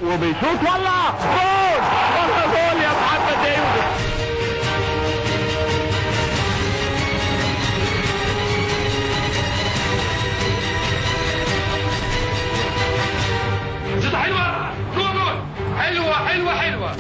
وبيشوط ولا جول ولا جول يا محمد يا يوسف شوطة حلوة جول جول حلوة حلوة حلوة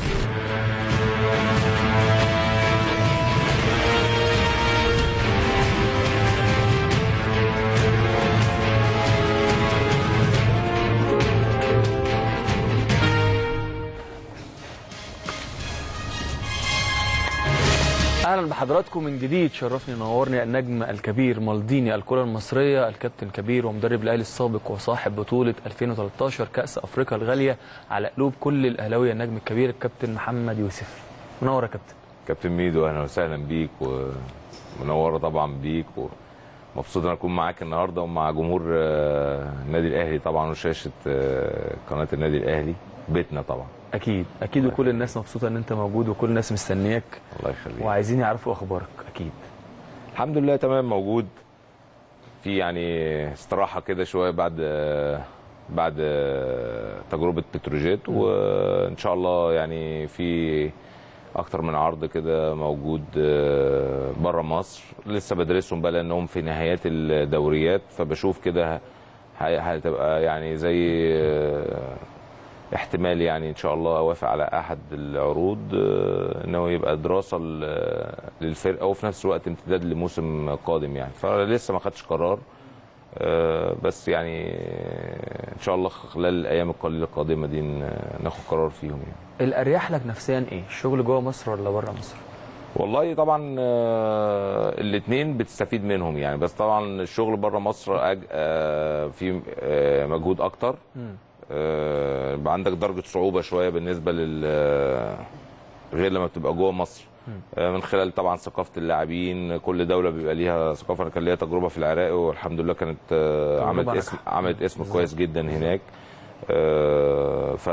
اهلا بحضراتكم من جديد شرفني نورني النجم الكبير مالديني الكره المصريه الكابتن الكبير ومدرب الاهلي السابق وصاحب بطوله 2013 كاس افريقيا الغاليه على قلوب كل الاهلاويه النجم الكبير الكابتن محمد يوسف منور يا كابتن كابتن ميدو اهلا وسهلا بيك ومنوره طبعا بيك ومبسوط ان اكون معاك النهارده ومع جمهور آه، النادي الاهلي طبعا وشاشه آه، قناه النادي الاهلي بيتنا طبعا اكيد اكيد وكل الناس مبسوطه ان انت موجود وكل الناس مستنياك الله يخليك وعايزين يعرفوا اخبارك اكيد الحمد لله تمام موجود في يعني استراحه كده شويه بعد آه، بعد آه، تجربه بتروجيت وان شاء الله يعني في اكتر من عرض كده موجود بره مصر لسه بدرسهم بقى لانهم في نهايات الدوريات فبشوف كده هي- هتبقى يعني زي آه، احتمال يعني ان شاء الله اوافق على احد العروض آه، انه يبقى دراسه ل- للفرقه وفي نفس الوقت امتداد لموسم قادم يعني فلسه ما خدتش قرار آه، بس يعني آه، ان شاء الله خلال الايام القليله القادمه دي ن- ناخد قرار فيهم يعني الاريح لك نفسيا ايه الشغل جوه مصر ولا بره مصر والله طبعا الاثنين بتستفيد منهم يعني بس طبعا الشغل بره مصر أج... آه، في آه، مجهود اكتر آه، يبقى عندك درجه صعوبه شويه بالنسبه لل آه، غير لما بتبقى جوه مصر آه، من خلال طبعا ثقافه اللاعبين كل دوله بيبقى ليها ثقافه انا كان ليا تجربه في العراق والحمد لله كانت آه، تجربة عملت ناجحة. اسم عملت اسم كويس جدا هناك آه، ف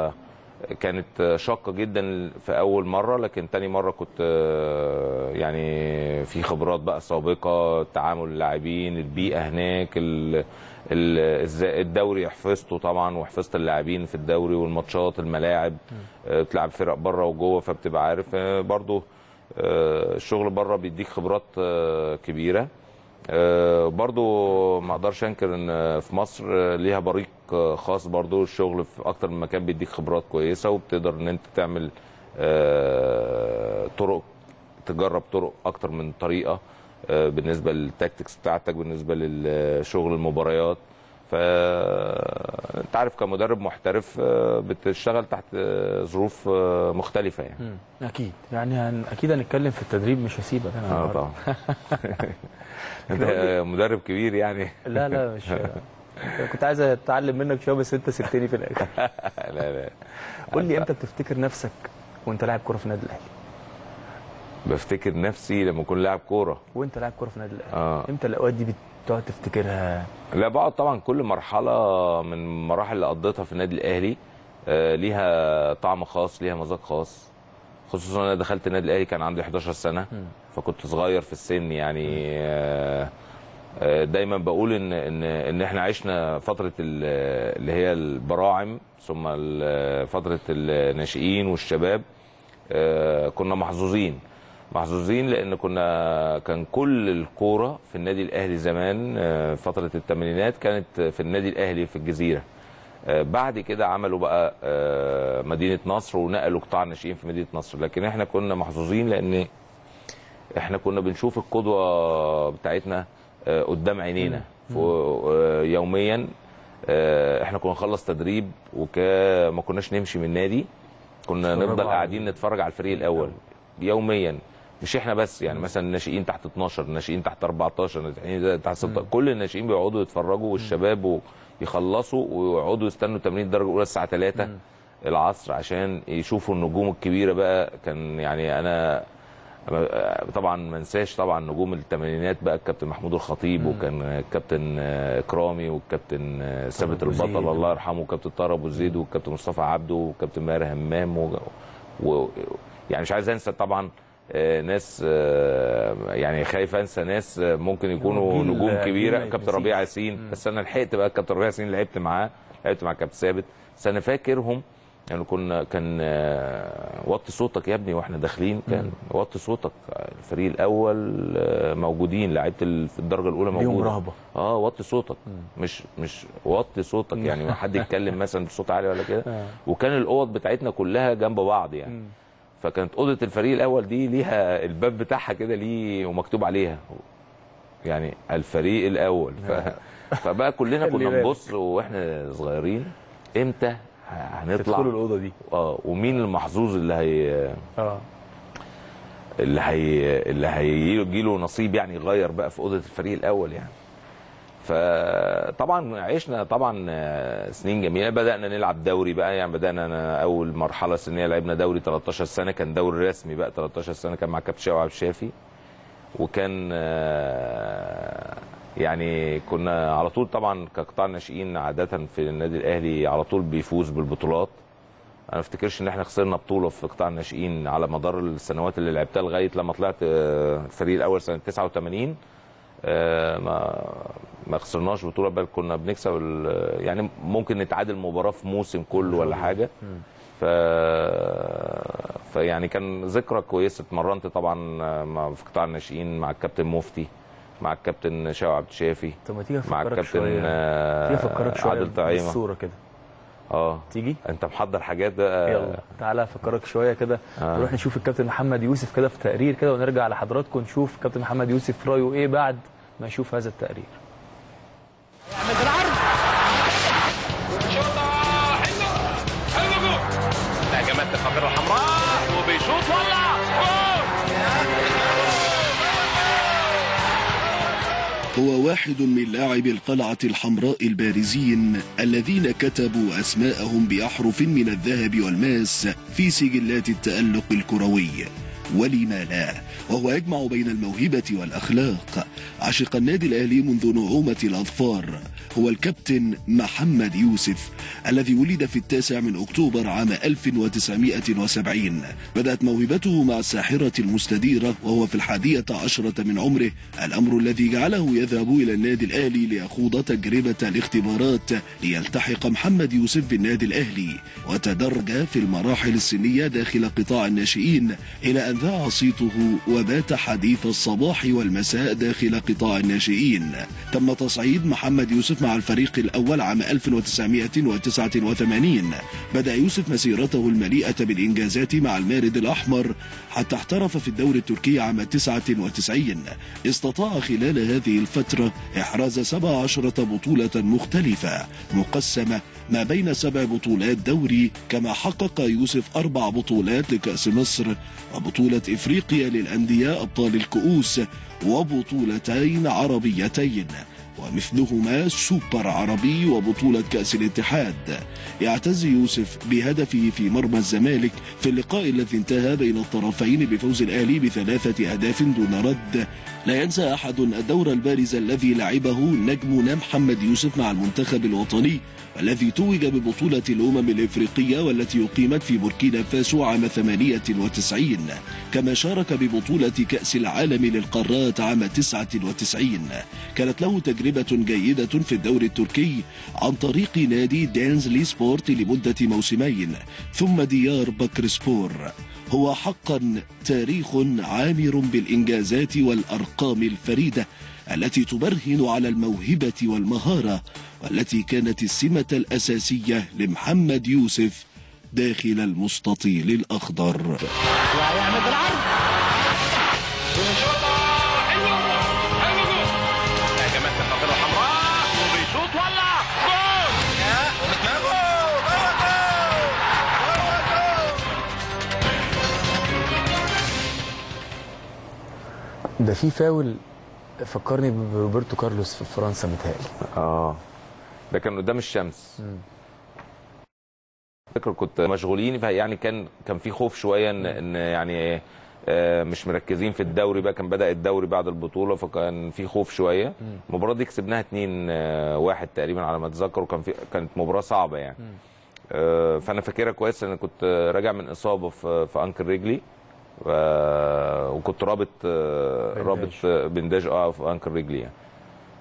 كانت شاقه جدا في اول مره لكن تاني مره كنت آه، يعني في خبرات بقى سابقه تعامل اللاعبين البيئه هناك ال- ال- ازاي الدوري حفظته طبعا وحفظت اللاعبين في الدوري والماتشات الملاعب آه، بتلعب فرق بره وجوه فبتبقى عارف آه، برضو آه، الشغل بره بيديك خبرات آه، كبيره آه، برضو ما اقدرش انكر ان في مصر آه، ليها بريق آه، خاص برضو الشغل في اكتر من مكان بيديك خبرات كويسه وبتقدر ان انت تعمل آه، طرق تجرب طرق اكتر من طريقه آه، بالنسبه للتاكتكس بتاعتك بالنسبه للشغل المباريات فانت عارف كمدرب محترف آه، بتشتغل تحت آه، ظروف آه، مختلفه يعني مم. اكيد يعني هن... اكيد هنتكلم في التدريب مش هسيبك انا اه النهاردة. طبعا انت مدرب كبير يعني لا لا مش كنت عايز اتعلم منك شويه بس انت سبتني في الاخر لا لا قول لي امتى بتفتكر نفسك وانت لاعب كوره في النادي الاهلي بفتكر نفسي لما اكون لاعب كوره وانت لاعب كوره في النادي الاهلي اه امتى الاوقات دي بتقعد تفتكرها لا بقعد طبعا كل مرحله من المراحل اللي قضيتها في النادي الاهلي آه، ليها طعم خاص ليها مذاق خاص خصوصا انا دخلت النادي الاهلي كان عندي 11 سنه فكنت صغير في السن يعني آه، آه، دايما بقول ان ان ان احنا عشنا فتره ال- اللي هي البراعم ثم ال- فتره الناشئين والشباب آه، كنا محظوظين محظوظين لان كنا كان كل الكوره في النادي الاهلي زمان آه، فتره الثمانينات كانت في النادي الاهلي في الجزيره آه، بعد كده عملوا بقى آه، مدينه نصر ونقلوا قطاع الناشئين في مدينه نصر لكن احنا كنا محظوظين لان احنا كنا بنشوف القدوه بتاعتنا آه، قدام عينينا فوق- آه، يوميا آه، احنا كنا نخلص تدريب وما كناش نمشي من النادي كنا تتفرجوا نفضل على- قاعدين نتفرج على الفريق الاول يوميا مش احنا بس يعني مثلا الناشئين تحت 12 الناشئين تحت 14 الناشئين تحت 16 كل الناشئين بيقعدوا يتفرجوا والشباب يخلصوا ويقعدوا يستنوا تمرين الدرجه الاولى الساعه 3 العصر عشان يشوفوا النجوم الكبيره بقى كان يعني انا طبعا ما انساش طبعا نجوم الثمانينات بقى الكابتن محمود الخطيب وكان الكابتن اكرامي والكابتن ثابت أبو زيد. البطل الله يرحمه وكابتن طارق ابو زيد والكابتن مصطفى عبده والكابتن ماهر همام و... و... يعني مش عايز انسى طبعا آه، ناس آه، يعني خايف انسى ناس آه، ممكن يكونوا جيل- نجوم جيل كبيره ما كابتن يتنسيش. ربيع ياسين بس انا لحقت بقى كابتن ربيع ياسين لعبت معاه لعبت مع كابتن ثابت بس انا فاكرهم يعني كنا كان آه، وطي صوتك يا ابني واحنا داخلين كان وطي صوتك الفريق الاول آه، موجودين لعيبه ال- في الدرجه الاولى ليهم موجوده رهبة. اه وطي صوتك مش مش وطي صوتك يعني ما حد يتكلم مثلا بصوت عالي ولا كده آه. وكان الاوض بتاعتنا كلها جنب بعض يعني فكانت اوضه الفريق الاول دي ليها الباب بتاعها كده ليه ومكتوب عليها يعني الفريق الاول ف... فبقى كلنا خلي كنا بالك. نبص واحنا صغيرين امتى ه- هنطلع تدخلوا الاوضه دي اه ومين المحظوظ اللي هي اه اللي هي اللي هيجي له نصيب يعني يغير بقى في اوضه الفريق الاول يعني فطبعا عشنا طبعا آه، سنين جميله بدانا نلعب دوري بقى يعني بدانا أنا اول مرحله سنيه لعبنا دوري 13 سنه كان دوري رسمي بقى 13 سنه كان مع كابتن شاوي عبد الشافي وكان آه، يعني كنا على طول طبعا كقطاع ناشئين عاده في النادي الاهلي على طول بيفوز بالبطولات انا ما افتكرش ان احنا خسرنا بطوله في قطاع الناشئين على مدار السنوات اللي لعبتها لغايه لما طلعت آه، الفريق الاول سنه 89 آه، ما ما خسرناش بطوله بل كنا بنكسب ال- يعني ممكن نتعادل مباراه في موسم كله ولا حاجه ف فيعني كان ذكرى كويسه اتمرنت طبعا آه، مع- في قطاع الناشئين مع الكابتن مفتي مع الكابتن شاوي عبد الشافي طب ما تيجي مع افكرك الكابتن شويه آه، تيجي افكرك شويه عادل طعيمه بالصوره كده اه تيجي انت محضر حاجات بقى يلا تعالى افكرك شويه كده آه. نروح نشوف الكابتن محمد يوسف كده في تقرير كده ونرجع لحضراتكم نشوف كابتن محمد يوسف رايه ايه بعد ما يشوف هذا التقرير يعمل العرض شوطه حلوه حلوه جول هجمات القافله الحمراء وبيشوط ولا جول هو واحد من لاعبي القلعة الحمراء البارزين الذين كتبوا أسماءهم بأحرف من الذهب والماس في سجلات التألق الكروي ولما لا وهو يجمع بين الموهبة والأخلاق عشق النادي الأهلي منذ نعومة الأظفار هو الكابتن محمد يوسف الذي ولد في التاسع من أكتوبر عام 1970 بدأت موهبته مع الساحرة المستديرة وهو في الحادية عشرة من عمره الأمر الذي جعله يذهب إلى النادي الأهلي ليخوض تجربة الاختبارات ليلتحق محمد يوسف بالنادي الأهلي وتدرج في المراحل السنية داخل قطاع الناشئين إلى أن ذاع صيته وبات حديث الصباح والمساء داخل قطاع الناشئين تم تصعيد محمد يوسف مع الفريق الأول عام 1989 بدأ يوسف مسيرته المليئة بالإنجازات مع المارد الأحمر حتى احترف في الدوري التركي عام 99 استطاع خلال هذه الفترة إحراز 17 بطولة مختلفة مقسمة ما بين سبع بطولات دوري كما حقق يوسف أربع بطولات لكأس مصر وبطولة إفريقيا للأندية أبطال الكؤوس وبطولتين عربيتين ومثلهما سوبر عربي وبطولة كأس الاتحاد يعتز يوسف بهدفه في مرمى الزمالك في اللقاء الذي انتهى بين الطرفين بفوز الأهلي بثلاثة أهداف دون رد لا ينسى أحد الدور البارز الذي لعبه نجمنا محمد يوسف مع المنتخب الوطني الذي توج ببطولة الأمم الإفريقية والتي أقيمت في بوركينا فاسو عام 98 كما شارك ببطولة كأس العالم للقارات عام 99 كانت له تجربة جيدة في الدوري التركي عن طريق نادي دانزلي سبورت لمدة موسمين ثم ديار بكر سبور هو حقا تاريخ عامر بالإنجازات والأرقام الفريدة التي تبرهن على الموهبة والمهارة والتي كانت السمة الأساسية لمحمد يوسف داخل المستطيل الأخضر ويعمل العرض شوطه حلوه حلوه جول هجمات القافله الحمراء وبيشوط ولا جول ده في فاول فكرني بروبرتو كارلوس في فرنسا متهيألي اه ده كان قدام الشمس فاكر كنت مشغولين يعني كان كان في خوف شويه ان ان يعني آه، مش مركزين في الدوري بقى كان بدا الدوري بعد البطوله فكان في خوف شويه المباراه دي كسبناها 2 آه، واحد تقريبا على ما اتذكر وكان في كانت مباراه صعبه يعني آه، فانا فاكرها كويس ان كنت راجع من اصابه في في انكل رجلي و- وكنت رابط آه، بنداج. رابط آه، بنداج اه في انكل رجلي يعني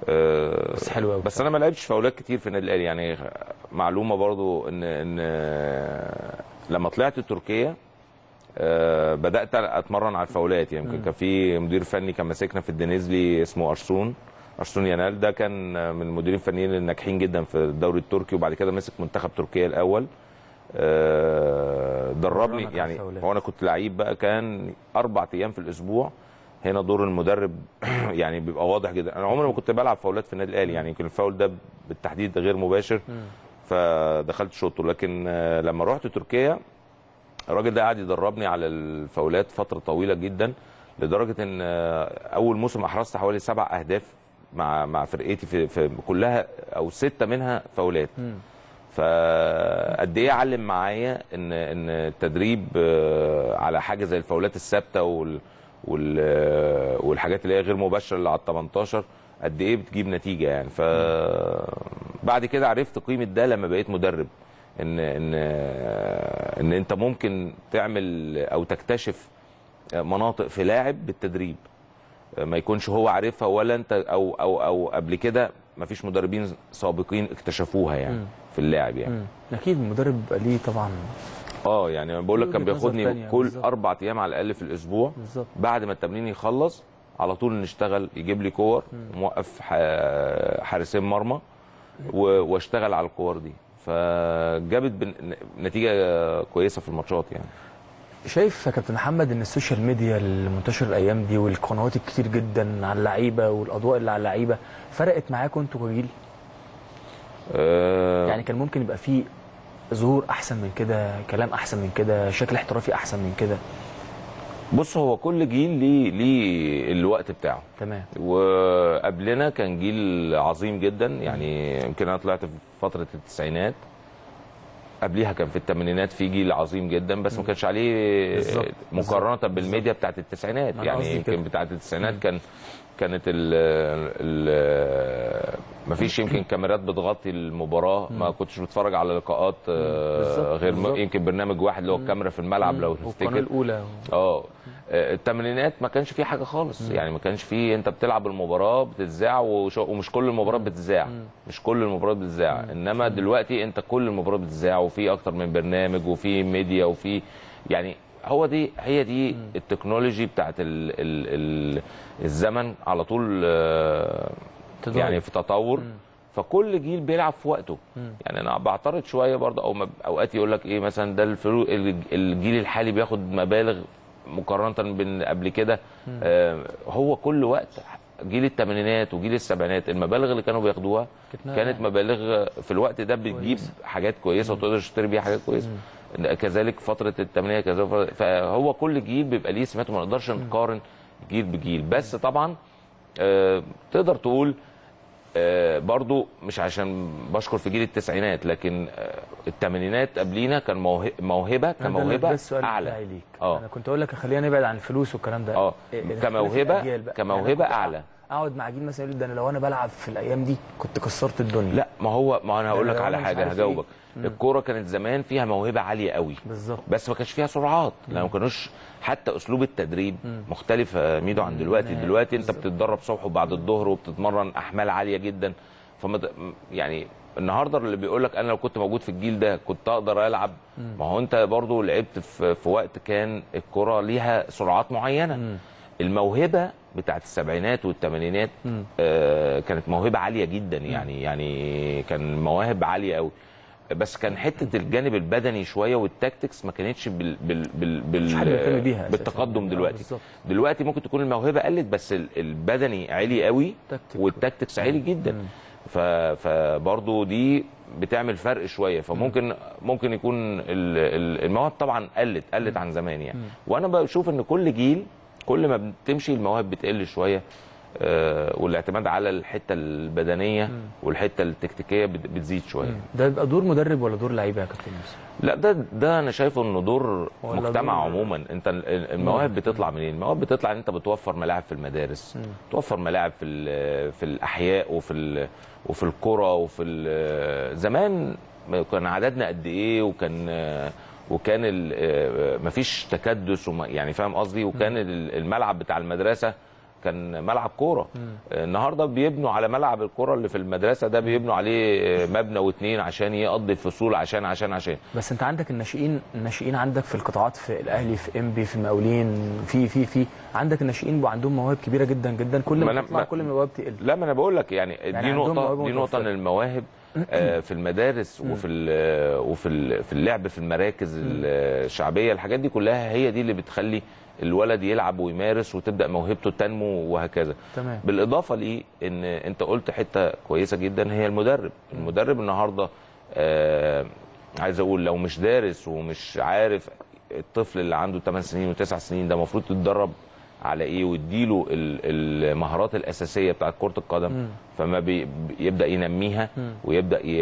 آه، بس حلو أوي بس انا ما لعبتش فاولات كتير في النادي الاهلي يعني معلومه برضو ان ان لما طلعت تركيا آه، بدات اتمرن على الفاولات يعني يمكن كان في مدير فني كان ماسكنا في الدنيزلي اسمه ارسون ارسون يانال ده كان من المديرين الفنيين الناجحين جدا في الدوري التركي وبعد كده مسك منتخب تركيا الاول آه، دربني مرنك على يعني الفاولات. هو انا كنت لعيب بقى كان اربع ايام في الاسبوع هنا دور المدرب يعني بيبقى واضح جدا انا عمري ما كنت بلعب فاولات في النادي الاهلي يعني يمكن الفاول ده بالتحديد غير مباشر فدخلت شوطه لكن آه، لما رحت تركيا الراجل ده قعد يدربني على الفاولات فتره طويله جدا لدرجه ان آه، اول موسم احرزت حوالي سبع اهداف مع مع فرقتي في, في كلها او سته منها فاولات فقد ايه علم معايا ان ان التدريب آه، على حاجه زي الفاولات الثابته وال وال آه، والحاجات اللي هي غير مباشره اللي على ال 18 قد ايه بتجيب نتيجه يعني ف بعد كده عرفت قيمه ده لما بقيت مدرب ان ان آه، ان انت ممكن تعمل او تكتشف مناطق في لاعب بالتدريب ما يكونش هو عارفها ولا انت او او او قبل كده ما فيش مدربين سابقين اكتشفوها يعني في اللاعب يعني مم. اكيد المدرب بيبقى ليه طبعا اه يعني بقول لك كان وجهة نظر بياخدني تانية، كل بالظبط. اربع ايام على الاقل في الاسبوع بالظبط. بعد ما التمرين يخلص على طول نشتغل يجيب لي كور موقف ح- حارسين مرمى و- واشتغل على الكور دي فجابت بن- نتيجه كويسه في الماتشات يعني شايف يا كابتن محمد ان السوشيال ميديا المنتشر الايام دي والقنوات الكتير جدا على اللعيبه والاضواء اللي على اللعيبه فرقت معاكم انتوا كجيل آه، يعني كان ممكن يبقى فيه ظهور احسن من كده كلام احسن من كده شكل احترافي احسن من كده بص هو كل جيل ليه ليه الوقت بتاعه تمام وقبلنا كان جيل عظيم جدا يعني يمكن انا طلعت في فتره التسعينات قبليها كان في الثمانينات في جيل عظيم جدا بس ما كانش عليه بالظبط، مقارنه بالميديا بتاعت التسعينات ما أنا قصدي يعني كده. يمكن بتاعت التسعينات كان كانت ال ال ما فيش يمكن كاميرات بتغطي المباراه ما كنتش بتفرج على لقاءات آه، بالظبط، غير م- بالظبط. يمكن برنامج واحد اللي هو الكاميرا في الملعب لو والقناه تفتكر الاولى اه الثمانينات ما كانش فيه حاجه خالص يعني ما كانش فيه انت بتلعب المباراه بتتذاع وش- ومش كل المباريات بتتذاع مش كل المباريات بتتذاع انما دلوقتي انت كل المباريات بتتذاع وفي اكتر من برنامج وفي ميديا وفي يعني هو دي هي دي التكنولوجي بتاعت ال ال ال الزمن على طول آه، تتغير. يعني في تطور فكل جيل بيلعب في وقته يعني انا بعترض شويه برضه او مب- اوقات يقول لك ايه مثلا ده الفرو الج- الجيل الحالي بياخد مبالغ مقارنه بين قبل كده آه هو كل وقت جيل الثمانينات وجيل السبعينات المبالغ اللي كانوا بياخدوها كانت- كانت مبالغ في الوقت ده بتجيب حاجات كويسه وتقدر تشتري بيها حاجات كويسه كذلك فتره الثمانينات كذلك فترة- فهو كل جيل بيبقى ليه سماته ما نقدرش نقارن جيل بجيل بس طبعا آه تقدر تقول آه، برضو مش عشان بشكر في جيل التسعينات لكن آه، الثمانينات قبلينا كان موه- موهبه ده اللي- كموهبه ده السؤال اعلى بتاعي ليك اه انا كنت اقول لك خلينا نبعد عن الفلوس والكلام ده اه إيه، اختلاف كموهبه الأجيال بقى. كموهبه يعني كنت اعلى اقعد مع جيل مثلا يقول ده انا لو انا بلعب في الايام دي كنت كسرت الدنيا لا ما هو ما انا هقول لك أنا على مش حاجه عارف هجاوبك الكوره كانت زمان فيها موهبه عاليه قوي بالظبط بس ما كانش فيها سرعات لو ما كانوش حتى اسلوب التدريب مختلف يا ميدو عن دلوقتي نهائي. دلوقتي انت بالظبط. بتتدرب صبح وبعد الظهر وبتتمرن احمال عاليه جدا فما ت- يعني النهارده اللي بيقول لك انا لو كنت موجود في الجيل ده كنت اقدر العب ما هو انت برضو لعبت في, في وقت كان الكره ليها سرعات معينه الموهبه بتاعت السبعينات والثمانينات آه كانت موهبه عاليه جدا يعني يعني كان مواهب عاليه قوي بس كان حته الجانب البدني شويه والتاكتكس ما كانتش بال بال بال, بال مش حد بيهتم بيها أساساً. بالتقدم آه، دلوقتي بالظبط. دلوقتي ممكن تكون الموهبه قلت بس ال- البدني عالي قوي تكتيك. والتاكتكس عالي جدا ف فبرضه دي بتعمل فرق شويه فممكن ممكن يكون ال- ال- المواهب طبعا قلت قلت عن زمان يعني وانا بشوف ان كل جيل كل ما بتمشي المواهب بتقل شويه آه، والاعتماد على الحته البدنيه والحته التكتيكيه بت- بتزيد شويه ده يبقى دور مدرب ولا دور لعيبه يا كابتن يوسف لا ده ده انا شايفه انه دور ولا مجتمع دور- عموما انت ال- ال- المواهب بتطلع منين المواهب بتطلع ان انت بتوفر ملاعب في المدارس توفر ملاعب في ال- في الاحياء وفي ال- وفي القرى وفي ال- زمان كان عددنا قد ايه وكان وكان ال- مفيش تكدس وما يعني فاهم قصدي وكان ال- الملعب بتاع المدرسه كان ملعب كوره النهارده بيبنوا على ملعب الكوره اللي في المدرسه ده بيبنوا عليه مبنى واتنين عشان يقضي الفصول عشان عشان عشان بس انت عندك الناشئين الناشئين عندك في القطاعات في الاهلي في انبي في المقاولين في في في عندك الناشئين بقى عندهم مواهب كبيره جدا جدا كل ما ما أنا- تطلع ما- كل ما المواهب تقل لا ما انا بقول لك يعني, يعني دي عندهم نقطه موهبة دي نقطه ان متوفرة. المواهب آه، في المدارس وفي ال- وفي ال- في اللعب في المراكز الشعبيه الحاجات دي كلها هي دي اللي بتخلي الولد يلعب ويمارس وتبدا موهبته تنمو وهكذا تمام. بالاضافه ليه ان انت قلت حته كويسه جدا هي المدرب المدرب النهارده آه عايز اقول لو مش دارس ومش عارف الطفل اللي عنده 8 سنين و9 سنين ده المفروض يتدرب على ايه ويديله ال- المهارات الاساسيه بتاعت كره القدم فما بي يبدا ينميها ويبدا ي-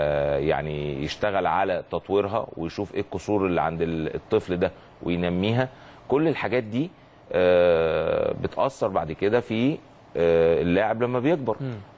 يعني يشتغل على تطويرها ويشوف ايه القصور اللي عند ال- الطفل ده وينميها كل الحاجات دي آه، بتاثر بعد كده في آه، اللاعب لما بيكبر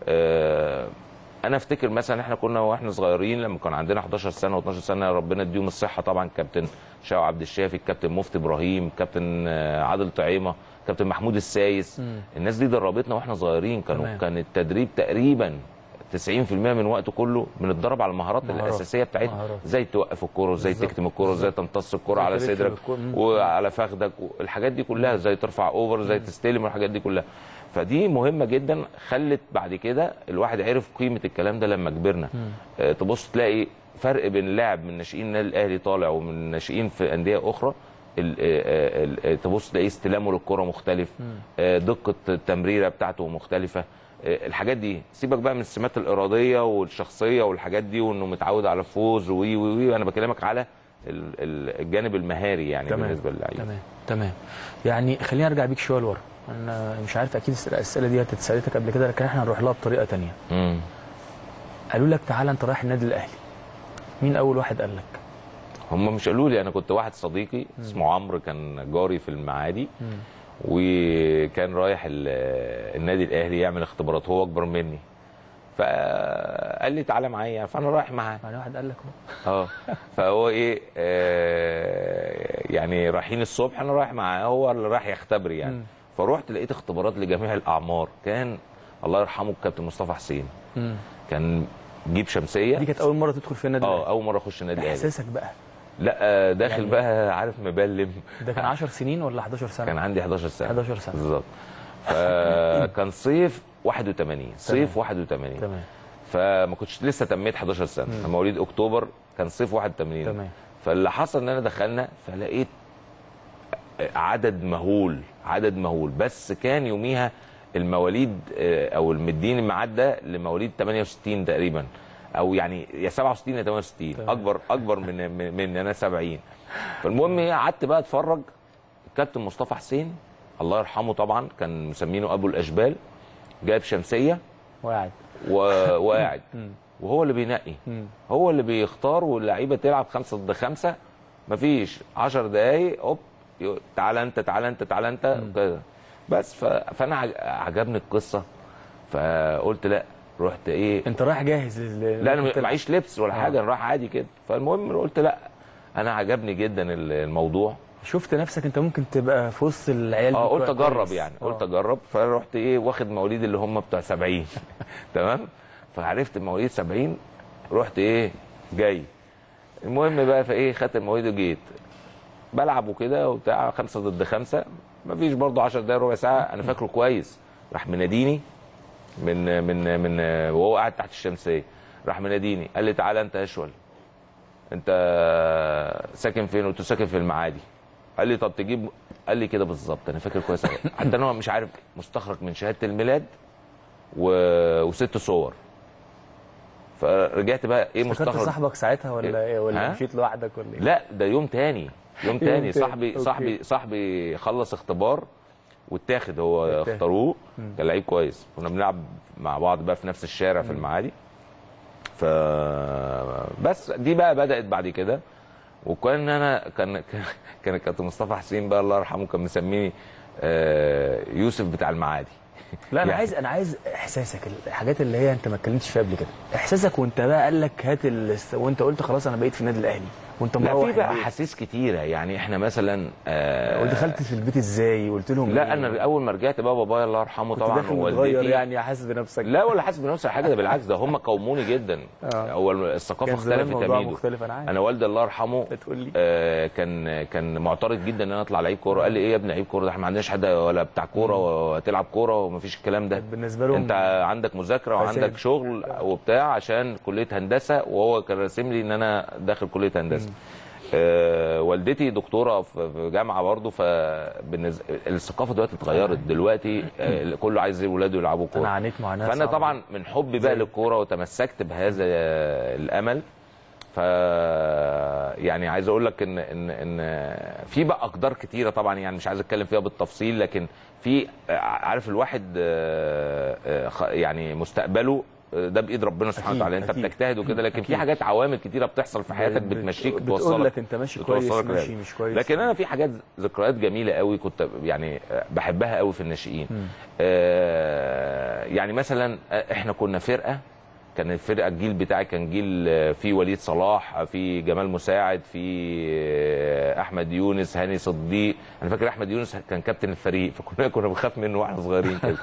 آه، انا افتكر مثلا احنا كنا واحنا صغيرين لما كان عندنا 11 سنه و12 سنه ربنا يديهم الصحه طبعا كابتن شاو عبد الشافي الكابتن مفتي ابراهيم كابتن آه، عادل طعيمه كابتن محمود السايس الناس دي دربتنا واحنا صغيرين كانوا تمام. كان التدريب تقريبا 90% من وقت كله بنتدرب على المهارات مهارات. الاساسيه بتاعتنا مهارات. ازاي توقف الكوره ازاي بالظبط. تكتم الكوره ازاي تمتص الكوره ازاي على تلف صدرك بالكورة. مم. وعلى فخدك الحاجات دي كلها ازاي ترفع اوفر ازاي تستلم والحاجات دي كلها فدي مهمه جدا خلت بعد كده الواحد عرف قيمه الكلام ده لما كبرنا آه، تبص تلاقي فرق بين لاعب من ناشئين النادي الاهلي طالع ومن ناشئين في انديه اخرى ال- آه، آه، آه، تبص تلاقي استلامه للكره مختلف آه، دقه التمريره بتاعته مختلفه آه، الحاجات دي سيبك بقى من السمات الاراديه والشخصيه والحاجات دي وانه متعود على الفوز وي وي وي انا بكلمك على ال- ال- الجانب المهاري يعني تمام. بالنسبه للعيبه تمام تمام يعني خلينا ارجع بيك شويه لورا انا مش عارف اكيد الاسئله دي هتتسالتك قبل كده لكن احنا هنروح لها بطريقه تانية مم. قالوا لك تعالى انت رايح النادي الاهلي مين اول واحد قال لك هم مش قالوا لي انا كنت واحد صديقي اسمه عمرو كان جاري في المعادي وكان رايح ال- النادي الاهلي يعمل اختبارات هو اكبر مني فقال لي تعالى معايا فانا رايح معاه يعني واحد قال لك أهو. اه فهو ايه آه يعني رايحين الصبح انا رايح معاه هو اللي رايح يختبر يعني فروحت لقيت اختبارات لجميع الاعمار كان الله يرحمه الكابتن مصطفى حسين مم. كان جيب شمسيه دي كانت اول مره تدخل في النادي اه الاهلي اول مره اخش النادي الاهلي احساسك بقى لا آه، داخل يعني- بقى عارف مبلم ده كان 10 سنين ولا 11 سنه كان عندي 11 سنه 11 سنة. بالظبط فكان صيف 81 صيف 81 تمام فما كنتش لسه تميت 11 سنه انا مواليد اكتوبر كان صيف 81 تمام. فاللي حصل ان انا دخلنا فلقيت عدد مهول عدد مهول بس كان يوميها المواليد آه، او المدين الميعاد ده لمواليد 68 تقريبا او يعني يا 67 يا 68 تمام. اكبر اكبر من من, من انا 70 فالمهم ايه قعدت بقى اتفرج الكابتن مصطفى حسين الله يرحمه طبعا كان مسمينه ابو الاشبال جايب شمسيه وقاعد و- وقاعد وهو اللي بينقي هو اللي بيختار واللعيبه تلعب خمسه ضد خمسه مفيش 10 دقايق هوب يقول تعالى انت تعالى انت تعالى انت كده بس ف... فانا عج- عجبني القصه فقلت لا رحت ايه انت رايح جاهز لل- لا انا أنت- معيش لبس ولا حاجه انا رايح عادي كده فالمهم قلت لا انا عجبني جدا ال- الموضوع شفت نفسك انت ممكن تبقى في وسط العيال اه دي قلت كويس. اجرب يعني آه. قلت اجرب فرحت ايه واخد مواليد اللي هم بتوع 70 تمام فعرفت مواليد 70 رحت ايه جاي المهم بقى فايه خدت المواعيد وجيت بلعب وكده وبتاع خمسه ضد خمسه مفيش برضه 10 دقايق ربع ساعه انا فاكره كويس راح مناديني من من من وهو قاعد تحت الشمسيه راح مناديني قال لي تعالى انت اشول انت ساكن فين قلت له ساكن في المعادي قال لي طب تجيب قال لي كده بالظبط انا فاكر كويس أوي. حتى انا مش عارف مستخرج من شهاده الميلاد و... وست صور فرجعت بقى ايه افتكرت مستخرج صاحبك ساعتها ولا ايه ولا ها؟ مشيت لوحدك ولا ايه لا ده يوم تاني يوم تاني تاني. صاحبي أوكي. صاحبي صاحبي خلص اختبار واتاخد هو اتاخد. اختاروه كان لعيب كويس كنا بنلعب مع بعض بقى في نفس الشارع في المعادي ف بس دي بقى بدات بعد كده وكان انا كان كان كابتن مصطفى حسين بقى الله يرحمه كان مسميني آه، يوسف بتاع المعادي لا انا يعني- عايز انا عايز احساسك الحاجات اللي هي انت ما اتكلمتش فيها قبل كده احساسك وانت بقى قال لك هات ال... وانت قلت خلاص انا بقيت في النادي الاهلي وانت لا مروح في بقى البيت. احاسيس كتيره يعني احنا مثلا آه ودخلت في البيت ازاي قلت لهم لا إيه؟ انا اول ما رجعت بقى بابايا الله يرحمه كنت طبعا داخل متغير ووالدتي يعني حاسس بنفسك لا ولا حاسس بنفسي حاجه ده بالعكس ده هم قوموني جدا آه. هو الثقافه كان زمان اختلفت الموضوع تميله مختلف انا عارف انا والدي الله يرحمه تقول لي آه كان كان معترض جدا ان انا اطلع لعيب كوره قال لي ايه يا ابني لعيب كوره ده احنا ما عندناش حد ولا بتاع كوره وتلعب كوره ومفيش الكلام ده بالنسبه لهم انت عندك مذاكره فساد. وعندك شغل وبتاع عشان كليه هندسه وهو كان راسم لي ان انا داخل كليه هندسه آه والدتي دكتوره في في جامعه برضه فبالنسبه الثقافه دلوقتي اتغيرت دلوقتي آه كله عايز ولاده يلعبوا انا كوره عانيت معاناه فانا صعبة. طبعا من حبي بقى للكوره وتمسكت بهذا الامل ف يعني عايز اقول لك ان ان ان في بقى اقدار كتيره طبعا يعني مش عايز اتكلم فيها بالتفصيل لكن في عارف الواحد آه، آه، خ- يعني مستقبله آه، ده بايد ربنا سبحانه أكيد، وتعالى انت أكيد. بتجتهد وكده لكن في أكيد. حاجات عوامل كتيره بتحصل في حياتك بت- بتمشيك بتقول بتوصلك لك انت ماشي كويس بتوصلك ماشي لهذا. مش كويس لكن انا في حاجات ذكريات جميله قوي كنت يعني بحبها قوي في الناشئين آه يعني مثلا احنا كنا فرقه كان الفرقه الجيل بتاعي كان جيل آه، فيه وليد صلاح في جمال مساعد في آه، احمد يونس هاني صديق انا فاكر احمد يونس كان كابتن الفريق فكنا كنا بنخاف منه واحنا صغيرين كده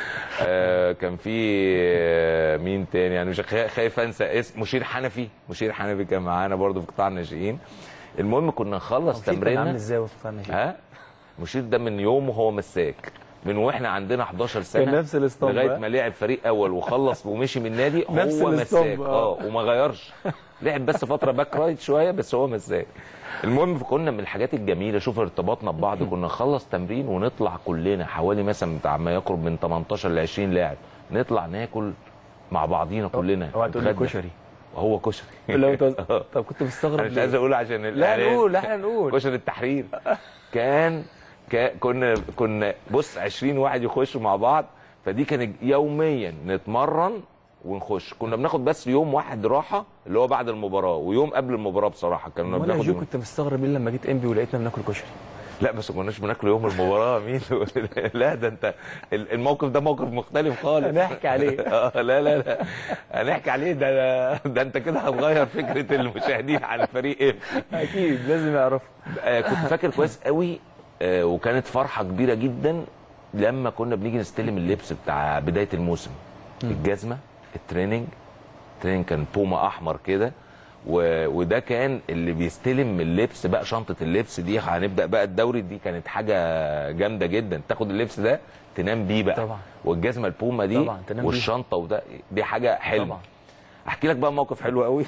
آه كان في آه، مين تاني يعني مش خا- خايف انسى اسم مشير حنفي مشير حنفي كان معانا برضه في قطاع الناشئين المهم كنا نخلص كان عامل تمريننا ازاي وسط الناشئين؟ ها مشير ده من يومه هو مساك من واحنا عندنا 11 سنه كان نفس الاسطمبة. لغايه ما لعب فريق اول وخلص ومشي من النادي نفس هو مساك الاسطمبة، اه آه. وما غيرش لعب بس فتره باك رايت شويه بس هو مساك المهم كنا من الحاجات الجميله شوف ارتباطنا ببعض كنا نخلص تمرين ونطلع كلنا حوالي مثلا بتاع ما يقرب من 18 ل 20 لاعب نطلع ناكل مع بعضينا كلنا اوعى تقول لي نتغدى. كشري هو كشري لو انت آه. طب كنت مستغرب انا مش عايز ليه؟ اقول عشان لا الإعلان. نقول لا احنا نقول كشري التحرير كان كا- كنا كنا بص 20 واحد يخشوا مع بعض فدي كانت يوميا نتمرن ونخش كنا بناخد بس يوم واحد راحه اللي هو بعد المباراه ويوم قبل المباراه بصراحه كنا وانا بناخد جو يوم... كنت مستغرب ليه لما جيت انبي ولقيتنا بناكل كشري لا بس ما كناش بناكل يوم المباراه مين لا ده انت ال- الموقف ده موقف مختلف خالص هنحكي عليه. اه لا لا لا هنحكي عليه ده ده انت كده هتغير فكره المشاهدين عن الفريق ايه اكيد لازم يعرفوا آه، كنت فاكر كويس قوي آه، وكانت فرحه كبيره جدا لما كنا بنيجي نستلم اللبس بتاع بدايه الموسم الجزمه التريننج التريننج كان بوما احمر كده و... وده كان اللي بيستلم اللبس بقى شنطه اللبس دي هنبدا بقى الدوري دي كانت حاجه جامده جدا تاخد اللبس ده تنام بيه بقى طبعا. والجزمه البوما دي طبعا، تنام بيها. والشنطه وده دي حاجه حلم طبعا. احكي لك بقى موقف حلو قوي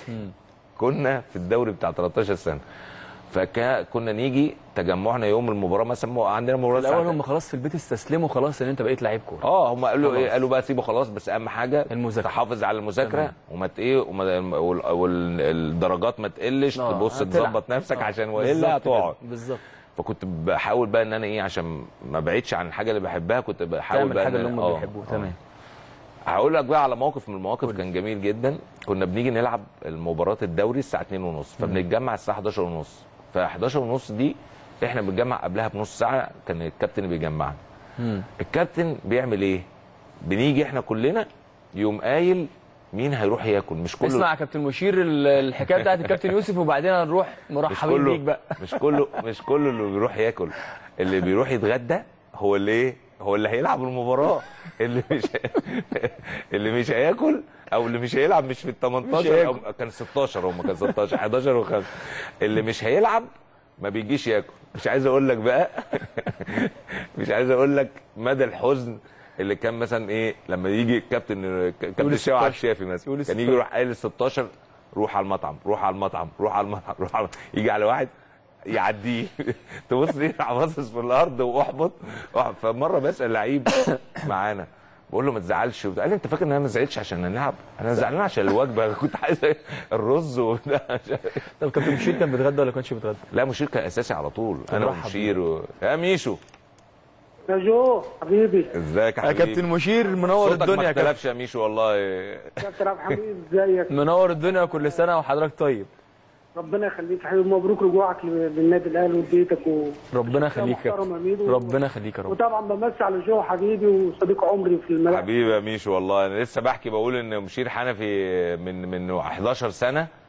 كنا في الدوري بتاع 13 سنه فكنا نيجي تجمعنا يوم المباراه مثلا مو- عندنا مباراه الاول الساعة هم خلاص في البيت استسلموا خلاص ان انت بقيت لعيب كوره اه هم قالوا ايه خلاص. قالوا بقى سيبوا خلاص بس اهم حاجه المذاكرة. تحافظ على المذاكره تمام. وما ت- ايه وما وال- والدرجات ما تقلش آه، تبص هتلعب. تظبط نفسك آه، عشان بالظبط والا كده، هتقعد بالظبط فكنت بحاول بقى ان انا ايه عشان ما بعيدش عن الحاجه اللي بحبها كنت بحاول تعمل بقى حاجه إن اللي أنا- هم آه، بيحبوها آه. تمام هقول لك بقى على موقف من المواقف كان جميل جدا كنا بنيجي نلعب المباراه الدوري الساعه 2 ونص فبنتجمع الساعه 11 ونص ف 11 ونص دي احنا بنتجمع قبلها بنص ساعه كان الكابتن اللي بيجمعنا الكابتن بيعمل ايه بنيجي احنا كلنا يقوم قايل مين هيروح ياكل مش كله اسمع يا كابتن مشير ال- الحكايه بتاعت الكابتن يوسف وبعدين هنروح مش مرحبين كله بيك بقى مش كله مش كله اللي بيروح ياكل اللي بيروح يتغدى هو اللي ايه هو اللي هيلعب المباراه اللي مش اللي مش هياكل او اللي مش هيلعب مش في ال 18 او كان 16 هم كان 16 11 و5 اللي مش هيلعب ما بيجيش ياكل مش عايز اقول لك بقى مش عايز اقول لك مدى الحزن اللي كان مثلا ايه لما يجي كابتن كابتن يقول الشاوي عبد 16. الشافي مثلا يقول كان 16. يجي يروح قايل ال 16 روح على المطعم روح على المطعم روح على المطعم روح على المطعم. يجي على واحد يعديه تبص ليه راح باصص في الارض واحبط واحبط. فمره بسال لعيب معانا بقول له ما تزعلش وبتاع. قال لي انت فاكر ان انا ما زعلتش عشان نلعب انا زعلان عشان الوجبه أنا كنت عايز الرز وبتاع طب كابتن مشير كان بيتغدى ولا كانش بيتغدى؟ لا مشير كان اساسي على طول انا مرحب ومشير و... يا ميشو يا جو حبيبي ازيك يا يا حبيبي كابتن مشير منور صوتك الدنيا ما يا كابتن اختلفش يا ميشو والله كابتن عبد الحميد ازيك منور الدنيا كل سنه وحضرتك طيب ربنا يخليك يا حبيبي مبروك رجوعك للنادي الاهلي ولبيتك و... ربنا يخليك يا محترم يا كابتن ميدو. ربنا يخليك يا رب وطبعا بمسي على جو حبيبي وصديق عمري في الملعب حبيبي يا ميشو والله انا لسه بحكي بقول ان مشير حنفي من من 11 سنه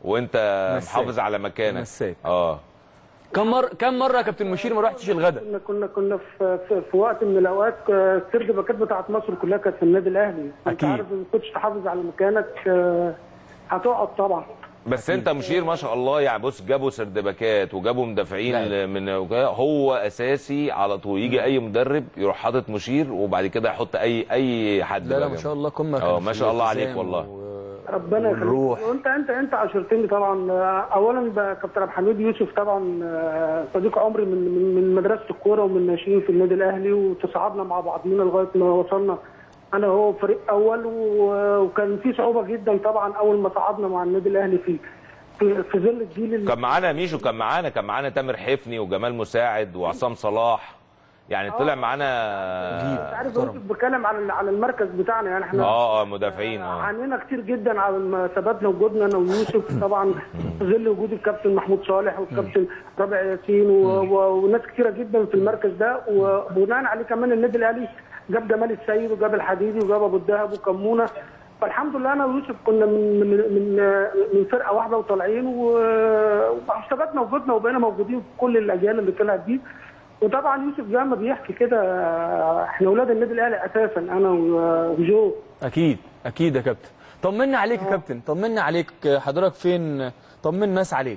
وانت مساك. محافظ على مكانك مساك. اه كم مره كم مره يا كابتن مشير ما رحتش الغدا كنا كنا كنا في, في, في وقت من الاوقات آه، السرد باكات بتاعت مصر كلها كانت في النادي الاهلي انت أكيد. عارف ان كنتش تحافظ على مكانك آه، هتقعد طبعا بس انت مشير ما شاء الله يعني بص جابوا سردباكات وجابوا مدافعين من هو اساسي على طول يجي اي مدرب يروح حاطط مشير وبعد كده يحط اي اي حد لا لا بقى ما جنبه. شاء الله قمه اه كانت ما في شاء الله عليك الالتزام والله و- ربنا يخليك والروح. وانت انت انت عشرتني طبعا آه، اولا بقى كابتن عبد الحميد يوسف طبعا آه، صديق عمري من من من مدرسه الكوره ومن ناشئين في النادي الاهلي وتصعدنا مع بعضينا لغايه ما وصلنا انا وهو فريق اول و- وكان في صعوبه جدا طبعا اول ما صعدنا مع النادي الاهلي في في, في ظل الجيل اللي كان معانا ميشو كان معانا كان معانا تامر حفني وجمال مساعد وعصام صلاح يعني طلع معانا انت عارف يوسف بتكلم على على المركز بتاعنا يعني احنا اه اه مدافعين اه عانينا كتير جدا على ما ثباتنا وجودنا انا ويوسف طبعا في ظل وجود الكابتن محمود صالح والكابتن رابع ياسين و... و... وناس كتيره جدا في المركز ده وبناء عليه كمان النادي الاهلي جاب جمال السيد وجاب الحديدي وجاب ابو الدهب وكمونه فالحمد لله انا ويوسف كنا من من من, من فرقه واحده وطالعين و- وثبتنا وجودنا وبقينا موجودين في كل الاجيال اللي طلعت دي وطبعا يوسف زي ما بيحكي كده احنا اولاد النادي الاهلي اساسا انا و- وجو اكيد اكيد يا كابتن طمنا عليك يا كابتن طمنا عليك حضرتك فين طمنا الناس عليك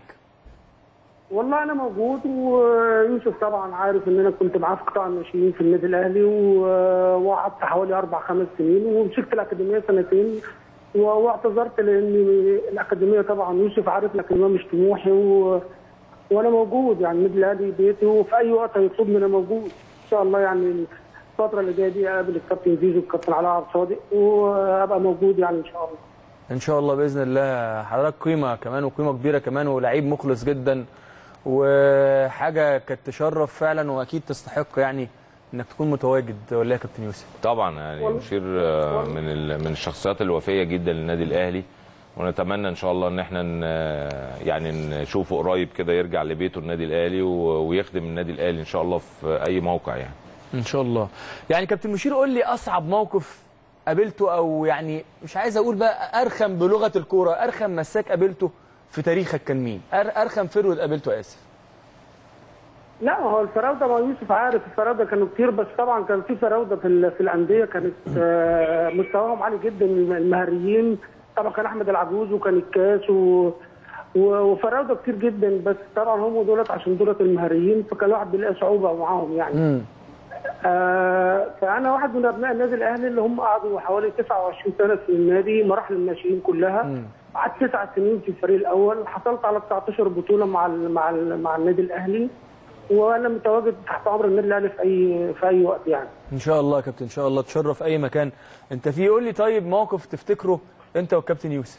والله انا موجود ويوسف طبعا عارف ان انا كنت معاه في قطاع الناشئين في النادي الاهلي و- وقعدت حوالي اربع خمس سنين ومسكت الاكاديميه سنتين و- واعتذرت لان الاكاديميه طبعا يوسف عارف الاكاديميه مش طموحي و... وانا موجود يعني النادي الاهلي بيتي وفي اي وقت هيطلبني انا موجود ان شاء الله يعني الفتره اللي جايه دي اقابل الكابتن زيزو والكابتن علاء عبد الصادق وابقى موجود يعني ان شاء الله ان شاء الله باذن الله حضرتك قيمه كمان وقيمه كبيره كمان ولعيب مخلص جدا وحاجه كانت تشرف فعلا واكيد تستحق يعني انك تكون متواجد ولا إيه يا كابتن يوسف طبعا يعني مشير آه، من ال- من الشخصيات الوفيه جدا للنادي الاهلي ونتمنى ان شاء الله ان احنا ن- يعني نشوفه قريب كده يرجع لبيته النادي الاهلي و- ويخدم النادي الاهلي ان شاء الله في اي موقع يعني ان شاء الله يعني كابتن مشير قول لي اصعب موقف قابلته او يعني مش عايز اقول بقى ارخم بلغه الكوره ارخم مساك قابلته في تاريخك كان مين أر ارخم فرود قابلته اسف لا ما هو الفراوده ما يوسف عارف الفراوده كانوا كتير بس طبعا كان في فراوده في ال- في الانديه كانت آه، مستواهم عالي جدا المهريين طبعا كان احمد العجوز وكان الكاس و و- وفراوده كتير جدا بس طبعا هم دولت عشان دولت المهريين فكان الواحد بيلاقي صعوبه معاهم يعني آه فانا واحد من ابناء النادي الاهلي اللي هم قعدوا حوالي 29 سنه في النادي مراحل الناشئين كلها قعدت تسع سنين في الفريق الاول حصلت على 19 بطوله مع ال مع ال مع النادي الاهلي وانا متواجد تحت امر النادي الاهلي في اي في اي وقت يعني ان شاء الله يا كابتن ان شاء الله تشرف اي مكان انت فيه قول لي طيب موقف تفتكره انت والكابتن يوسف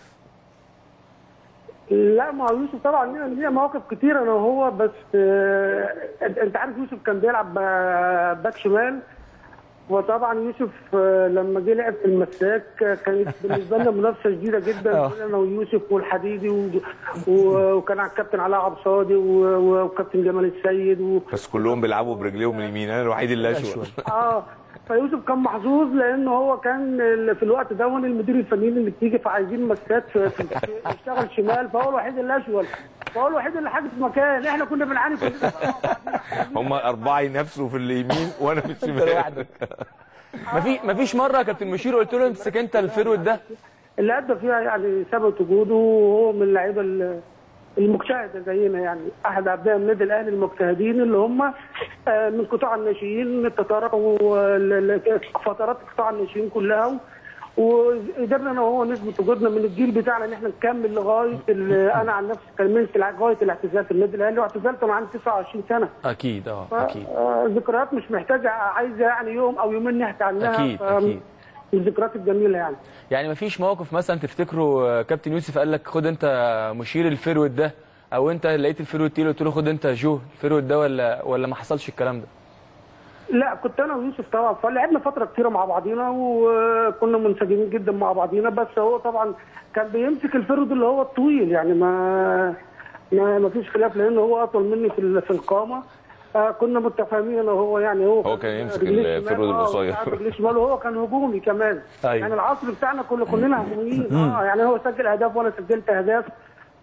لا ما هو يوسف طبعا لينا لينا مواقف كتير انا وهو بس آه، انت أنت عارف يوسف كان بيلعب آه، باك شمال وطبعا يوسف آه، لما جه لعب في المساك آه، كانت بالنسبه لنا منافسه شديده جدا آه. انا ويوسف والحديدي و... و... وكان على الكابتن علاء عبد الصادق و... وكابتن جمال السيد و... بس كلهم بيلعبوا برجليهم اليمين انا الوحيد اللي اشول اه فيوسف كان محظوظ لان هو كان ال- في الوقت ده المدير الفنيين اللي بتيجي فعايزين مسات في في- في- يشتغل شمال فهو الوحيد اللي اشول فهو الوحيد اللي حاجز مكان احنا كنا بنعاني كلنا هم اربعه ينافسوا في اليمين وانا في انت الشمال لوحدك مفي مفيش مره يا كابتن مشير قلت له امسك انت الفرود ده اللي ادى فيها يعني ثبت وجوده وهو من اللعيبه ال- المجتهده زينا يعني احد ابناء النادي الاهلي المجتهدين اللي هم آه، من قطاع الناشئين تطرقوا ل- ل- فترات قطاع الناشئين كلها وقدرنا انا وهو نثبت وجودنا من الجيل بتاعنا ان احنا نكمل لغايه ال- انا عن نفسي كملت لغايه الاعتزال في النادي الاهلي واعتزلت وانا عندي 29 سنه اكيد اه اكيد آه، ذكريات مش محتاجه عايزه يعني يوم او يومين نحكي عنها أكيد، ف- أكيد. من الذكريات الجميله يعني يعني مفيش موقف مثلا تفتكره آه، كابتن يوسف قال لك خد انت مشير الفرود ده او انت لقيت الفرود تقيل قلت له خد انت جو الفرود ده ولا ولا ما حصلش الكلام ده لا كنت انا ويوسف طبعا فلعبنا فتره كتيره مع بعضينا وكنا منسجمين جدا مع بعضينا بس هو طبعا كان بيمسك الفرد اللي هو الطويل يعني ما ما, ما فيش خلاف لان هو اطول مني في ال- في القامه آه كنا متفاهمين انا وهو يعني هو هو كان يمسك رجليه الفرود شمال، آه، القصير. وبتاع رجليه شمال وهو كان هجومي كمان أيوة. يعني العصر بتاعنا كنا كلنا هجوميين اه يعني هو سجل اهداف وانا سجلت اهداف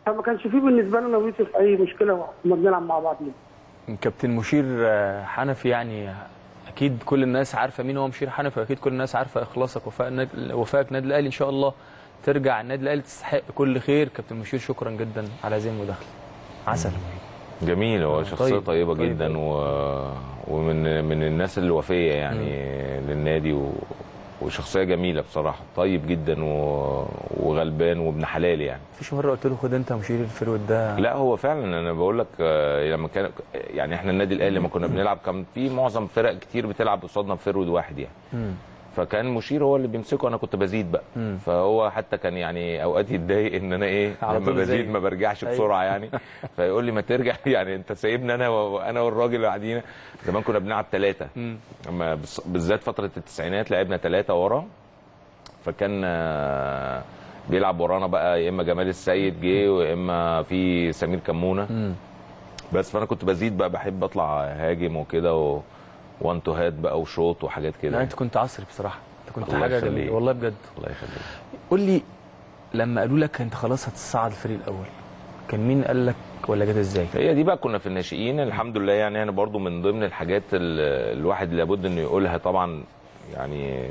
فما كانش فيه بالنسبه لنا ويوسف اي مشكله كنا بنلعب مع بعض كابتن مشير آه، حنفي يعني اكيد كل الناس عارفه مين هو مشير حنفي واكيد كل الناس عارفه اخلاصك وفاء النادي- وفائك النادي الاهلي ان شاء الله ترجع النادي الاهلي تستحق كل خير كابتن مشير شكرا جدا على هذه المداخله عسل جميل هو شخصيه طيب، طيبه طيب. جدا و... ومن من الناس الوفيه يعني للنادي و... وشخصيه جميله بصراحه طيب جدا و... وغلبان وابن حلال يعني مفيش مره قلت له خد انت مشير الفرود ده لا هو فعلا انا بقول لك آه، لما كان يعني احنا النادي الاهلي لما كنا بنلعب كان في معظم فرق كتير بتلعب قصادنا بفرود واحد يعني مم. فكان مشير هو اللي بيمسكه انا كنت بزيد بقى مم. فهو حتى كان يعني اوقات يتضايق ان انا ايه على لما طول بزيد زي. ما برجعش أيوة. بسرعه يعني فيقول لي ما ترجع يعني انت سايبني انا وانا والراجل اللي قاعدين زمان كنا بنلعب ثلاثه مم. اما بص- بالذات فتره التسعينات لعبنا ثلاثه ورا فكان آه، بيلعب ورانا بقى يا اما جمال السيد جه ويا اما في سمير كمونه مم. بس فانا كنت بزيد بقى بحب اطلع هاجم وكده و... وان تو هات بقى وشوط وحاجات لا كده انت كنت عصري بصراحه انت كنت الله حاجه يخليك. جميله والله بجد الله يخليك قول لي لما قالوا لك انت خلاص هتصعد الفريق الاول كان مين قال لك ولا جت ازاي هي دي بقى كنا في الناشئين الحمد لله يعني انا برضو من ضمن الحاجات ال- الواحد لابد انه يقولها طبعا يعني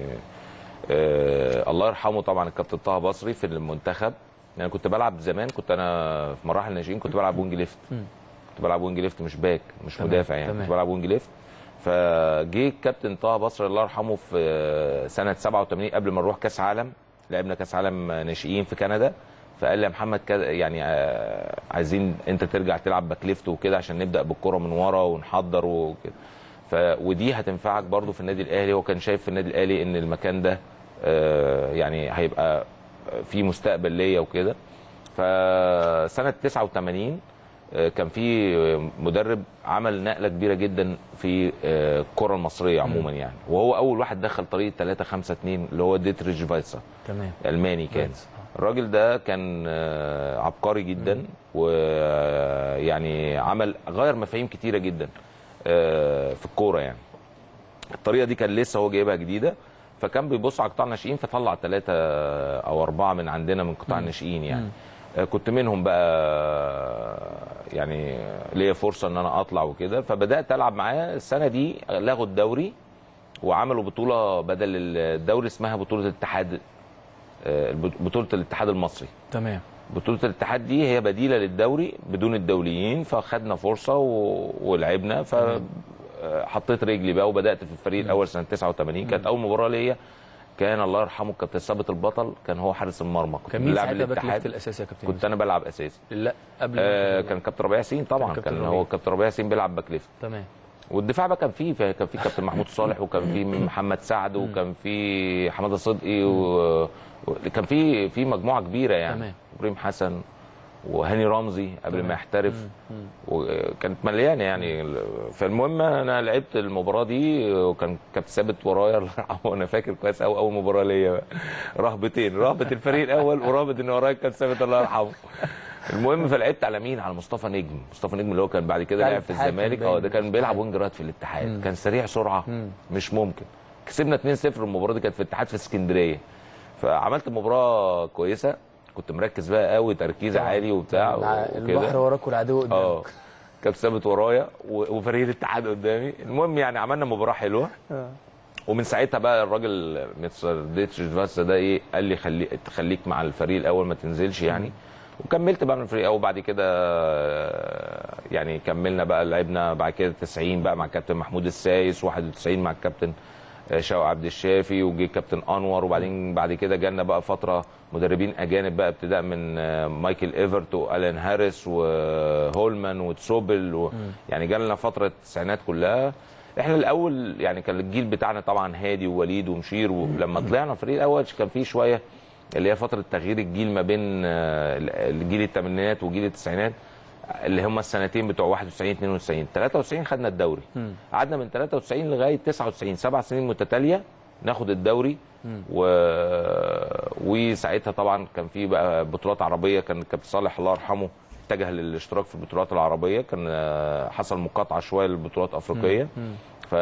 آه الله يرحمه طبعا الكابتن طه بصري في المنتخب يعني كنت بلعب زمان كنت انا في مراحل الناشئين كنت بلعب وينج ليفت كنت بلعب وينج ليفت مش باك مش تمام، مدافع يعني تمام. كنت بلعب وينج ليفت فجه الكابتن طه بصري الله يرحمه في سنه 87 قبل ما نروح كاس عالم لعبنا كاس عالم ناشئين في كندا فقال لي يا محمد كذا يعني آه، عايزين انت ترجع تلعب باك ليفت وكده عشان نبدا بالكره من ورا ونحضر وكده ف ودي هتنفعك برضو في النادي الاهلي هو كان شايف في النادي الاهلي ان المكان ده آه، يعني هيبقى في مستقبل ليا وكده فسنه 89 آه، كان في مدرب عمل نقله كبيره جدا في آه، الكره المصريه عموما يعني وهو اول واحد دخل طريقه 3 5 2 اللي هو ديتريج فايسا تمام الماني كان فايسا، الراجل ده كان آه، عبقري جدا ويعني عمل غير مفاهيم كتيره جدا آه، في الكوره يعني الطريقه دي كان لسه هو جايبها جديده فكان بيبص على قطاع الناشئين فطلع ثلاثه او اربعه من عندنا من قطاع الناشئين يعني آه، كنت منهم بقى يعني ليا فرصه ان انا اطلع وكده فبدات العب معاه السنه دي لغوا الدوري وعملوا بطوله بدل الدوري اسمها بطوله الاتحاد آه، بطوله الاتحاد المصري تمام بطوله الاتحاد دي هي بديله للدوري بدون الدوليين فخدنا فرصه و... ولعبنا ف آه، حطيت رجلي بقى وبدات في الفريق الاول سنه 89 كانت اول مباراه ليا كان الله يرحمه الكابتن ثابت البطل كان هو حارس المرمى كنت كان مين بلعب ساعتها باك ليفت الاتحاد الاساسي يا كابتن كنت انا بلعب اساسي لا قبل ما آه تبقى- كان كابتن ربيع ياسين طبعا كان كابتن كان ربيع. هو كابتن ربيع ياسين بيلعب باك ليفت تمام والدفاع بقى كان فيه كان في كابتن محمود صالح وكان في محمد سعد وكان في حماده صدقي و- وكان في في مجموعه كبيره يعني تمام. ابراهيم حسن وهاني رمزي قبل ما يحترف وكانت مليانه يعني فالمهم انا لعبت المباراه دي وكان كابتن ثابت ورايا الله يرحمه وانا فاكر كويس قوي اول مباراه ليا بقى. رهبتين رهبه الفريق الاول ورهبه ان ورايا كابتن ثابت الله يرحمه المهم فلعبت على مين على مصطفى نجم مصطفى نجم اللي هو كان بعد كده بتاع لعب في الاتحاد الزمالك كان اه باين. ده كان بيلعب وينج رايت في الاتحاد كان سريع سرعه مش ممكن كسبنا 2-0 المباراه دي كانت في الاتحاد في اسكندريه فعملت مباراه كويسه كنت مركز بقى قوي تركيز عالي وبتاع الع- وكده. البحر وراك والعدو قدامك اه كان ثابت ورايا و- وفريق الاتحاد قدامي المهم يعني عملنا مباراه حلوه ومن ساعتها بقى الراجل مستر ديتش فاسا ده ايه قال لي خلي خليك مع الفريق الاول ما تنزلش يعني وكملت بقى من الفريق الاول وبعد كده آه، يعني كملنا بقى لعبنا بعد كده 90 بقى مع الكابتن محمود السايس 91 مع الكابتن آه، شوقي عبد الشافي وجي الكابتن انور وبعدين بعد كده جالنا بقى فتره مدربين اجانب بقى ابتداء من آه، مايكل ايفرت والان هاريس وهولمان وتسوبل و... يعني جالنا فتره التسعينات كلها احنا الاول يعني كان الجيل بتاعنا طبعا هادي ووليد ومشير ولما طلعنا الفريق الاول كان في شويه اللي هي فتره تغيير الجيل ما بين آه، الجيل الثمانينات وجيل التسعينات اللي هم السنتين بتوع 91 92 93 خدنا الدوري قعدنا من 93 لغايه 99 سبع سنين متتاليه ناخد الدوري و... وساعتها طبعا كان في بقى بطولات عربيه كان كابتن صالح الله يرحمه اتجه للاشتراك في البطولات العربيه كان آه، حصل مقاطعه شويه للبطولات الافريقيه ف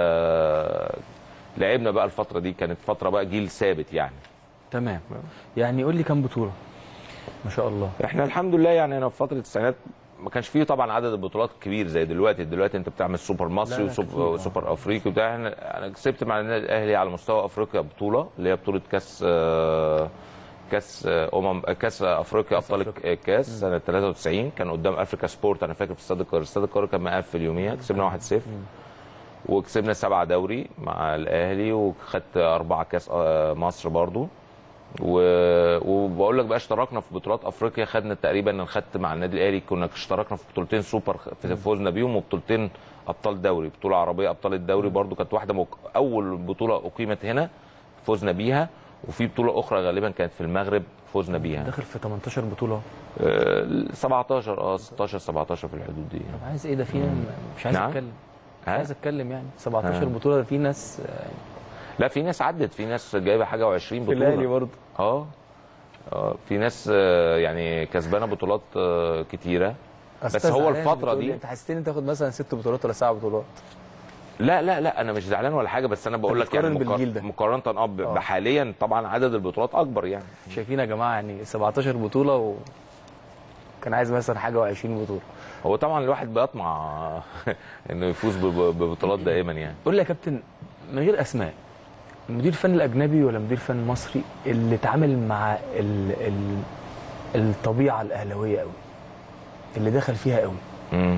لعبنا بقى الفتره دي كانت فتره بقى جيل ثابت يعني تمام يعني قول لي كام بطوله ما شاء الله احنا الحمد لله يعني انا في فتره التسعينات ما كانش فيه طبعا عدد البطولات كبير زي دلوقتي دلوقتي انت بتعمل سوبر مصري لا، لا، كتير، وسوبر آه. سوبر افريقي وبتاع احنا انا كسبت مع النادي الاهلي على مستوى افريقيا بطوله اللي هي بطوله كاس آه، كاس آه، امم كاس افريقيا ابطال أفريقيا. الكاس سنه 93 كان قدام افريكا سبورت انا فاكر في استاد القاهره استاد القاهره كان مقفل يوميها كسبنا 1-0 وكسبنا سبعة دوري مع الاهلي وخدت اربعه كاس آه، مصر برضو و... وبقول لك بقى اشتركنا في بطولات افريقيا خدنا تقريبا انا خدت مع النادي الاهلي كنا اشتركنا في بطولتين سوبر في فوزنا بيهم وبطولتين ابطال دوري بطوله عربيه ابطال الدوري برضو كانت واحده مك... اول بطوله اقيمت هنا فوزنا بيها وفي بطوله اخرى غالبا كانت في المغرب فوزنا بيها داخل في 18 بطوله آه، 17 اه 16 17 في الحدود دي طب عايز ايه ده في مش عايز نعم. اتكلم مش ها؟ عايز اتكلم يعني 17 ها. بطوله ده في ناس آه، لا في ناس عدت في ناس جايبه حاجه و20 في بطوله الاهلي برضه اه اه في ناس آه، يعني كسبانه بطولات آه، كتيره بس أستاذ هو زعلان الفترة بتقول دي- لي انت حسيتني تاخد مثلا ست بطولات ولا سبع بطولات لا لا لا انا مش زعلان ولا حاجه بس انا بقول لك يعني بتقارن بالجيل ده. مقارنه اه ب- آه. بحاليا طبعا عدد البطولات اكبر يعني شايفين يا جماعه يعني 17 بطوله و كان عايز مثلا حاجه و20 بطوله هو طبعا الواحد بيطمع انه يفوز بب- ببطولات دائما يعني قول لي يا كابتن من غير اسماء المدير الفني الاجنبي ولا مدير فني مصري اللي اتعامل مع ال... ال... الطبيعه الاهلاويه قوي اللي دخل فيها قوي مم.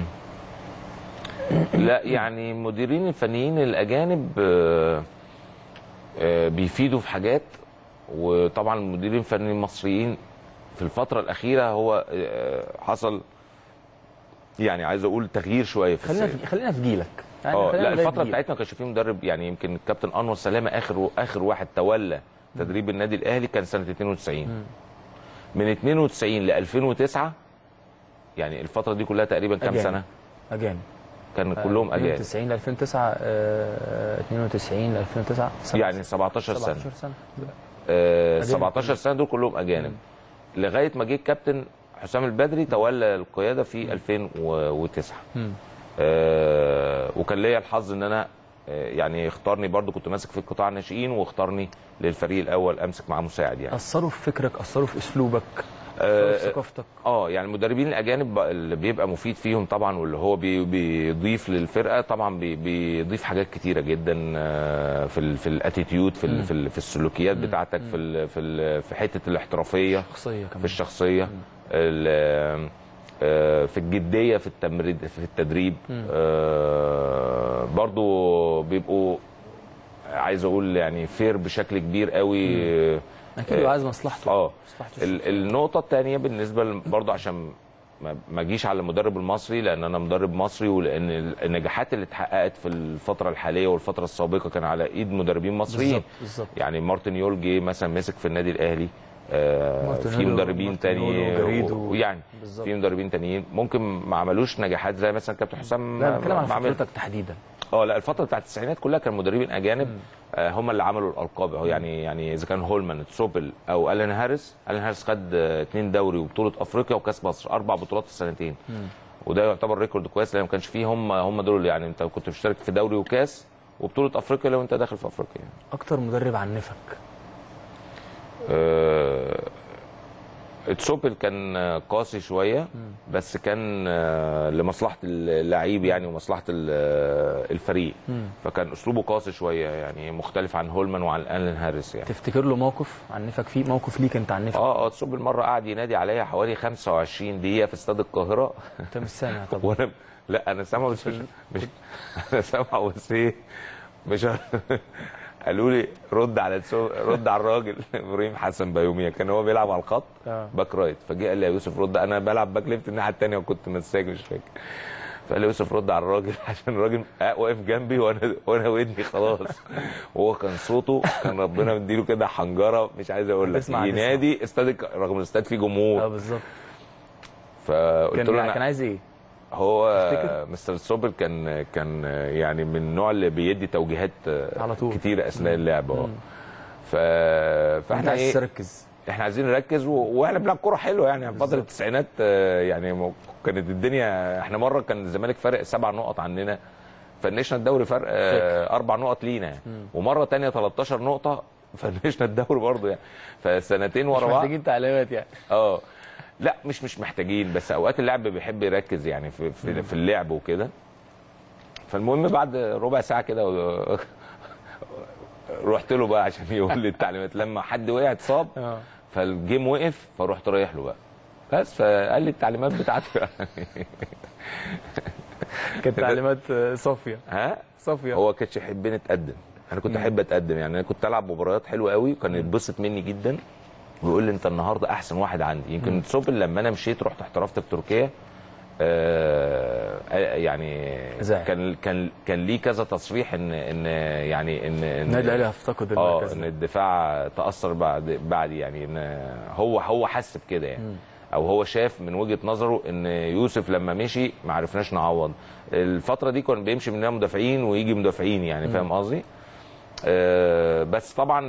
لا يعني المديرين الفنيين الاجانب آه، آه، بيفيدوا في حاجات وطبعا المديرين الفنيين المصريين في الفتره الاخيره هو آه، حصل يعني عايز اقول تغيير شويه في خلينا السير. في... خلينا في جيلك يعني اه خلينا لا لغاية الفتره جيلك. بتاعتنا ما كانش فيه مدرب يعني يمكن الكابتن انور سلامه اخر اخر واحد تولى تدريب النادي الاهلي كان سنه 92 من 92 ل 2009 يعني الفتره دي كلها تقريبا كام أجانب. سنه اجانب كان كلهم اجانب 92 ل 2009 آه، 92 ل 2009 سنة. يعني 17 سنه 17 سنه آه أجانب 17 سنه دول كلهم اجانب لغايه ما جه الكابتن حسام البدري تولى القياده في 2009 مم. آه وكان ليا الحظ ان انا آه يعني اختارني برضو كنت ماسك في القطاع الناشئين واختارني للفريق الاول امسك معاه مساعد يعني اثروا في فكرك اثروا في اسلوبك آه، اثروا في ثقافتك اه يعني المدربين الاجانب بقى اللي بيبقى مفيد فيهم طبعا واللي هو بي- بيضيف للفرقه طبعا بي- بيضيف حاجات كتيره جدا آه، في ال في الاتيتيود في ال في, ال في السلوكيات بتاعتك في ال في ال في حته الاحترافيه شخصيه كمان في الشخصيه ال- آه، في الجديه في التمريد في التدريب آه، برضو بيبقوا عايز اقول يعني فير بشكل كبير قوي اكيد هو عايز مصلحته اه مصلحته ال- النقطه الثانيه بالنسبه ل- برضو عشان ما- ما اجيش على المدرب المصري لان انا مدرب مصري ولان ال- النجاحات اللي اتحققت في الفتره الحاليه والفتره السابقه كان على ايد مدربين مصريين بالظبط بالظبط يعني مارتن يول جه مثلا مسك في النادي الاهلي آه مارتن في يول مدربين ومارتن تاني يول وجريد و- ويعني بالظبط. في مدربين تانيين ممكن ما عملوش نجاحات زي مثلا كابتن حسام لا بتكلم على ما عمل- فترتك تحديدا اه لا الفتره بتاعت التسعينات كلها كان مدربين اجانب آه هم اللي عملوا الالقاب هو يعني يعني اذا كان هولمان تسوبل او الين هاريس الين هاريس خد آه، اتنين دوري وبطوله افريقيا وكاس مصر اربع بطولات في سنتين وده يعتبر ريكورد كويس لان ما كانش فيه هم هم دول يعني انت كنت بتشترك في دوري وكاس وبطوله افريقيا لو انت داخل في افريقيا يعني. اكتر مدرب عنفك آه، تسوبل كان آه، قاسي شويه بس كان آه، لمصلحه اللعيب يعني ومصلحه ال- آه، الفريق فكان اسلوبه قاسي شويه يعني مختلف عن هولمان وعن الين هاريس يعني تفتكر له موقف عنفك فيه موقف ليك انت عنفك اه اه تسوبل مره قعد ينادي عليا حوالي 25 دقيقه في استاد القاهره انت مش سامع طبعا وانا لا انا سامعه بس مش, مش انا سامعه بس ايه مش قالوا لي رد على تسو... رد على الراجل ابراهيم حسن بيوميا كان هو بيلعب على الخط آه. باك رايت فجه قال لي يا يوسف رد انا بلعب باك ليفت الناحيه الثانيه وكنت مساك مش فاكر فقال لي يوسف رد على الراجل عشان الراجل واقف جنبي وانا وانا ودني خلاص وهو كان صوته كان ربنا مديله كده حنجره مش عايز اقول لك تسمع- ينادي استاد الك- رغم الاستاد فيه اه جمهور بالظبط فقلت له كان انا كان عايز ايه؟ هو تفتكر؟ مستر سوبر كان كان يعني من النوع اللي بيدي توجيهات على طول. كتيره اثناء اللعب اه ف... انت فاحنا عايز ايه تركز احنا عايزين نركز و... واحنا بنلعب كوره حلوه يعني في فتره التسعينات آه، يعني م- كانت الدنيا احنا مره كان الزمالك فارق سبع نقط عننا فنشنا الدوري فرق آه، اربع نقط لينا ومره تانية 13 نقطه فنشنا الدوري برضه يعني فسنتين مش ورا بعض محتاجين تعليمات يعني اه لا مش مش محتاجين بس اوقات اللاعب بيحب يركز يعني في في, في اللعب وكده فالمهم بعد ربع ساعه كده و- رحت له بقى عشان يقول لي التعليمات لما حد وقع اتصاب اه فالجيم وقف فرحت رايح له بقى بس فقال لي التعليمات بتاعته يعني كانت تعليمات آه، صافيه ها صافيه هو كانش يحبني اتقدم انا كنت احب اتقدم يعني انا كنت العب مباريات حلوه قوي وكان يتبسط مني جدا ويقول لي انت النهارده احسن واحد عندي يمكن سوبل لما انا مشيت رحت احترفت في تركيا آه يعني زعل. كان كان كان ليه كذا تصريح ان ان يعني ان ان النادي الاهلي هيفتقد اه المركز ان ده. الدفاع تاثر بعد بعد يعني ان هو هو حس بكده يعني او هو شاف من وجهه نظره ان يوسف لما مشي ما عرفناش نعوض الفتره دي كان بيمشي مننا مدافعين ويجي مدافعين يعني فاهم قصدي آه بس طبعا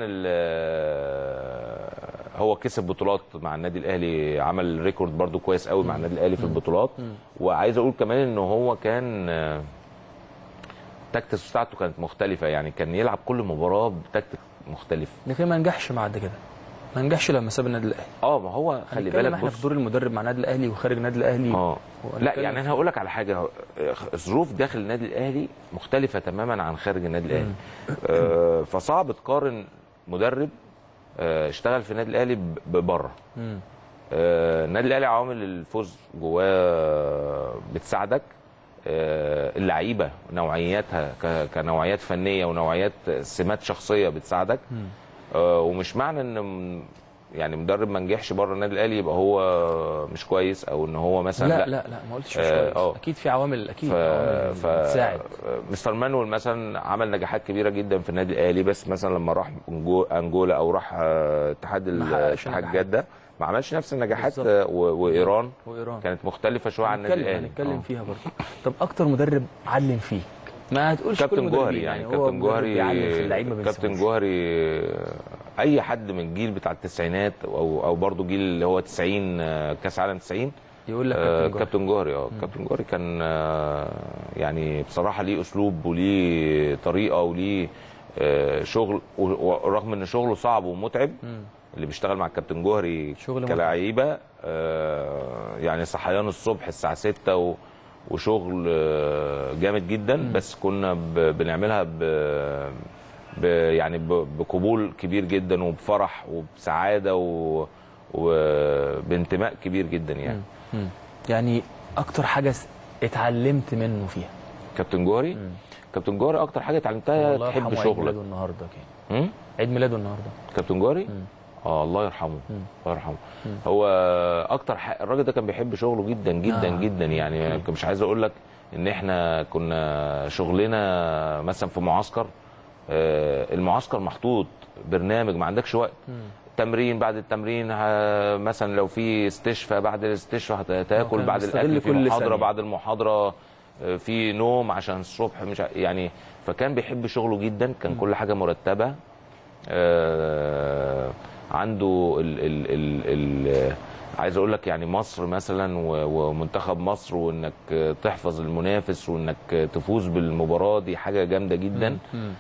ال- هو كسب بطولات مع النادي الاهلي عمل ريكورد برضو كويس قوي مع النادي الاهلي في البطولات وعايز اقول كمان ان هو كان آه، التكتكس بتاعته كانت مختلفه يعني كان يلعب كل مباراه بتكتيك مختلف لكن ما نجحش بعد كده ما نجحش لما ساب النادي الاهلي اه ما هو خلي هنتكلم بالك احنا بص في دور المدرب مع النادي الاهلي وخارج النادي الاهلي اه لا وهنتكلم يعني في- انا هقول لك على حاجه ظروف داخل النادي الاهلي مختلفه تماما عن خارج النادي الاهلي آه فصعب تقارن مدرب آه اشتغل في النادي الاهلي ب- ببره مم. آه، النادي الاهلي عوامل الفوز جواه بتساعدك آه، اللعيبه نوعياتها ك- كنوعيات فنيه ونوعيات سمات شخصيه بتساعدك آه، ومش معنى ان م- يعني مدرب ما نجحش بره النادي الاهلي يبقى هو مش كويس او ان هو مثلا لا لا لا ما قلتش مش آه، كويس آه. اكيد في عوامل اكيد ف... عوامل ف... بتساعد مستر مانويل مثلا عمل نجاحات كبيره جدا في النادي الاهلي بس مثلا لما راح أنجو- انجولا او راح آه، اتحاد ال- ما حققش اتحاد نجاحات. جده ما عملش نفس النجاحات بالظبط. آه، و... وايران وايران كانت مختلفه شويه عن النادي هنتكلم الاهلي هنتكلم آه. فيها برضه طب اكتر مدرب علم فيك ما هتقولش كل كابتن المدربين جوهري يعني هو كابتن مدرب جوهري بيعلم في اللعيبه ما كابتن بينساهوش. جوهري آه، اي حد من الجيل بتاع التسعينات او او برضه جيل اللي هو 90 آه، كاس عالم 90 يقول لك آه، كابتن جوهري كابتن جوهري اه كابتن جوهري كان آه، يعني بصراحه ليه اسلوب وليه طريقه وليه آه، شغل و- ورغم ان شغله صعب ومتعب اللي بيشتغل مع الكابتن جوهري شغل متعب. كلاعيبه آه، يعني صحيان الصبح الساعه 6 و وشغل آه، جامد جدا بس كنا ب- بنعملها ب ب يعني ب- بقبول كبير جدا وبفرح وبسعاده و وبانتماء كبير جدا يعني مم. يعني اكتر حاجه س- اتعلمت منه فيها كابتن جوهري كابتن جوهري اكتر حاجه اتعلمتها والله تحب يرحمه عيد شغلك ميلاده النهارده كان مم؟ عيد ميلاده النهارده كابتن جوهري اه الله يرحمه الله يرحمه هو اكتر ح... الراجل ده كان بيحب شغله جدا جدا آه. جدا يعني مش عايز اقول لك ان احنا كنا شغلنا مثلا في معسكر آه، المعسكر محطوط برنامج ما عندكش وقت تمرين بعد التمرين ه- مثلا لو في استشفاء بعد الاستشفاء هت- تاكل كان بعد بيستغل الاكل في كل محاضره ثانية. بعد المحاضره آه، في نوم عشان الصبح مش ع- يعني فكان بيحب شغله جدا كان كل حاجه مرتبه آه، عنده ال ال ال ال عايز اقول لك يعني مصر مثلا و- ومنتخب مصر وانك تحفظ المنافس وانك تفوز بالمباراه دي حاجه جامده جدا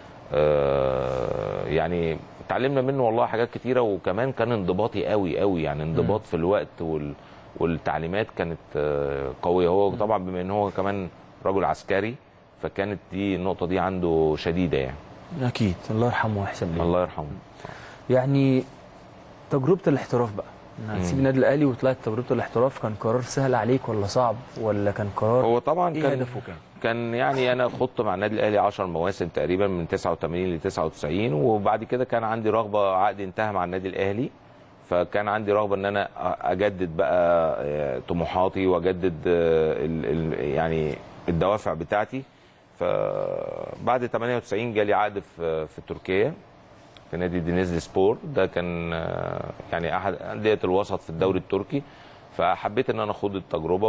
آه، يعني اتعلمنا منه والله حاجات كتيره وكمان كان انضباطي قوي قوي يعني انضباط في الوقت وال والتعليمات كانت آه، قويه هو طبعا بما ان هو كمان رجل عسكري فكانت دي النقطه دي عنده شديده يعني اكيد الله يرحمه ويحسن ليه الله يرحمه يعني تجربه الاحتراف بقى انك تسيب النادي الاهلي وطلعت تجربه الاحتراف كان قرار سهل عليك ولا صعب ولا كان قرار هو طبعا ايه كان هدفه كان كان يعني انا خضت مع النادي الاهلي 10 مواسم تقريبا من 89 ل 99 وبعد كده كان عندي رغبه عقدي انتهى مع النادي الاهلي فكان عندي رغبه ان انا اجدد بقى آه، طموحاتي واجدد آه، ال- ال- يعني الدوافع بتاعتي فبعد 98 جالي عقد في في تركيا في نادي دينيزلي سبور ده كان آه، يعني احد انديه الوسط في الدوري التركي فحبيت ان انا اخوض التجربه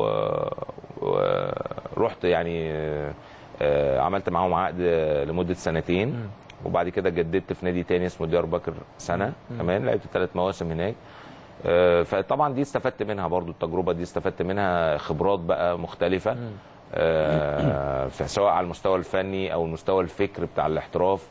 ورحت يعني آه، آه، عملت معاهم عقد لمده سنتين وبعد كده جددت في نادي تاني اسمه ديار بكر سنه كمان لعبت ثلاث مواسم هناك آه، فطبعا دي استفدت منها برضو التجربه دي استفدت منها خبرات بقى مختلفه آه، في- سواء على المستوى الفني او المستوى الفكر بتاع الاحتراف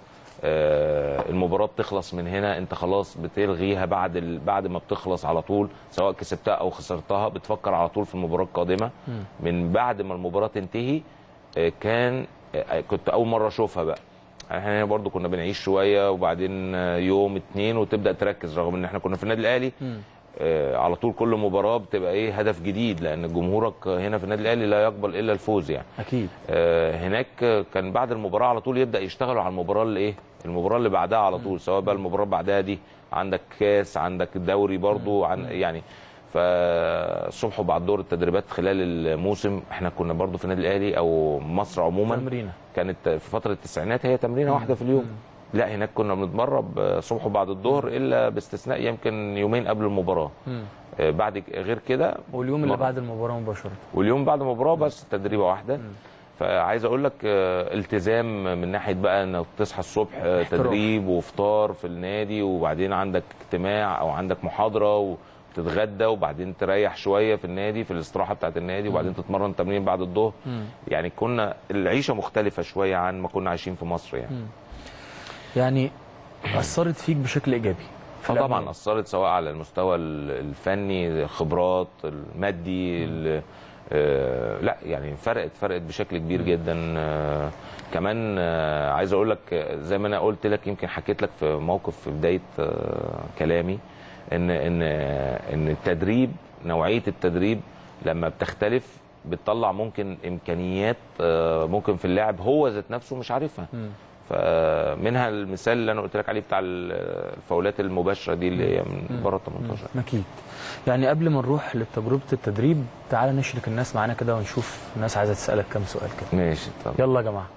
آه، المباراه بتخلص من هنا انت خلاص بتلغيها بعد ال... بعد ما بتخلص على طول سواء كسبتها او خسرتها بتفكر على طول في المباراه القادمه من بعد ما المباراه تنتهي آه، كان آه، كنت اول مره اشوفها بقى احنا هنا برضو كنا بنعيش شويه وبعدين آه، يوم اتنين وتبدا تركز رغم ان احنا كنا في النادي الاهلي آه، على طول كل مباراه بتبقى ايه هدف جديد لان جمهورك هنا في النادي الاهلي لا يقبل الا الفوز يعني اكيد آه، هناك كان بعد المباراه على طول يبدا يشتغلوا على المباراه اللي ايه المباراه اللي بعدها على طول سواء بقى المباراه بعدها دي عندك كاس عندك دوري برضو عن يعني فالصبح وبعد دور التدريبات خلال الموسم احنا كنا برضو في النادي الاهلي او مصر عموما تمرينه كانت في فتره التسعينات هي تمرينه واحده في اليوم لا هناك كنا بنتمرن الصبح وبعد الظهر الا باستثناء يمكن يومين قبل المباراه آه، بعد ك- غير كده واليوم اللي مرة. بعد المباراه مباشره واليوم بعد المباراه بس تدريبه واحده فعايز اقول لك آه، التزام من ناحيه بقى انك تصحى الصبح آه، احتراف. تدريب وفطار في النادي وبعدين عندك اجتماع او عندك محاضره وتتغدى وبعدين تريح شويه في النادي في الاستراحه بتاعه النادي وبعدين تتمرن تمرين بعد الظهر يعني كنا العيشه مختلفه شويه عن ما كنا عايشين في مصر يعني يعني اثرت فيك بشكل ايجابي في آه طبعا الأبناء. اثرت سواء على المستوى ال- الفني الخبرات المادي ال- آه، لا يعني فرقت فرقت بشكل كبير جدا آه، كمان آه، عايز اقول لك آه، زي ما انا قلت لك يمكن حكيت لك في موقف في بدايه آه، كلامي ان ان آه، ان التدريب نوعيه التدريب لما بتختلف بتطلع ممكن امكانيات آه، ممكن في اللاعب هو ذات نفسه مش عارفها فمنها المثال اللي انا قلت لك عليه بتاع الفاولات المباشره دي اللي هي من بره ال 18 اكيد يعني قبل ما نروح لتجربه التدريب تعال نشرك الناس معانا كده ونشوف الناس عايزه تسالك كام سؤال كده ماشي طب يلا يا جماعه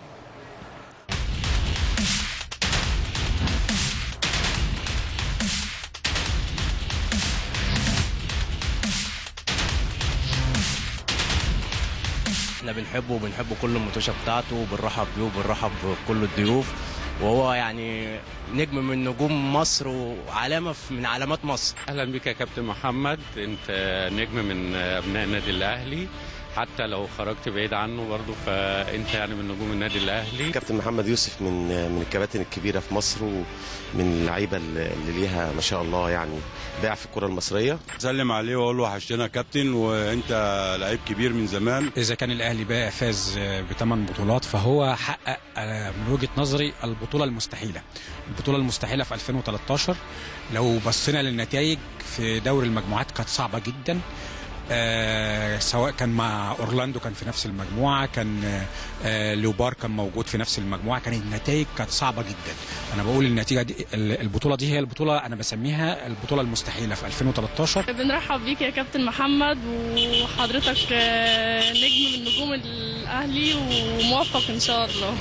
احنا بنحبه وبنحب كل المطوشه بتاعته وبنرحب بيه وبنرحب بكل الضيوف وهو يعني نجم من نجوم مصر وعلامه في- من علامات مصر اهلا بك يا كابتن محمد انت نجم من ابناء النادي الاهلي حتى لو خرجت بعيد عنه برضه فانت يعني من نجوم النادي الاهلي كابتن محمد يوسف من من الكباتن الكبيره في مصر ومن اللعيبه اللي اللي ليها ما شاء الله يعني باع في الكره المصريه سلم عليه واقول له وحشتنا يا كابتن وانت لعيب كبير من زمان إذا كان الأهلي بقى فاز بثمان بطولات فهو حقق آه، من وجهة نظري البطولة المستحيلة البطولة المستحيلة في 2013 لو بصينا للنتائج في دوري المجموعات كانت صعبة جدا آه سواء كان مع اورلاندو كان في نفس المجموعه كان آه آه ليوبار كان موجود في نفس المجموعه كانت النتائج كانت صعبه جدا انا بقول النتيجه دي البطوله دي هي البطوله انا بسميها البطوله المستحيله في 2013 بنرحب بيك يا كابتن محمد وحضرتك آه، نجم من نجوم الاهلي وموفق ان شاء الله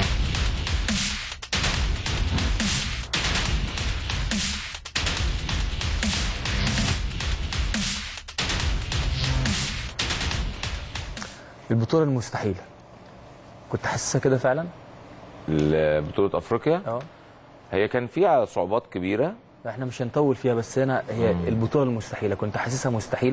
البطوله المستحيله كنت حاسسها كده فعلا بطوله افريقيا اه هي كان فيها صعوبات كبيره احنا مش هنطول فيها بس هنا هي البطوله المستحيله كنت حاسسها مستحيله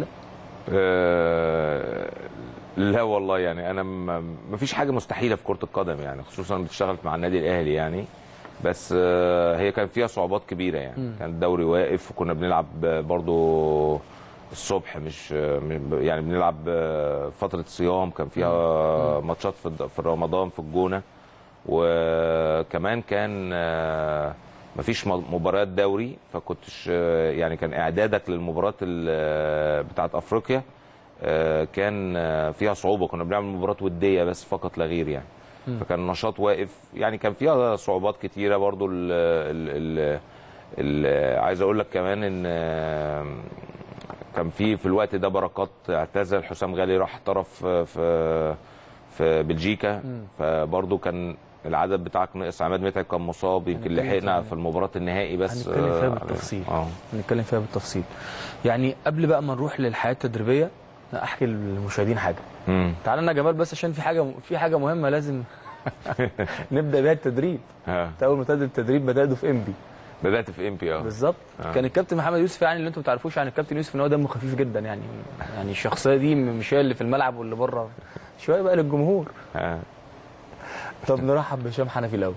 آه، لا والله يعني انا ما فيش حاجه مستحيله في كره القدم يعني خصوصا بتشتغل مع النادي الاهلي يعني بس آه، هي كان فيها صعوبات كبيره يعني مم. كان الدوري واقف وكنا بنلعب برضو الصبح مش يعني بنلعب فتره صيام كان فيها ماتشات في الد- في رمضان في الجونه وكمان كان آه، مفيش م- مباريات دوري فكنتش آه، يعني كان اعدادك للمباريات ال- بتاعت افريقيا آه، كان آه، فيها صعوبه كنا بنعمل مباريات وديه بس فقط لا غير يعني مم. فكان النشاط واقف يعني كان فيها صعوبات كتيره برضو ال ال ال ال عايز اقول لك كمان ان آه، كان في في الوقت ده بركات اعتزل حسام غالي راح احترف في في بلجيكا مم. فبرضو كان العدد بتاعك نقص عماد متعب كان مصاب يمكن هنتكلم لحقنا فيها. في المباراه النهائي بس هنتكلم فيها آه، بالتفصيل اه هنتكلم فيها بالتفصيل يعني قبل بقى ما نروح للحياه التدريبيه لا، احكي للمشاهدين حاجه مم. تعالى لنا يا جمال بس عشان في حاجه في حاجه مهمه لازم نبدا بيها التدريب ها. انت اول ما تبدا التدريب بداته في انبي بدات في ام بي اه بالظبط آه. كان الكابتن محمد يوسف يعني اللي انتم ما تعرفوش عن الكابتن يوسف ان هو دمه خفيف جدا يعني يعني الشخصيه دي مش هي اللي في الملعب واللي بره شويه بقى للجمهور ها. طب نرحب بهشام حنفي الاول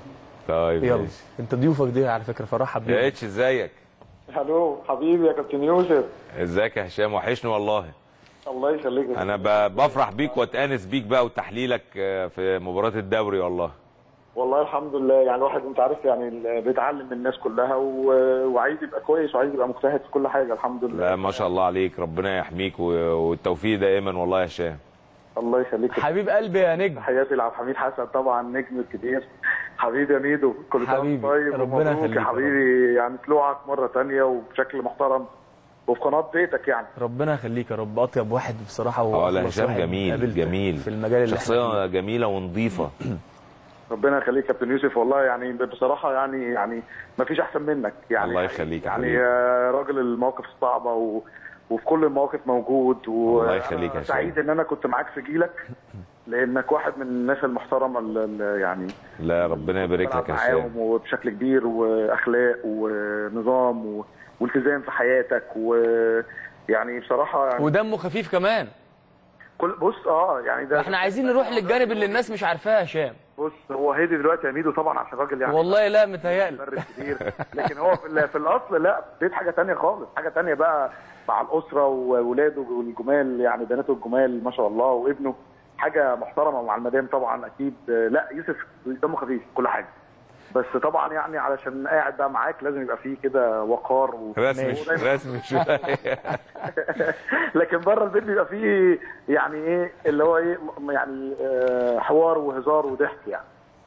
طيب يلا ماشي. انت ضيوفك دي على فكره فرحب يا بيهم اتش ازيك الو حبيبي يا كابتن يوسف ازيك يا هشام وحشني والله الله يخليك يا انا ب- بفرح بيك واتانس بيك بقى وتحليلك آه، في مباراه الدوري والله والله الحمد لله يعني الواحد انت عارف يعني ال- بيتعلم من الناس كلها و... وعايز يبقى كويس وعايز يبقى مجتهد في كل حاجه الحمد لله لا ما شاء الله عليك ربنا يحميك و- والتوفيق دائما والله يا هشام الله يخليك حبيب قلبي يا نجم تحياتي لعبد الحميد حسن طبعا نجم الكبير حبيبي يا ميدو كل سنه حبيبي، وانت طيب ربنا ومبروك يخليك يا يا حبيبي يعني طلوعك مره تانية وبشكل محترم وفي قناه بيتك يعني ربنا يخليك يا رب اطيب واحد بصراحه اه لا وأخلص هشام واحد جميل قابلته جميل في المجال اللي احنا شخصيه جميله ونظيفه ربنا يخليك يا كابتن يوسف والله يعني بصراحه يعني يعني ما فيش احسن منك يعني الله يخليك يا يعني حبيبي. آه، راجل المواقف الصعبه و... وفي كل المواقف موجود و الله يخليك يا أنا سعيد ان انا كنت معاك في جيلك لانك واحد من الناس المحترمه اللي يعني لا ربنا يبارك بلعب لك يا هشام معاهم وبشكل كبير واخلاق ونظام و... والتزام في حياتك ويعني بصراحه يعني ودمه خفيف كمان كل بص اه يعني ده احنا عايزين نروح للجانب اللي الناس مش عارفاه يا هشام بص هو هادي دلوقتي يا ميدو طبعا عشان راجل يعني والله لا متهيألي مدرب كبير لكن هو في, ال- في الاصل لا بيت حاجه تانية خالص حاجه تانية بقى مع الاسره وولاده والجمال يعني بناته الجمال ما شاء الله وابنه حاجه محترمه مع المدام طبعا اكيد لا يوسف دمه خفيف كل حاجه بس طبعا يعني علشان قاعد بقى معاك لازم يبقى فيه كده وقار و... رسمي ودايماً- رسمي شويه لكن بره البيت بيبقى فيه يعني ايه اللي هو ايه م- يعني آه، حوار وهزار وضحك يعني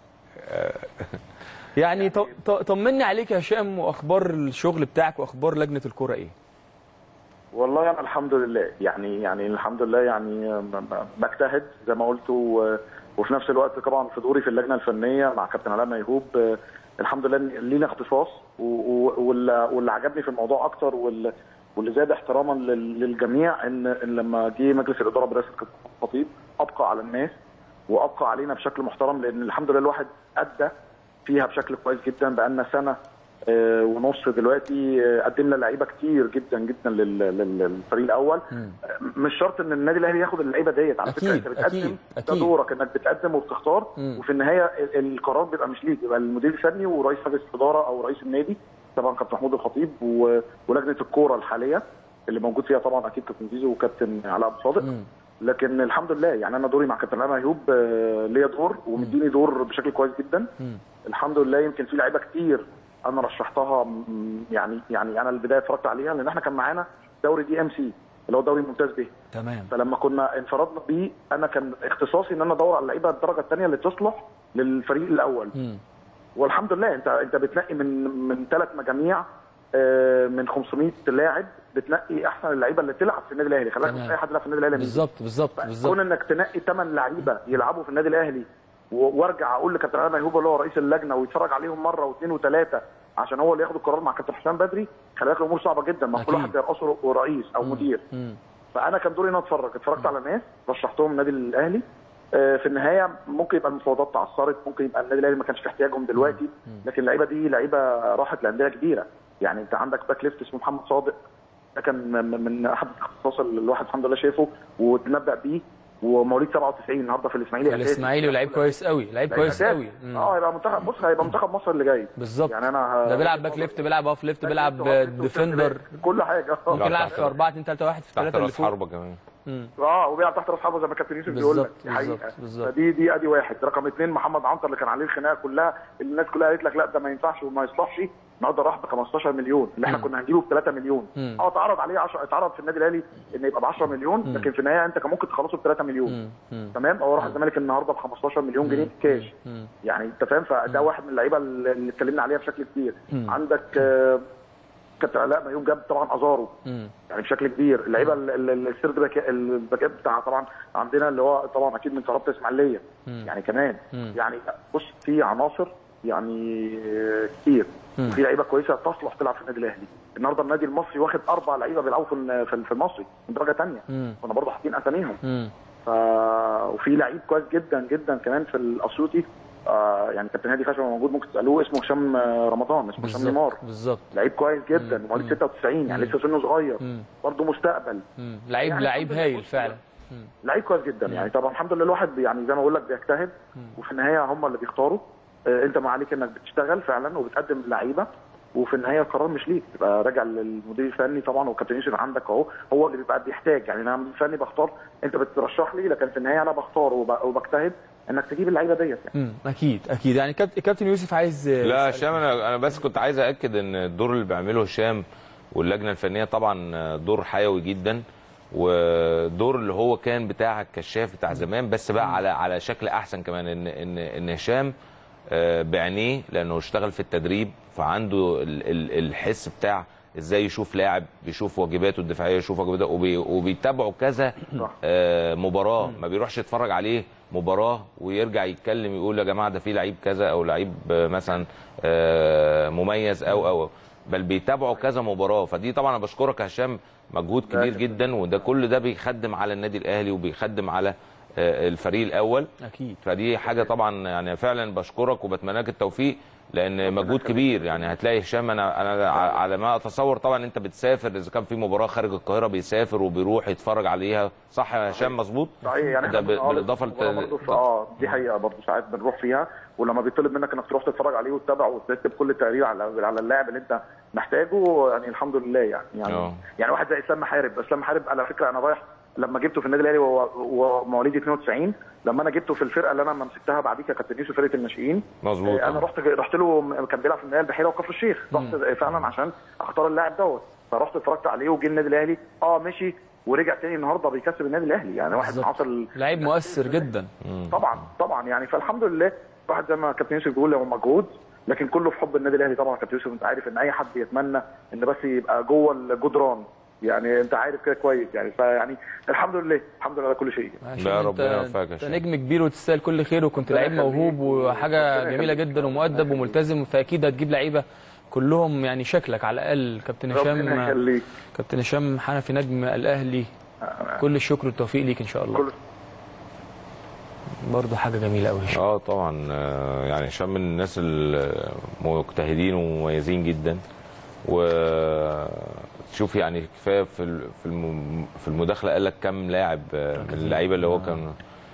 يعني ط- ط- طمني عليك يا هشام واخبار الشغل بتاعك واخبار لجنه الكوره ايه والله انا الحمد لله يعني يعني الحمد لله يعني م- م- بجتهد زي ما قلت و- وفي نفس الوقت طبعا في دوري في اللجنه الفنيه مع كابتن علاء ميهوب آه، الحمد لله إن لينا اختصاص و- و- واللي واللي عجبني في الموضوع اكتر واللي واللي زاد احتراما لل- للجميع ان إن لما جه مجلس الاداره برئاسه كابتن خطيب ابقى على الناس وابقى علينا بشكل محترم لان الحمد لله الواحد ادى فيها بشكل كويس جدا بقالنا سنه آه، ونص دلوقتي آه، قدمنا لعيبه كتير جدا جدا لل- لل- للفريق الاول مش شرط ان النادي الاهلي ياخد اللعيبه ديت على فكره أكيد، انت بتقدم أكيد، ده أكيد. دورك انك بتقدم وبتختار مم. وفي النهايه ال- القرار بيبقى مش ليك بيبقى المدير الفني ورئيس مجلس الاداره او رئيس النادي طبعا كابتن محمود الخطيب و- ولجنه الكوره الحاليه اللي موجود فيها طبعا اكيد كابتن زيزو وكابتن علاء ابو صادق لكن الحمد لله يعني انا دوري مع كابتن علاء ميهوب آه، ليا دور ومديني دور بشكل كويس جدا الحمد لله يمكن في لعيبه كتير انا رشحتها م- يعني يعني انا البدايه اتفرجت عليها لان احنا كان معانا دوري دي ام سي اللي هو دوري ممتاز به تمام فلما كنا انفردنا بيه انا كان اختصاصي ان انا ادور على اللعيبه الدرجه الثانيه اللي تصلح للفريق الاول مم. والحمد لله انت انت بتنقي من من ثلاث مجاميع آه، من 500 لاعب بتنقي احسن اللعيبه اللي تلعب في النادي الاهلي خلي بالك تمام. مش اي حد يلعب في النادي الاهلي بالظبط بالظبط كون بالظبط انك تنقي ثمان لعيبه يلعبوا في النادي الاهلي و- وارجع اقول لكابتن علي ميهوب اللي هو رئيس اللجنه ويتفرج عليهم مره واثنين وثلاثه عشان هو اللي ياخد القرار مع كابتن حسام بدري خلي بالك الامور صعبه جدا ما كل أكيد. واحد يرقصه رئيس او مدير مم. فانا كان دوري ان أنا اتفرج اتفرجت على ناس رشحتهم النادي الاهلي آه، في النهايه ممكن يبقى المفاوضات تعثرت ممكن يبقى النادي الاهلي ما كانش في احتياجهم دلوقتي لكن اللعيبه دي لعيبه راحت لانديه كبيره يعني انت عندك باك ليفت اسمه محمد صادق ده كان من من احد الاختصاص اللي الواحد الحمد لله شايفه وتنبأ بيه ومواليد 97 النهارده في الاسماعيلي أساسي. الاسماعيلي ولعيب كويس قوي لعيب لعيب كويس أساسي. قوي مم. اه هيبقى منتخب بص هيبقى منتخب مصر اللي جاي بالظبط يعني انا ده بيلعب باك ليفت بيلعب اوف ليفت بيلعب ديفندر كل حاجه ممكن يلعب في 4 2 3 1 في تحت الثلاثه اللي راس فوق حربه كمان مم. اه وبيلعب تحت راس حربه زي ما كابتن يوسف بيقول لك بالظبط، دي حقيقه بالظبط، بالظبط. فدي دي ادي واحد رقم اثنين محمد عنتر اللي كان عليه الخناقه كلها اللي الناس كلها قالت لك لا ده ما ينفعش وما يصلحش النهارده راح ب 15 مليون اللي احنا مم. كنا هنجيبه ب 3 مليون مم. اه اتعرض عليه 10 اتعرض في النادي الاهلي ان يبقى ب 10 مليون مم. لكن في النهايه انت كان ممكن تخلصه ب 3 مليون مم. مم. تمام هو راح الزمالك النهارده ب 15 مليون جنيه كاش مم. يعني انت فاهم فده واحد من اللعيبه اللي اتكلمنا عليها بشكل كبير مم. عندك آه، كابتن علاء ميوم جاب طبعا ازارو مم. يعني بشكل كبير اللعيبه ال- ال- السيرد باك الباكات بتاع طبعا عندنا اللي هو طبعا اكيد من كرابه اسماعيليه مم. يعني كمان مم. يعني بص في عناصر يعني آه، كتير مم. في لعيبه كويسه تصلح تلعب في النادي الاهلي النهارده النادي المصري واخد اربع لعيبه بيلعبوا في ال- في ال- في المصري من درجه ثانيه مم. كنا برضه حاطين اساميهم مم. ف... وفي لعيب كويس جدا جدا كمان في الاسيوطي آه يعني كابتن هادي خشبه موجود ممكن تسالوه اسمه هشام آه، رمضان اسمه هشام نيمار بالظبط بالظبط لعيب كويس جدا مم. مواليد مم. 96 يعني لسه سنه صغير مم. برضه مستقبل مم. لعيب يعني لعيب الحمد لله هايل بص فعلا لعيب كويس جدا يعني طبعا الحمد لله الواحد يعني زي ما بقول لك بيجتهد وفي النهايه هم اللي بيختاروا آه، انت ما عليك انك بتشتغل فعلا وبتقدم لعيبه وفي النهايه القرار مش ليك تبقى راجع للمدير الفني طبعا وكابتن يوسف عندك اهو هو اللي بيبقى بيحتاج يعني انا مدير فني بختار انت بترشح لي لكن في النهايه انا بختار وب- وبجتهد انك تجيب اللعيبه ديت يعني. مم. اكيد اكيد يعني كابتن كابتن يوسف عايز لا هشام انا انا بس كنت عايز ااكد ان الدور اللي بيعمله هشام واللجنه الفنيه طبعا دور حيوي جدا ودور اللي هو كان بتاع الكشاف بتاع زمان بس بقى على على شكل احسن كمان ان ان ان هشام آه، بعينيه لانه اشتغل في التدريب فعنده ال- ال- الحس بتاع ازاي يشوف لاعب بيشوف واجباته الدفاعيه يشوف واجباته وبي وبيتابعوا كذا آه، مباراه ما بيروحش يتفرج عليه مباراه ويرجع يتكلم يقول يا جماعه ده في لعيب كذا او لعيب آه، مثلا آه، مميز او او بل بيتابعوا كذا مباراه فدي طبعا انا بشكرك يا هشام مجهود كبير جدا وده كل ده بيخدم على النادي الاهلي وبيخدم على آه، الفريق الاول اكيد فدي حاجه طبعا يعني فعلا بشكرك وبتمنى لك التوفيق لان مجهود كبير يعني هتلاقي هشام انا انا ع- على ما اتصور طبعا انت بتسافر اذا كان في مباراه خارج القاهره بيسافر وبيروح يتفرج عليها صح يا هشام مظبوط صحيح يعني ده احنا ب- بن- آه، بالاضافه المباراة لت... برضه في- اه دي حقيقه برضه ساعات بنروح فيها ولما بيطلب منك انك تروح تتفرج عليه وتتابعه وتكتب كل التقارير على على اللاعب اللي انت محتاجه يعني الحمد لله يعني يعني آه. يعني واحد زي اسلام محارب اسلام محارب على فكره انا رايح لما جبته في النادي الاهلي وهو وهو مواليد 92 لما انا جبته في الفرقه اللي انا لما مسكتها بعديك يا كابتن يوسف فرقه الناشئين مظبوط آه، انا رحت رحت له كان بيلعب في النهائي البحيره وكفر الشيخ رحت فعلا عشان اختار اللاعب دوت فرحت اتفرجت عليه وجه النادي الاهلي اه مشي ورجع تاني النهارده بيكسب النادي الاهلي يعني واحد بالظبط. حصل لعيب مؤثر جدا طبعا طبعا يعني فالحمد لله واحد زي ما كابتن يوسف بيقول هو مجهود لكن كله في حب النادي الاهلي طبعا كابتن يوسف انت عارف ان اي حد يتمنى ان بس يبقى جوه الجدران يعني انت عارف كده كويس يعني فيعني الحمد لله الحمد لله على كل شيء عشان انت, انت نجم كبير وتستاهل كل خير وكنت لعيب موهوب وحاجه جميله جدا ومؤدب وملتزم فاكيد هتجيب لعيبه كلهم يعني شكلك على الاقل كابتن ربنا هشام يخليك. كابتن هشام حنفي نجم الاهلي كل الشكر والتوفيق ليك ان شاء الله برضه حاجه جميله قوي اه طبعا آه، يعني هشام من الناس المجتهدين ومميزين جدا وشوف يعني كفايه في ال- في الم- في المداخله قال لك كم لاعب آه، من اللعيبه اللي هو كان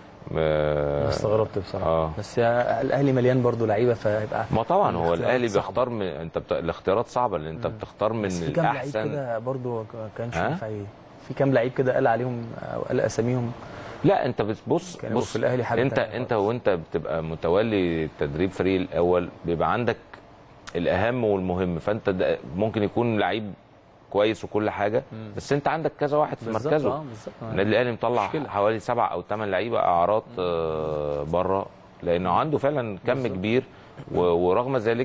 آه، أنا استغربت بصراحه اه بس يا الاهلي مليان برضه لعيبه فيبقى ما طبعا هو الاختيارات الاهلي صعبة. بيختار من انت بت... الاختيارات صعبه لان انت بتختار من بس في كام لعيب الاحسن كده برضه ما كانش ها؟ ينفع ي- في كام لعيب كده قال عليهم او قال اساميهم لا انت بتبص كانوا بص في الأهلي حاجة انت تانية انت وانت بتبقى متولي تدريب فريق الاول بيبقى عندك الاهم والمهم فانت ده ممكن يكون لعيب كويس وكل حاجه بس انت عندك كذا واحد في بالظبط، مركزه اه، بالظبط. النادي الاهلي مطلع مشكلة. حوالي سبع او ثمان لعيبه اعراض آه، بره لانه عنده فعلا كم كبير و- ورغم ذلك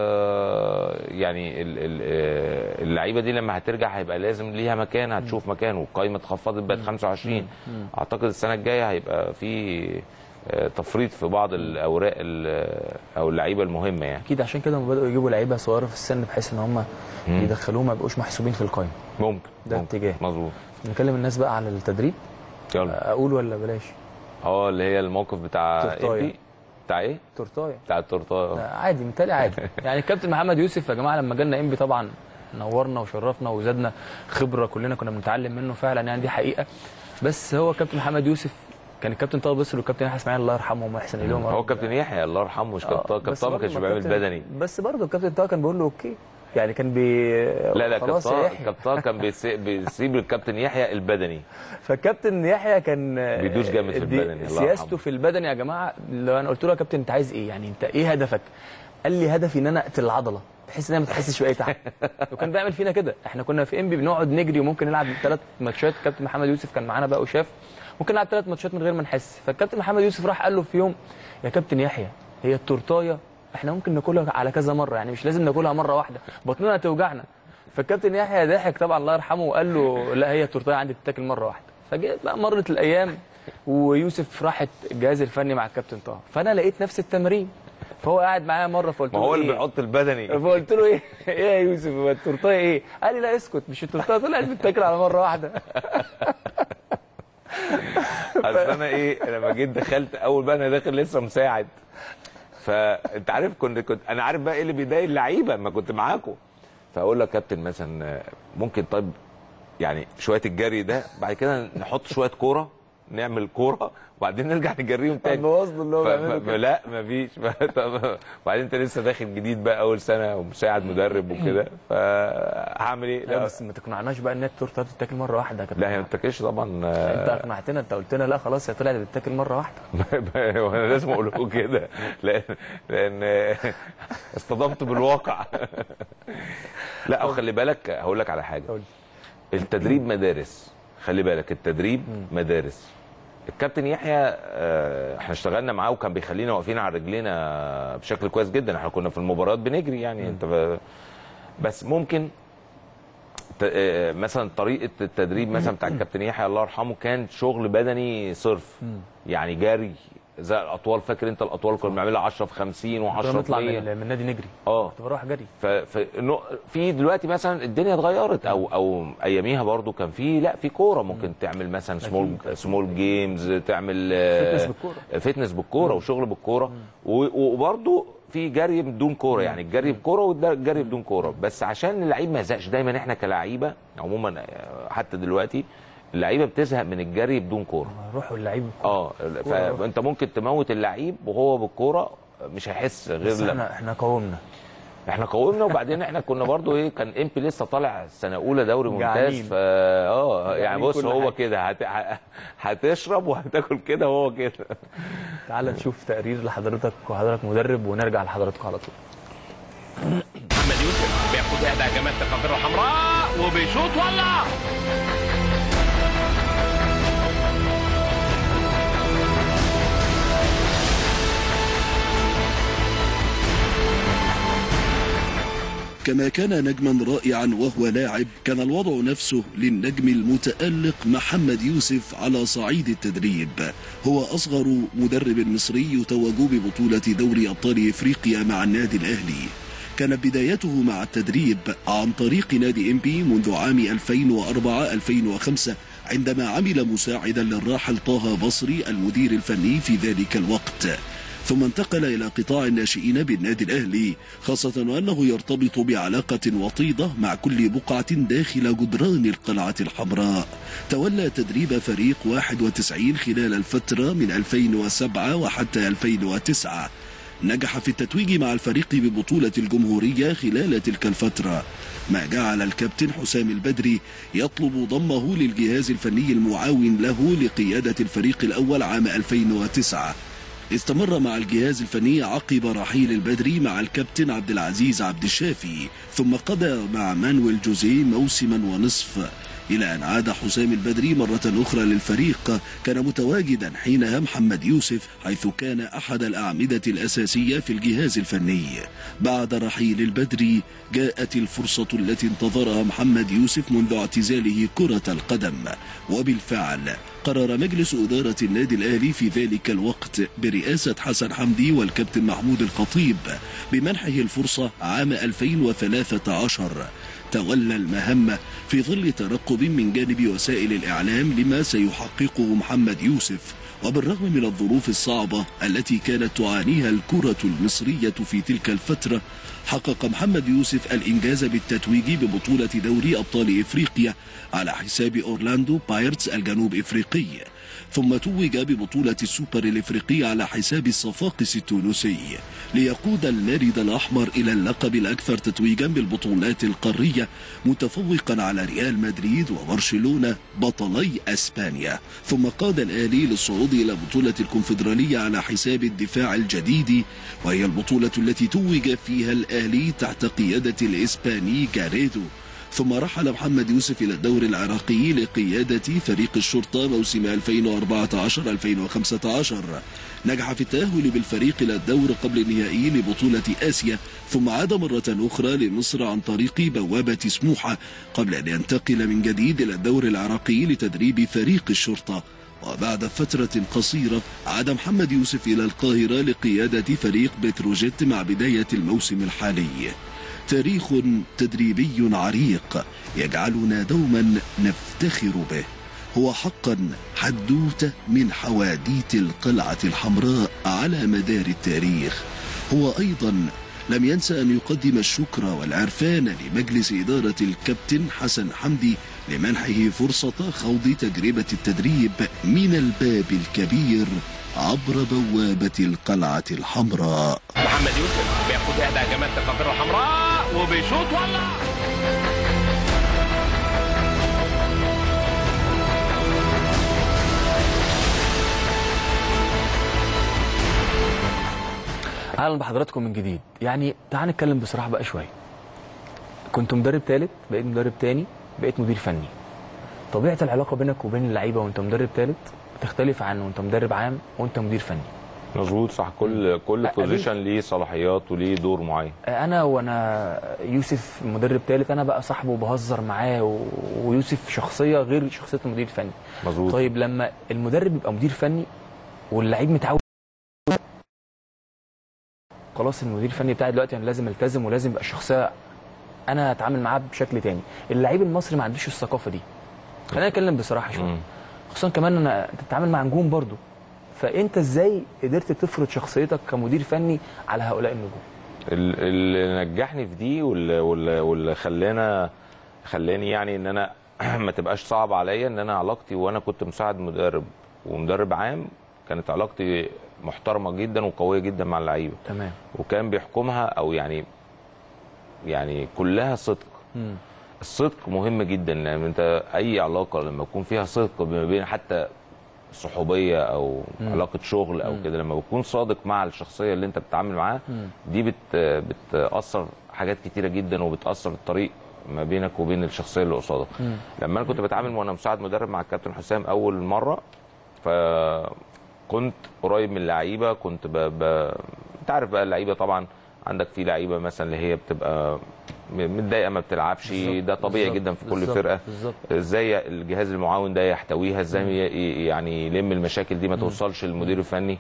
آه، يعني ال- ال- آه، اللعيبه دي لما هترجع هيبقى لازم ليها مكان هتشوف مكان والقايمه اتخفضت بقت 25 اعتقد السنه الجايه هيبقى في آه، تفريط في بعض الاوراق ال- او اللعيبه المهمه يعني اكيد عشان كده هم بداوا يجيبوا لعيبه صغيره في السن بحيث ان هم يدخلوهم ما يبقوش محسوبين في القائمه ممكن ده ممكن. اتجاه مظبوط نكلم الناس بقى على التدريب يلا اقول ولا بلاش اه اللي هي الموقف بتاع تورتاية. إيبي. بتاع ايه؟ تورتايه بتاع التورتايه عادي متهيألي عادي يعني الكابتن محمد يوسف يا جماعه لما جالنا انبي طبعا نورنا وشرفنا وزادنا خبره كلنا كنا بنتعلم منه فعلا يعني دي حقيقه بس هو كابتن محمد يوسف كان الكابتن طه بسر والكابتن يحيى اسماعيل الله يرحمهم ويحسن اليهم هو كابتن يحيى الله يرحمه مش كابتن طه بس كابتن طه ما برضه كانش ما بيعمل كابتن- بدني بس برضه الكابتن طه كان بيقول له اوكي يعني كان بي لا لا خلاص يا كابتن يحيى. كابتن كان بيسي- بيسيب الكابتن يحيى البدني فالكابتن يحيى كان بيدوس جامد في دي- البدني، الله سياسته يرحمه. في البدني يا جماعه لو انا قلت له يا كابتن انت عايز ايه يعني انت ايه هدفك قال لي هدفي ان انا اقتل العضله بحيث ان انا ما تحسش باي تعب وكان بيعمل فينا كده احنا كنا في انبي بنقعد نجري وممكن نلعب ثلاث ماتشات كابتن محمد يوسف كان معانا بقى وشاف ممكن نلعب ثلاث ماتشات من غير ما نحس فالكابتن محمد يوسف راح قال له في يوم يا كابتن يحيى هي التورتايه احنا ممكن ناكلها على كذا مره يعني مش لازم ناكلها مره واحده بطننا هتوجعنا فالكابتن يحيى ضحك طبعا الله يرحمه وقال له لا هي التورتايه عندي تتاكل مره واحده فجيت بقى مرت الايام ويوسف راحت الجهاز الفني مع الكابتن طه فانا لقيت نفس التمرين فهو قاعد معايا مره فقلت ما له هو اللي إيه؟ بيحط البدني فقلت له ايه ايه يا يوسف هو التورتايه ايه قال لي لا اسكت مش التورتايه طلعت بتتاكل على مره واحده اصل انا ايه لما جيت دخلت اول بقى انا داخل لسه مساعد فانت عارف كنت كنت انا عارف بقى ايه اللي بيضايق اللعيبه ما كنت معاكم فاقول له يا كابتن مثلا آه، ممكن طيب يعني شويه الجري ده بعد كده نحط شويه كوره نعمل كوره وبعدين نرجع نجريهم تاني هنبوظ له اللي هو ف- بيعمله ف- كده. لا مفيش طب وبعدين انت لسه داخل جديد بقى اول سنه ومساعد مدرب وكده فهعمل ايه؟ لا بس ما تقنعناش بقى ان التورته بتتاكل مره واحده يا كابتن لا هي ما بتتاكلش طبعا انت اقنعتنا انت قلت لنا لا خلاص هي طلعت بتتاكل مره واحده وانا لازم اقول لكم كده لان لان اصطدمت بالواقع لا وخلي بالك هقول لك على حاجه التدريب مدارس خلي بالك التدريب مدارس الكابتن يحيى آه، احنا اشتغلنا معاه وكان بيخلينا واقفين على رجلينا بشكل كويس جدا احنا كنا في المباريات بنجري يعني انت ب- بس ممكن ت- آه، مثلا طريقه التدريب مثلا بتاع الكابتن يحيى الله يرحمه كان شغل بدني صرف يعني جري زي الاطوال فاكر انت الاطوال كنا بنعملها 10 في 50 و10 كنا في نطلع 100 من من النادي نجري اه كنت بروح جري ف... ف... نو- في دلوقتي مثلا الدنيا اتغيرت او او اياميها برضو كان في لا في كوره ممكن تعمل مثلا سمول سمول جيمز تعمل آه، فتنس بالكورة. فتنس بالكوره وشغل بالكوره و- وبرضو في جري بدون كوره يعني الجري بكوره والجري بدون كوره بس عشان اللعيب ما يزهقش دايما احنا كلاعيبه عموما آه، حتى دلوقتي اللعيبه بتزهق من الجري بدون كوره روحوا اللعيب اه فانت ممكن تموت اللعيب وهو بالكوره مش هيحس غير بس لما- احنا احنا قاومنا احنا قومنا وبعدين احنا كنا برضو ايه كان امبي لسه طالع سنه اولى دوري ممتاز جعانين. فا اه يعني جعانين بص كل هو حاجة. كده هت... ه- هتشرب وهتاكل كده وهو كده تعال نشوف تقرير لحضرتك وحضرتك مدرب ونرجع لحضراتكم على طول محمد يوسف بياخد احدى هجمات القافله الحمراء وبيشوط ولا كما كان نجما رائعا وهو لاعب كان الوضع نفسه للنجم المتألق محمد يوسف على صعيد التدريب هو أصغر مدرب مصري يتوج ببطولة دوري أبطال إفريقيا مع النادي الأهلي كانت بدايته مع التدريب عن طريق نادي إمبي منذ عام 2004-2005 عندما عمل مساعدا للراحل طه بصري المدير الفني في ذلك الوقت ثم انتقل إلى قطاع الناشئين بالنادي الأهلي خاصة وأنه يرتبط بعلاقة وطيدة مع كل بقعة داخل جدران القلعة الحمراء تولى تدريب فريق 91 خلال الفترة من 2007 وحتى 2009 نجح في التتويج مع الفريق ببطولة الجمهورية خلال تلك الفترة ما جعل الكابتن حسام البدري يطلب ضمه للجهاز الفني المعاون له لقيادة الفريق الأول عام 2009 استمر مع الجهاز الفني عقب رحيل البدري مع الكابتن عبد العزيز عبد الشافي ثم قضى مع مانويل جوزيه موسما ونصف إلى أن عاد حسام البدري مرة أخرى للفريق كان متواجدا حينها محمد يوسف حيث كان أحد الأعمدة الأساسية في الجهاز الفني بعد رحيل البدري جاءت الفرصة التي انتظرها محمد يوسف منذ اعتزاله كرة القدم وبالفعل قرر مجلس إدارة النادي الأهلي في ذلك الوقت برئاسة حسن حمدي والكابتن محمود الخطيب بمنحه الفرصة عام 2013 تولى المهمة في ظل ترقب من جانب وسائل الإعلام لما سيحققه محمد يوسف وبالرغم من الظروف الصعبة التي كانت تعانيها الكرة المصرية في تلك الفترة حقق محمد يوسف الإنجاز بالتتويج ببطولة دوري أبطال إفريقيا على حساب أورلاندو بايرتس الجنوب إفريقي ثم توج ببطولة السوبر الإفريقي على حساب الصفاقس التونسي ليقود المارد الأحمر إلى اللقب الأكثر تتويجا بالبطولات القارية متفوقا على ريال مدريد وبرشلونة بطلي أسبانيا ثم قاد الأهلي للصعود إلى بطولة الكونفدرالية على حساب الدفاع الجديد وهي البطولة التي توج فيها الأهلي تحت قيادة الإسباني جاريدو ثم رحل محمد يوسف إلى الدور العراقي لقيادة فريق الشرطة موسم 2014-2015 نجح في التأهل بالفريق إلى الدور قبل النهائي لبطولة آسيا ثم عاد مرة أخرى لمصر عن طريق بوابة سموحة قبل أن ينتقل من جديد إلى الدور العراقي لتدريب فريق الشرطة وبعد فترة قصيرة عاد محمد يوسف إلى القاهرة لقيادة فريق بتروجيت مع بداية الموسم الحالي تاريخ تدريبي عريق يجعلنا دوما نفتخر به هو حقا حدوتة من حواديت القلعة الحمراء على مدار التاريخ هو أيضا لم ينسى أن يقدم الشكر والعرفان لمجلس إدارة الكابتن حسن حمدي لمنحه فرصة خوض تجربة التدريب من الباب الكبير عبر بوابة القلعة الحمراء محمد يوسف بياخد احدى هجمات القافله الحمراء وبيشوط ولا اهلا بحضراتكم من جديد يعني تعال نتكلم بصراحه بقى شويه كنت مدرب ثالث بقيت مدرب تاني بقيت مدير فني طبيعه العلاقه بينك وبين اللعيبه وانت مدرب ثالث تختلف عن وانت مدرب عام وانت مدير فني مظبوط صح كل كل أ- بوزيشن ليه صلاحيات وليه دور معين انا وانا يوسف مدرب ثالث انا بقى صاحبه وبهزر معاه و... ويوسف شخصيه غير شخصيه المدير الفني مظبوط طيب لما المدرب يبقى مدير فني واللعيب متعود خلاص المدير الفني بتاعي دلوقتي انا لازم التزم ولازم يبقى الشخصيه انا اتعامل معاه بشكل تاني اللعيب المصري ما عندوش الثقافه دي خلينا نتكلم بصراحه شويه خصوصا كمان انا انت بتتعامل مع نجوم برضو فانت ازاي قدرت تفرض شخصيتك كمدير فني على هؤلاء النجوم ال- اللي نجحني في دي واللي, واللي, واللي خلانا خلاني يعني ان انا ما تبقاش صعب عليا ان انا علاقتي وانا كنت مساعد مدرب ومدرب عام كانت علاقتي محترمه جدا وقويه جدا مع اللعيبه تمام وكان بيحكمها او يعني يعني كلها صدق مم. الصدق مهم جدا لان انت اي علاقه لما يكون فيها صدق ما بين حتى صحوبيه او مم. علاقه شغل او مم. كده لما بتكون صادق مع الشخصيه اللي انت بتتعامل معاها مم. دي بت بتاثر حاجات كتيره جدا وبتاثر الطريق ما بينك وبين الشخصيه اللي قصادك مم. لما انا كنت بتعامل وانا مساعد مدرب مع الكابتن حسام اول مره فكنت قريب من اللعيبه كنت ب... ب... انت عارف بقى اللعيبه طبعا عندك في لعيبه مثلا اللي هي بتبقى م- متضايقه ما بتلعبش بالظبط، ده طبيعي بالظبط، جدا في كل بالظبط، فرقه بالظبط. ازاي الجهاز المعاون ده يحتويها ازاي ي- يعني يلم المشاكل دي ما توصلش للمدير الفني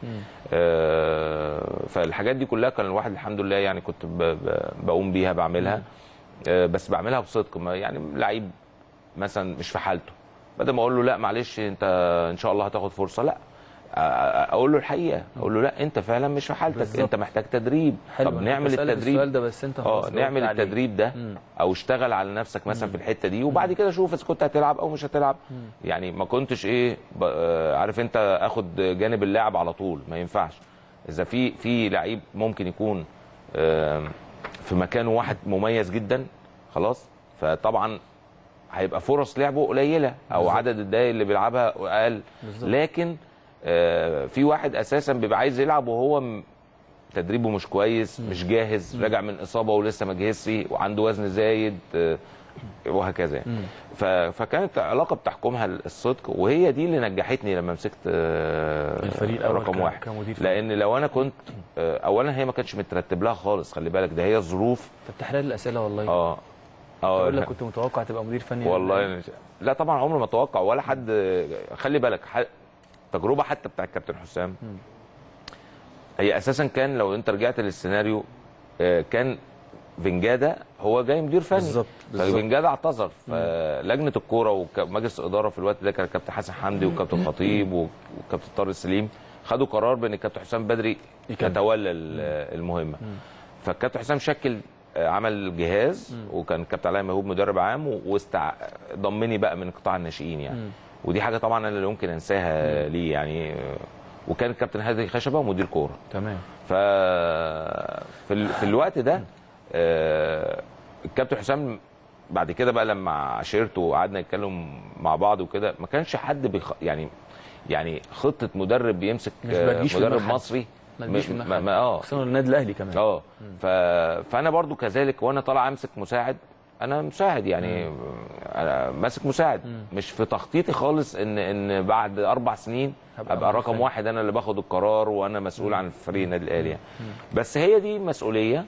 آه، فالحاجات دي كلها كان الواحد الحمد لله يعني كنت ب- ب- بقوم بيها بعملها آه، بس بعملها بصدق ما يعني لعيب مثلا مش في حالته بدل ما اقول له لا معلش انت ان شاء الله هتاخد فرصه لا أ- أ- اقول له الحقيقه اقول له لا انت فعلا مش في حالتك بالظبط. انت محتاج تدريب حلو، طب أنا نعمل كنت بسألك التدريب السؤال ده بس أنت اه خلاص جاوبت نعمل عليه. التدريب ده مم. او اشتغل على نفسك مثلا في الحته دي وبعد كده شوف اذا كنت هتلعب او مش هتلعب مم. يعني ما كنتش ايه ب- آه، عارف انت اخد جانب اللاعب على طول ما ينفعش اذا في في لعيب ممكن يكون آم، في مكانه واحد مميز جدا خلاص فطبعا هيبقى فرص لعبه قليله او بالظبط. عدد الدقائق اللي بيلعبها اقل بالظبط. لكن آه، في واحد اساسا بيبقى عايز يلعب وهو م- تدريبه مش كويس مش جاهز راجع من اصابه ولسه ما جهزش وعنده وزن زايد آه، وهكذا يعني ف- فكانت علاقه بتحكمها الصدق وهي دي اللي نجحتني لما مسكت آه، الفريق الأول رقم ك- واحد كمدير فني. لان لو انا كنت آه، اولا هي ما كانتش مترتب لها خالص خلي بالك ده هي ظروف انت بتحرق لي الاسئله والله اه اه اقول لك كنت متوقع تبقى مدير فني والله مش... لا طبعا عمري ما اتوقع ولا حد خلي بالك ح... تجربه حتى بتاع الكابتن حسام هي اساسا كان لو انت رجعت للسيناريو آه، كان فنجادا هو جاي مدير فني بالظبط، بالظبط. ففنجادا اعتذر فلجنه الكوره ومجلس الاداره في الوقت ده كان الكابتن حسن حمدي والكابتن خطيب والكابتن طارق سليم خدوا قرار بان الكابتن حسام بدري يتولى ال- المهمه فالكابتن حسام شكل آه، عمل جهاز وكان الكابتن علاء مهوب مدرب عام وضمني بقى من قطاع الناشئين يعني مم. ودي حاجه طبعا انا لا يمكن انساها ليه يعني آه، وكان الكابتن هادي خشبه مدير كوره تمام ف في, ال... في الوقت ده آه، الكابتن حسام بعد كده بقى لما عاشرته وقعدنا نتكلم مع بعض وكده ما كانش حد بيخ... يعني يعني خطه مدرب بيمسك مش آه، بتجيش في مدرب دماغ حد. مصري ما تجيش في م- دماغ ما حد. ما- اه خصوصا النادي الاهلي كمان اه ف... فانا برضو كذلك وانا طالع امسك مساعد انا مساعد يعني انا ماسك مساعد مش في تخطيطي خالص ان ان بعد اربع سنين هبقى ابقى مدير رقم فني. واحد انا اللي باخد القرار وانا مسؤول عن فريق النادي الاهلي يعني. بس هي دي مسؤوليه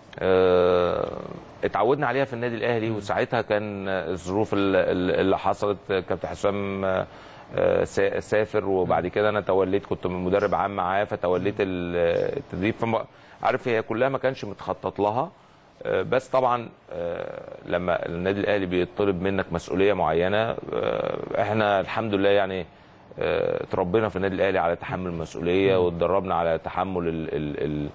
آه، اتعودنا عليها في النادي الاهلي وساعتها كان الظروف ال- ال- اللي حصلت كابتن حسام آه، آه، سا- سافر وبعد كده انا توليت كنت مدرب عام معاه فتوليت ال- التدريب فما عارف هي كلها ما كانش متخطط لها آه، بس طبعا آه، لما النادي الاهلي بيطلب منك مسؤوليه معينه آه، احنا الحمد لله يعني آه، اتربينا في النادي الاهلي على تحمل المسؤوليه واتدربنا على تحمل ال ال ال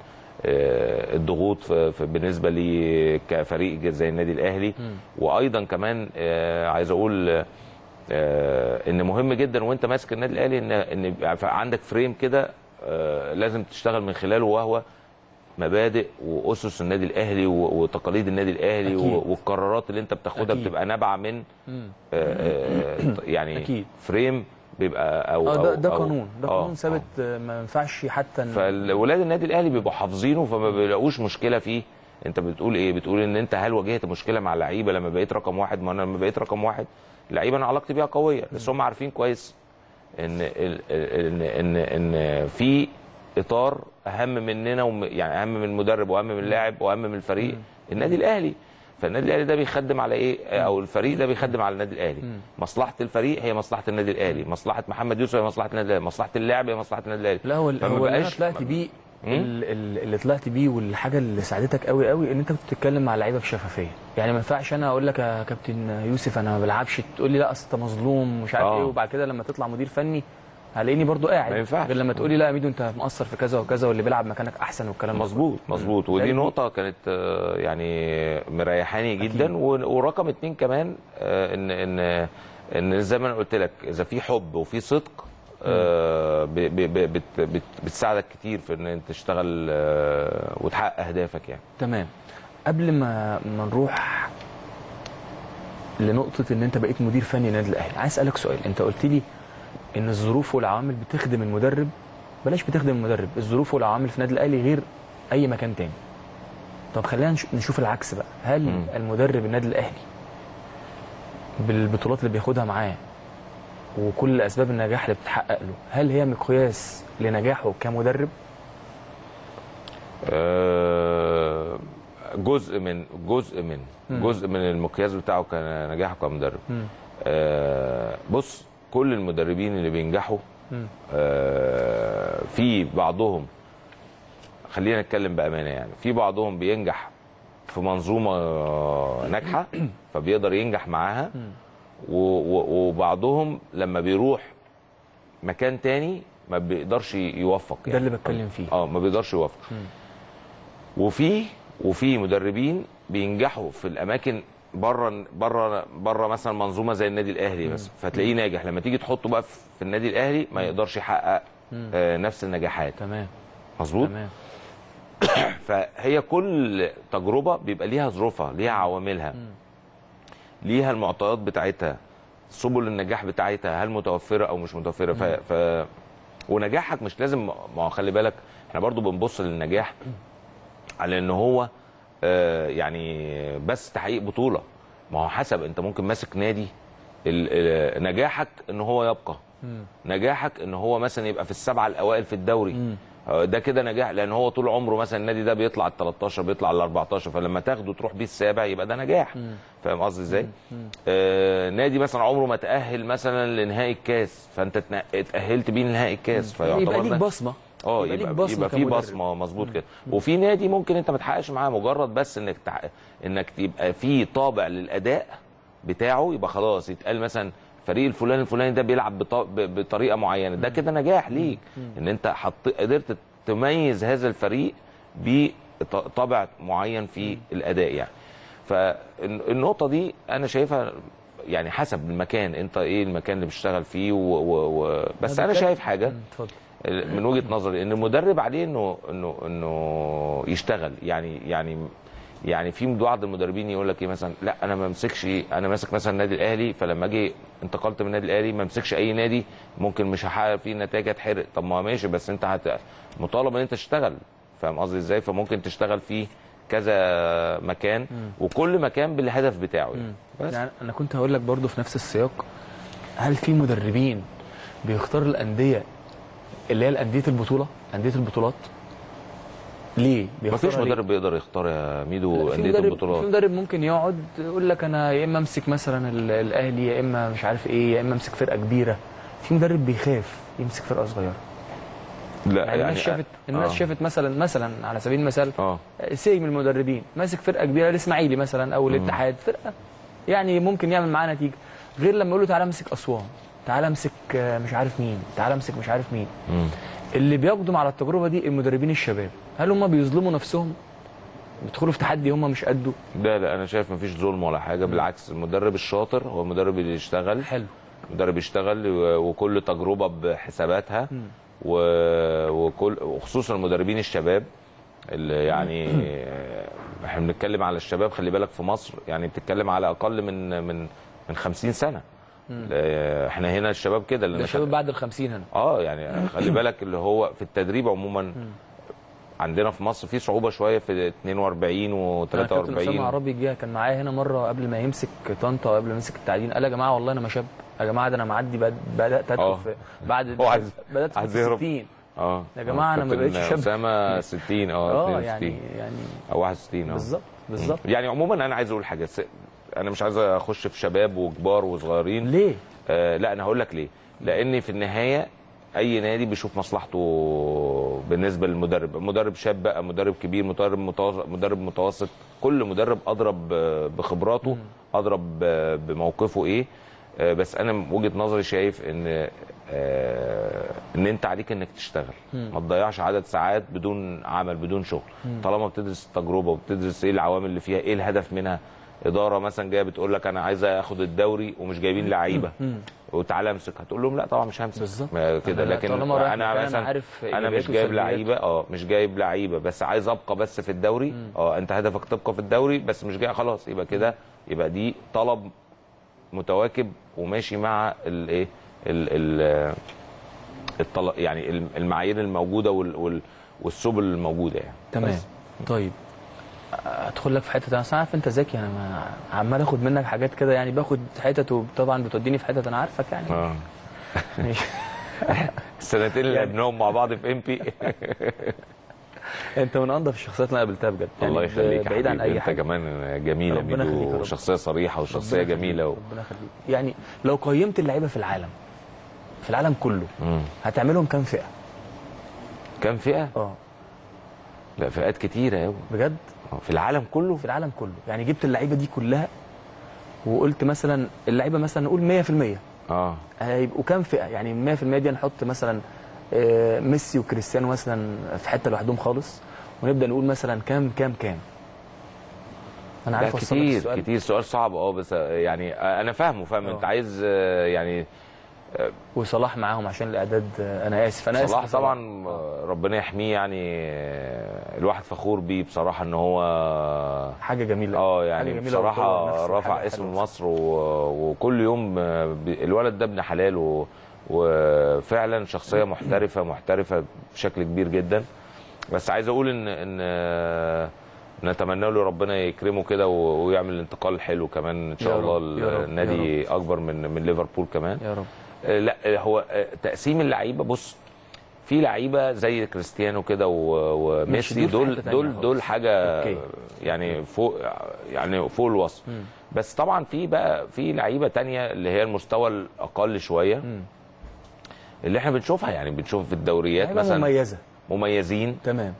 آه، الضغوط في في- بالنسبه لي كفريق زي النادي الاهلي وايضا كمان آه، عايز اقول آه، ان مهم جدا وانت ماسك النادي الاهلي ان ان يبقى عندك فريم كده آه، لازم تشتغل من خلاله وهو مبادئ واسس النادي الاهلي و- وتقاليد النادي الاهلي أكيد. و- والقرارات اللي انت بتاخدها أكيد. بتبقى نابعه من مم. آه، آه، يعني أكيد. فريم بيبقى او اه ده أو- ده أو- قانون ده آه، قانون ثابت آه، ما ينفعش حتى إن- فولاد النادي الاهلي بيبقوا حافظينه فما بيلاقوش مشكله فيه انت بتقول ايه بتقول ان انت هل واجهت مشكله مع اللعيبه لما بقيت رقم واحد ما انا لما بقيت رقم واحد اللعيبه انا علاقتي بيها قويه بس هم عارفين كويس ان ال- ان ان ان في اطار اهم مننا وم يعني اهم من المدرب واهم من اللاعب واهم من الفريق النادي الاهلي فالنادي الاهلي ده بيخدم على ايه او الفريق ده بيخدم على النادي الاهلي مصلحه الفريق هي مصلحه النادي الاهلي مصلحه محمد يوسف هي مصلحه النادي الاهلي مصلحه اللاعب هي مصلحه النادي الاهلي لا هو فما هو اللي انا بقاش- طلعت بيه مم؟ ال- ال- اللي طلعت بيه والحاجه اللي ساعدتك قوي قوي ان انت كنت بتتكلم مع اللعيبه بشفافيه يعني ما ينفعش انا اقول لك يا كابتن يوسف انا ما بلعبش تقول لي لا اصل انت مظلوم ومش عارف آه. ايه وبعد كده لما تطلع مدير فني هلاقيني برضو قاعد ما ينفعش. غير لما تقول لي لا يا ميدو انت مقصر في كذا وكذا واللي بيلعب مكانك احسن والكلام ده مظبوط مظبوط ودي لأن- نقطة كانت آه، يعني مريحاني جدا و- ورقم اتنين كمان آه، ان ان ان زي ما انا قلت لك اذا في حب وفي صدق آه، ب- ب- ب- بت- بت- بتساعدك كتير في ان انت تشتغل آه، وتحقق اهدافك يعني تمام قبل ما ما نروح لنقطة إن أنت بقيت مدير فني نادي الأهلي، عايز أسألك سؤال، أنت قلت لي إن الظروف والعوامل بتخدم المدرب بلاش بتخدم المدرب، الظروف والعوامل في النادي الأهلي غير أي مكان تاني. طب خلينا نش- نشوف العكس بقى، هل مم. المدرب النادي الأهلي بالبطولات اللي بياخدها معاه وكل أسباب النجاح اللي بتتحقق له، هل هي مقياس لنجاحه كمدرب؟ آه، جزء من جزء من مم. جزء من المقياس بتاعه كنجاحه كمدرب مم. آه، بص كل المدربين اللي بينجحوا مم. آه، في بعضهم خلينا نتكلم بامانه يعني في بعضهم بينجح في منظومه آه، ناجحه فبيقدر ينجح معاها و- و- وبعضهم لما بيروح مكان تاني ما بيقدرش يوفق ده اللي بتكلم فيه. اه ما بيقدرش يوفق وفي وفي مدربين بينجحوا في الاماكن بره بره بره مثلا منظومه زي النادي الاهلي بس فتلاقيه ناجح لما تيجي تحطه بقى في في النادي الاهلي ما يقدرش يحقق مم. آه نفس النجاحات تمام مظبوط تمام فهي كل تجربه بيبقى ليها ظروفها ليها عواملها ليها المعطيات بتاعتها سبل النجاح بتاعتها هل متوفره او مش متوفره ف... ف... ونجاحك مش لازم ما هو خلي بالك احنا برضو بنبص للنجاح على ان هو آه يعني بس تحقيق بطوله ما هو حسب انت ممكن ماسك نادي ال- ال- نجاحك ان هو يبقى نجاحك ان هو مثلا يبقى في السبعه الاوائل في الدوري آه، ده كده نجاح لان هو طول عمره مثلا النادي ده بيطلع ال 13 بيطلع ال 14 فلما تاخده تروح بيه السابع يبقى ده نجاح فاهم قصدي ازاي؟ آه نادي مثلا عمره ما تاهل مثلا لنهائي الكاس فانت اتنا- اتاهلت بيه لنهائي الكاس فيعتبر يبقى ليك ده- بصمة اه يبقى ليك يبقى بصمة يبقى في كمدرب. بصمه مظبوط كده وفي نادي ممكن انت ما تحققش معاه مجرد بس انك تع... انك تبقى في طابع للاداء بتاعه يبقى خلاص يتقال مثلا فريق الفلاني الفلاني ده بيلعب بط... ب... بطريقه معينه ده كده نجاح ليك ان انت حط... قدرت تميز هذا الفريق بطابع معين في الاداء يعني فالنقطه دي انا شايفها يعني حسب المكان انت ايه المكان اللي بتشتغل فيه و... و... و... بس انا بتكلم- شايف حاجه مم، اتفضل من وجهه نظري ان المدرب عليه انه انه انه يشتغل يعني يعني يعني في بعض المدربين يقول لك ايه مثلا لا انا ما امسكش انا ماسك مثلا النادي الاهلي فلما اجي انتقلت من النادي الاهلي ما امسكش اي نادي ممكن مش هحقق فيه نتائج هتحرق طب ما هو ماشي بس انت هت... مطالب ان انت تشتغل فاهم قصدي ازاي فممكن تشتغل في كذا مكان وكل مكان بالهدف بتاعه يعني. بس يعني انا كنت هقول لك برضو في نفس السياق هل في مدربين بيختاروا الانديه اللي هي الانديه البطوله انديه البطولات ليه ما فيش بيختارها ليه؟ مدرب بيقدر يختار يا ميدو في انديه مدرب البطولات في مدرب ممكن يقعد يقول لك انا يا اما امسك مثلا ال- الاهلي يا اما مش عارف ايه يا اما امسك فرقه كبيره في مدرب بيخاف يمسك فرقه صغيره لا يعني الناس شافت الناس آه. شافت مثلا مثلا على سبيل المثال اه سي من المدربين ماسك فرقه كبيره الاسماعيلي مثلا او الاتحاد فرقه يعني ممكن يعمل معاه نتيجه غير لما يقول له تعالى امسك اسوان تعالى امسك آه، مش عارف مين تعالى امسك مش عارف مين مم. اللي بيقدم على التجربه دي المدربين الشباب هل هم بيظلموا نفسهم بيدخلوا في تحدي هم مش قده لا لا انا شايف مفيش ظلم ولا حاجه بالعكس المدرب الشاطر هو المدرب اللي يشتغل حلو المدرب يشتغل و- وكل تجربه بحساباتها و... وكل وخصوصا المدربين الشباب اللي يعني احنا بنتكلم على الشباب خلي بالك في مصر يعني بتتكلم على اقل من من من 50 سنه لا، احنا هنا الشباب كده اللي ده شباب بعد ال 50 هنا اه يعني خلي بالك اللي هو في التدريب عموما عندنا في مصر في صعوبه شويه في 42 أنا كابتن اسامه و43 عربي جه كان معايا هنا مره قبل ما يمسك طنطا وقبل ما يمسك التعدين قال يا جماعه والله انا ما شاب يا جماعه ده انا معدي بد- بدات آه. ادخل في بعد هو عايز بدات ادخل عايز في يهرب 60 اه يا جماعة أنا ما كابتن بقتش شاب. اسامه 60 اه اه 62 يعني يعني او 61 اه بالظبط بالظبط يعني عموما انا عايز اقول حاجه س- انا مش عايز اخش في شباب وكبار وصغيرين ليه؟ آه لا انا هقول لك ليه لان في النهايه اي نادي بيشوف مصلحته بالنسبه للمدرب مدرب شاب بقى مدرب كبير مدرب متوسط مدرب متوسط كل مدرب اضرب بخبراته اضرب بموقفه ايه آه، بس انا من وجهه نظري شايف ان آه، ان انت عليك انك تشتغل مم. ما تضيعش عدد ساعات بدون عمل بدون شغل مم. طالما بتدرس التجربه وبتدرس ايه العوامل اللي فيها ايه الهدف منها اداره مثلا جايه بتقول لك انا عايزه اخد الدوري ومش جايبين لعيبه وتعالى امسك هتقول لهم لا طبعا مش همسك بالظبط كده أنا لكن طالما رايح انا مكان مثلا عارف انا إيجابياته مش جايب وسلبياته. لعيبه اه مش جايب لعيبه بس عايز ابقى بس في الدوري اه انت هدفك تبقى في الدوري بس مش جاي خلاص يبقى كده يبقى دي طلب متواكب وماشي مع الايه ال ال الطل... يعني الم- المعايير الموجوده وال... وال... والسبل الموجوده يعني تمام بس. طيب ادخل لك في حته انا أصل أنا عارف انت ذكي انا ما عمال اخد منك حاجات كده يعني باخد حتت وطبعا بتوديني في حتت انا عارفك يعني اه ماشي. السنتين اللي يعني- لعبناهم مع بعض في ام بي انت من انضف الشخصيات اللي انا قابلتها بجد يعني الله يخليك يا بعيد عن حبيبي، اي انت حاجه كمان جميله ربنا يخليك يا ميدو رب. وشخصيه صريحه وشخصيه ربنا يخليك، جميله و... ربنا يخليك يعني لو قيمت اللعيبه في العالم في العالم كله مم. هتعملهم كام فئه كام فئه؟ اه لا فئات كتيره قوي بجد في العالم كله في العالم كله يعني جبت اللعيبه دي كلها وقلت مثلا اللعيبه مثلا نقول 100% اه هيبقوا كام فئه يعني 100% دي نحط مثلا آه، ميسي وكريستيانو مثلا في حته لوحدهم خالص ونبدا نقول مثلا كام كام كام انا لا عارف اوصل لك كتير السؤال كتير سؤال صعب اه بس يعني انا فاهمه فاهم انت عايز آه، يعني وصلاح معاهم عشان الاعداد آه، انا اسف انا صلاح اسف طبعا آه، ربنا يحميه يعني آه، الواحد فخور بيه بصراحه ان هو حاجه جميله اه يعني حاجة جميلة بصراحه وطور نفسه رفع حاجة اسم حلوة. مصر و- وكل يوم آه، ب- الولد ده ابن حلال و- وفعلا شخصيه محترفه محترفه بشكل كبير جدا بس عايز اقول ان ان آه، نتمنى له ربنا يكرمه كده و- ويعمل انتقال حلو كمان ان شاء يا الله رب، يا رب، يا النادي اكبر من من ليفربول كمان يا رب آه، لا آه، هو آه، تقسيم اللعيبه بص في لعيبه زي كريستيانو كده و- ماشي، وميسي دول في دول حتة دول تانية دول خالص. حاجه أوكي. يعني فوق يعني فوق الوصف مم. بس طبعا في بقى في لعيبه تانية اللي هي المستوى الاقل شويه اللي احنا بنشوفها يعني بنشوف في الدوريات لعيبة مثلا مميزه مميزين تمام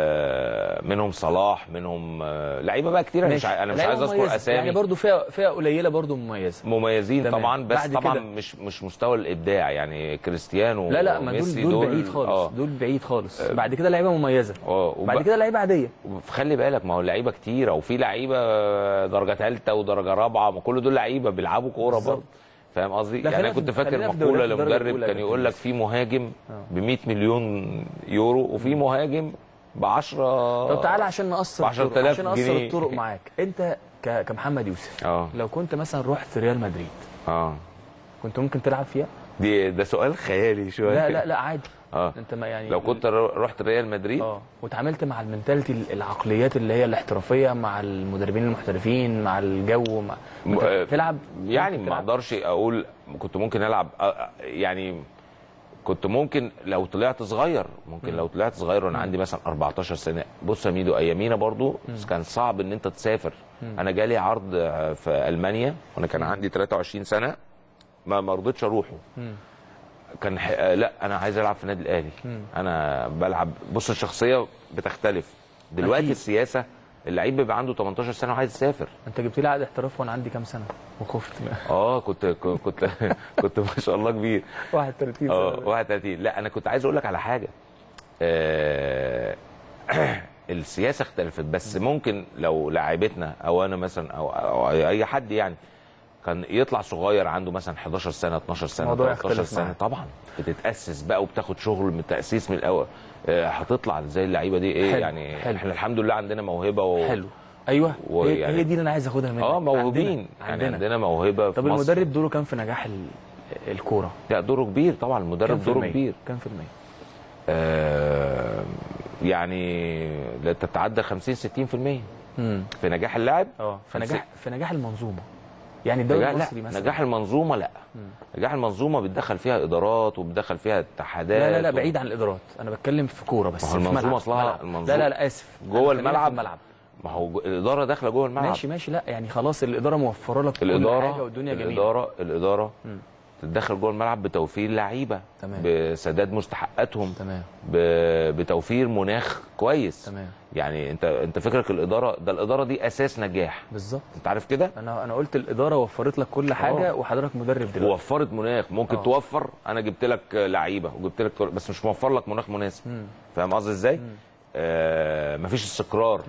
آه منهم صلاح منهم آه لعيبه بقى كتير أنا مش ماشي. عاي- انا مش لعيبة عايز اذكر مميزة. اسامي يعني برضو فئه فئه قليله برضو مميزه مميزين تمام. طبعا بس بعد طبعا كده- مش مش مستوى الابداع يعني كريستيانو لا لا ما دول وميسي دول بعيد خالص آه. دول بعيد خالص بعد كده لعيبه مميزه اه بعد وب- كده لعيبه عاديه خلي بالك ما هو اللعيبه كتيره وفي لعيبه درجه ثالثه ودرجه رابعه ما كل دول لعيبه بيلعبوا كوره بالظبط. برضه فاهم قصدي؟ لا، يعني خلينا انا كنت في- فاكر خلينا في مقوله دوريات الدرجة لمدرب الأولى كان يا يقول لك في مهاجم ب 100 مليون يورو وفي مهاجم ب 10 طب تعالى عشان نقصر ب الطرق 10000 عشان نقصر جنيه. الطرق معاك انت ك- كمحمد يوسف اه لو كنت مثلا رحت ريال مدريد اه كنت ممكن تلعب فيها دي ده سؤال خيالي شويه لا لا لا عادي اه انت ما يعني لو كنت ر- رحت ريال مدريد اه واتعاملت مع المنتاليتي العقليات اللي هي الاحترافيه مع المدربين المحترفين مع الجو مع م- أنت آه، تلعب يعني ممكن ما تلعب. اقدرش اقول كنت ممكن العب آه، آه، يعني كنت ممكن لو طلعت صغير ممكن لو طلعت صغير وانا عندي مثلا 14 سنه بص يا ميدو ايامينا برضو كان صعب ان انت تسافر مم. انا جالي عرض آه، في المانيا وانا كان عندي 23 سنه ما ما رضيتش اروحه مم. كان ح... آه، لا انا عايز العب في النادي الاهلي مم. انا بلعب بص الشخصيه بتختلف دلوقتي أكيد. السياسه اللعيب بيبقى عنده 18 سنه وعايز يسافر انت جبت لي عقد احتراف وانا عندي كام سنه وخفت اه كنت كنت كنت ما شاء الله كبير 31 اه سنه 31 لا انا كنت عايز اقول لك على حاجه آه السياسه اختلفت بس ممكن لو لاعبتنا او انا مثلا او, أو اي حد يعني كان يطلع صغير عنده مثلا 11 سنه 12 سنه الموضوع 13 يختلف سنه معاك. طبعا بتتاسس بقى وبتاخد شغل من التاسيس من الاول آه، هتطلع زي اللعيبه دي ايه حلو، يعني حلو. احنا الحمد لله عندنا موهبه و... حلو ايوه هي, ويعني- هي دي اللي انا عايز اخدها منك اه موهوبين عندنا. يعني عندنا. عندنا موهبه طب في مصر. المدرب دوره كام في نجاح ال- الكوره لا دوره كبير طبعا كام المدرب في دوره المية؟ كبير كام في المية آه يعني لا تتعدى 50 60% امم في نجاح اللاعب اه في نجاح في نجاح المنظومه يعني الدوري نجاح المصري لا مثلا نجاح المنظومه لا مم. نجاح المنظومه بتدخل فيها ادارات وبتدخل فيها اتحادات لا لا لا و- بعيد عن الادارات انا بتكلم في كوره بس ما هو في المنظومه ملعب. اصلها ملعب. المنظومه لا لا لا اسف جوه أنا خلينا في الملعب الملعب ما هو جو- الاداره داخله جوه الملعب ماشي ماشي لا يعني خلاص الاداره موفره لك كل الاداره حاجه والدنيا جميله الاداره الاداره مم. تتدخل جوه الملعب بتوفير لعيبه تمام. بسداد مستحقاتهم تمام ب... بتوفير مناخ كويس تمام يعني انت انت فكرك الاداره ده الاداره دي اساس نجاح بالظبط انت عارف كده انا انا قلت الاداره وفرت لك كل حاجه آه. وحضرتك مدرب دلوقتي وفرت مناخ ممكن آه. توفر انا جبت لك لعيبه وجبت لك بس مش موفر لك مناخ مناسب مم. فاهم قصدي ازاي آه مفيش استقرار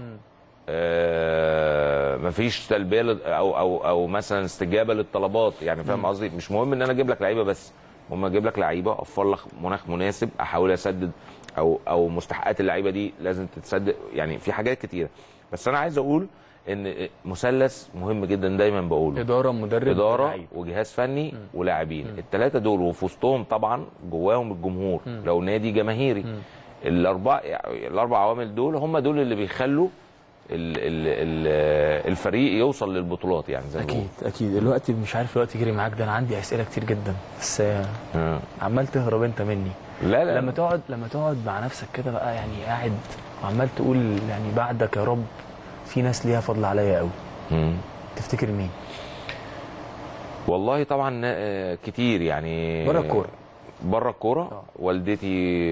آه مفيش تلبيه لل- او او او مثلا استجابه للطلبات يعني فاهم قصدي مش مهم ان انا اجيب لك لعيبه بس المهم اجيب لك لعيبه اوفر لك مناخ مناسب احاول اسدد او او مستحقات اللعيبه دي لازم تتسدد يعني في حاجات كتيره بس انا عايز اقول ان مثلث مهم جدا دايما بقوله اداره مدرب اداره لعيب. وجهاز فني ولاعبين الثلاثه دول وفي وسطهم طبعا جواهم الجمهور مم. لو نادي جماهيري الاربع يعني الاربع عوامل دول هم دول اللي بيخلوا ال ال ال الفريق يوصل للبطولات يعني زي ما اكيد اكيد الوقت مش عارف الوقت يجري معاك ده انا عندي اسئله كتير جدا بس آه، بقول. عمال تهرب انت مني لا لا لما تقعد لما تقعد مع نفسك كده بقى يعني قاعد وعمال تقول يعني بعدك يا رب في ناس ليها فضل عليا قوي مم. تفتكر مين والله طبعا آه، كتير يعني بره الكوره بره الكوره والدتي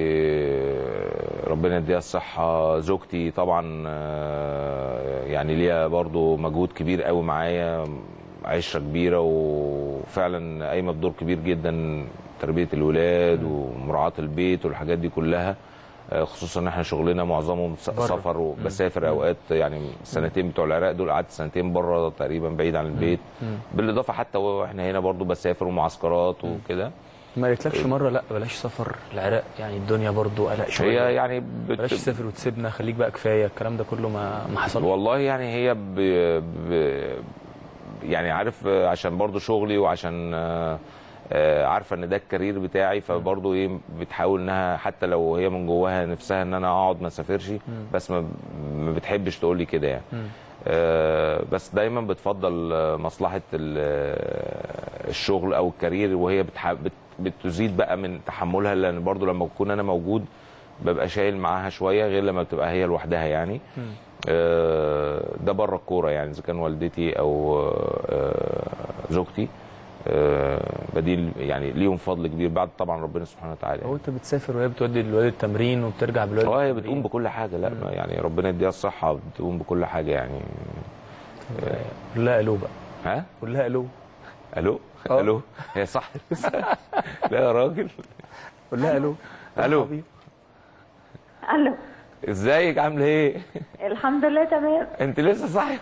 آه، ربنا يديها الصحه زوجتي طبعا آه، يعني ليها برضو مجهود كبير قوي معايا عشره كبيره وفعلا قايمه بدور كبير جدا تربيه الولاد ومراعاه البيت والحاجات دي كلها آه، خصوصا ان احنا شغلنا معظمه س- بره. سفر وبسافر اوقات يعني السنتين بتوع العراق دول قعدت سنتين بره تقريبا بعيد عن البيت بالاضافه حتى واحنا هنا برضو بسافر ومعسكرات وكده ما قلتلكش مره لا بلاش سفر العراق يعني الدنيا برضو قلق شويه هي يعني بلاش بت... تسافر وتسيبنا خليك بقى كفايه الكلام ده كله ما ما حصلش والله يعني هي ب... ب... يعني عارف آه، عشان برضو شغلي وعشان آه، آه، عارفه ان ده الكارير بتاعي فبرضو ايه بتحاول انها حتى لو هي من جواها نفسها ان انا اقعد ما اسافرش بس ما, ما بتحبش تقول لي كده يعني مم. آه، بس دايما بتفضل آه، مصلحه ال- آه، الشغل او الكارير وهي بتح... بت... بتزيد بقى من تحملها لان برضو لما بكون انا موجود ببقى شايل معاها شويه غير لما بتبقى هي لوحدها يعني مم. آه، ده بره الكوره يعني اذا كان والدتي او آه، زوجتي آه، بديل يعني ليهم فضل كبير بعد طبعا ربنا سبحانه وتعالى هو انت بتسافر وهي بتودي الولاد التمرين وبترجع بالولاد اه هي التمرين. بتقوم بكل حاجه لا ما يعني ربنا يديها الصحه بتقوم بكل حاجه يعني قول لها الو بقى ها قول لها الو الو آه. الو هي صح لا يا راجل قول لها الو الو الو ازيك عامله ايه الحمد لله تمام انت لسه صاحيه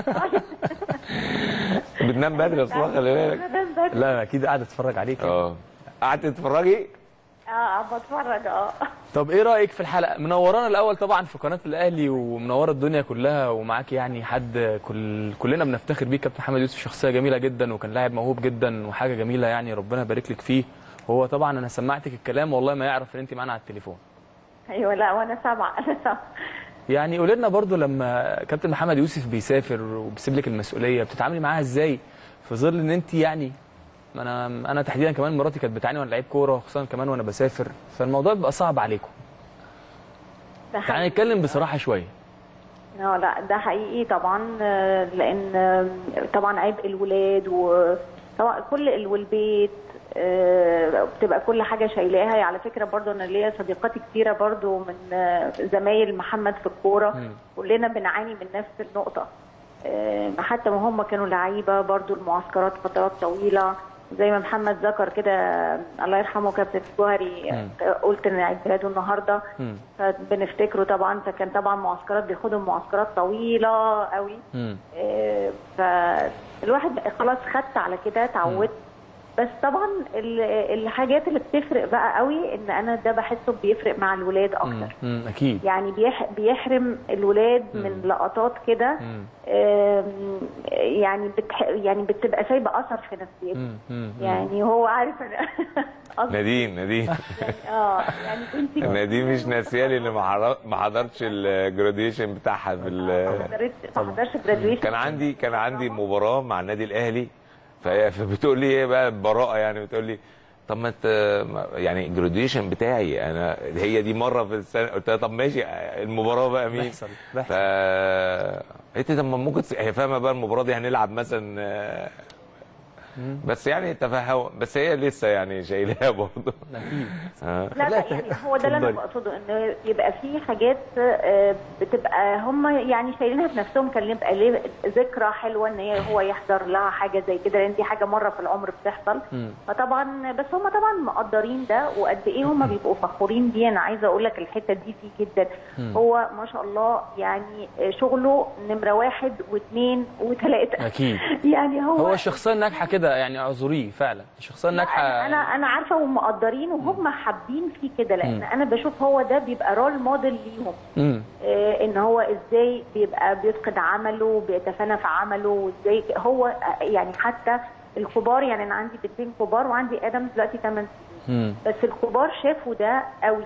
بتنام بدري اصلا خلي بالك لا اكيد قاعده تتفرج عليك اه قعدت تتفرجي اه بتفرج اه طب ايه رايك في الحلقه منورانا الاول طبعا في قناه الاهلي ومنوره الدنيا كلها ومعاك يعني حد كل كلنا بنفتخر بيه كابتن محمد يوسف شخصيه جميله جدا وكان لاعب موهوب جدا وحاجه جميله يعني ربنا يبارك لك فيه هو طبعا انا سمعتك الكلام والله ما يعرف ان انت معانا على التليفون ايوه لا وانا سامعه انا سامعه يعني قول لنا برضو لما كابتن محمد يوسف بيسافر وبيسيب لك المسؤوليه بتتعاملي معاها ازاي في ظل ان انت يعني ما انا انا تحديدا كمان مراتي كانت بتعاني وانا لعيب كوره خصوصا كمان وانا بسافر فالموضوع بيبقى صعب عليكم ده تعالى نتكلم بصراحه شويه اه لا ده حقيقي طبعا آه، لان آه، طبعا عبء الولاد وطبعا كل ال- والبيت آه، بتبقى كل حاجه شايلاها هي على فكره برضو انا ليا صديقاتي كتيره برضو من آه، زمايل محمد في الكوره كلنا بنعاني من نفس النقطه آه، حتى وهم كانوا لعيبه برضو المعسكرات فترات طويله زي ما محمد ذكر كده الله يرحمه كابتن جوهري آه، قلت ان عيد ميلاده النهارده فبنفتكره طبعا فكان طبعا معسكرات بياخدهم معسكرات طويله قوي آه، فالواحد بقى خلاص خدت على كده اتعودت بس طبعا ال- الحاجات اللي بتفرق بقى قوي ان انا ده بحسه بيفرق مع الولاد اكتر مم. اكيد يعني بيح بيحرم الولاد من لقطات كده مم. آم، يعني بتح يعني بتبقى سايبه اثر في نفسيته مم. مم. يعني هو عارف انا قصدي نادين نادين اه يعني بنتي نادين مش ناسيالي اللي ما حضر- ما حضرتش الجراديشن بتاعها في ال- حضرت ما حضرش graduation. كان عندي كان عندي مباراه مع النادي الاهلي فهي فبتقول لي ايه بقى براءه يعني بتقول لي طب ما انت ما- يعني الجراديشن بتاعي انا هي دي مره في السنه قلت لها طب ماشي المباراه بقى مين؟ بيحصل بيحصل ف قلت طب ما ممكن تس- هي فاهمه بقى المباراه دي هنلعب مثلا آه، بس يعني تفهم بس هي لسه يعني شايلاها برضه اكيد آه. لا لا يعني هو ده اللي انا اتفضلي. بقصده ان يبقى في حاجات آه، بتبقى هم يعني شايلينها في نفسهم كان يبقى ليه ذكرى حلوه ان هي هو يحضر لها حاجه زي كده لان دي حاجه مره في العمر بتحصل مم. فطبعا بس هم طبعا مقدرين ده وقد ايه هم بيبقوا فخورين بيه انا عايزه اقول لك الحته دي فيه جدا مم. هو ما شاء الله يعني شغله نمره واحد واثنين وثلاثه اكيد يعني هو هو الشخصيه الناجحه كده يعني اعذريه فعلا الشخصيه الناجحه انا انا عارفه ومقدرين وهم حابين فيه كده لان مم. انا بشوف هو ده بيبقى رول موديل ليهم مم. آه، ان هو ازاي بيبقى بيفقد عمله بيتفانى في عمله وازاي هو آه، يعني حتى الكبار يعني انا عندي بنتين كبار وعندي ادم دلوقتي 8 سنين مم. بس الكبار شافوا ده قوي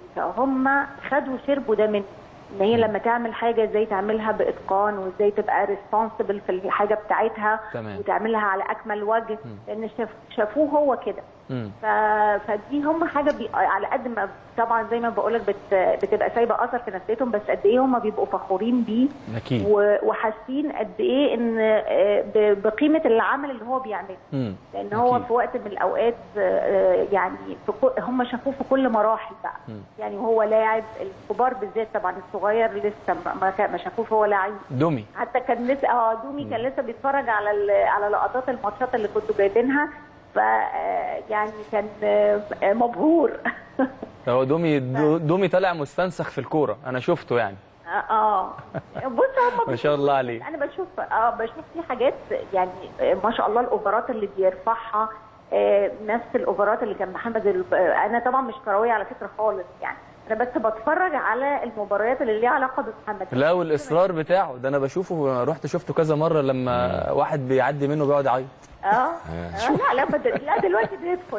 فهم خدوا شربوا ده منه ان هي لما تعمل حاجه ازاي تعملها باتقان وازاي تبقى ريسبونسبل في الحاجه بتاعتها تمام. وتعملها على اكمل وجه لان شاف شافوه هو كده مم. ف... فدي هم حاجه بي... على قد ما طبعا زي ما بقولك بت... بتبقى سايبه اثر في نفسيتهم بس قد ايه هم بيبقوا فخورين بيه اكيد و... وحاسين قد ايه ان آه، ب... بقيمه العمل اللي هو بيعمله مم. لان هو أكيد. في وقت من الاوقات آه، يعني في كل... هم شافوه في كل مراحل بقى مم. يعني هو لاعب الكبار بالذات طبعا الصغير لسه ما- ما كان- ما شافوه هو لاعب دومي حتى كان لسه اه دومي كان لسه بيتفرج على ال- على لقطات الماتشات اللي كنتوا جايبينها ف آه، يعني كان آه، آه، مبهور هو دومي دو- دومي طالع مستنسخ في الكوره انا شفته يعني اه آه. بص هم ما شاء الله عليه انا بشوف اه بشوف في حاجات يعني آه، ما شاء الله الاوفرات اللي بيرفعها آه، نفس الاوفرات اللي كان محمد ال- آه، انا طبعا مش كرويه على فكره خالص يعني انا بس بتفرج على المباريات اللي ليها علاقه بمحمد لا والاصرار بتاعه ده انا بشوفه رحت شفته كذا مره لما واحد بيعدي منه بيقعد يعيط اه آه، لا لا بد- لا دلوقتي بيدخل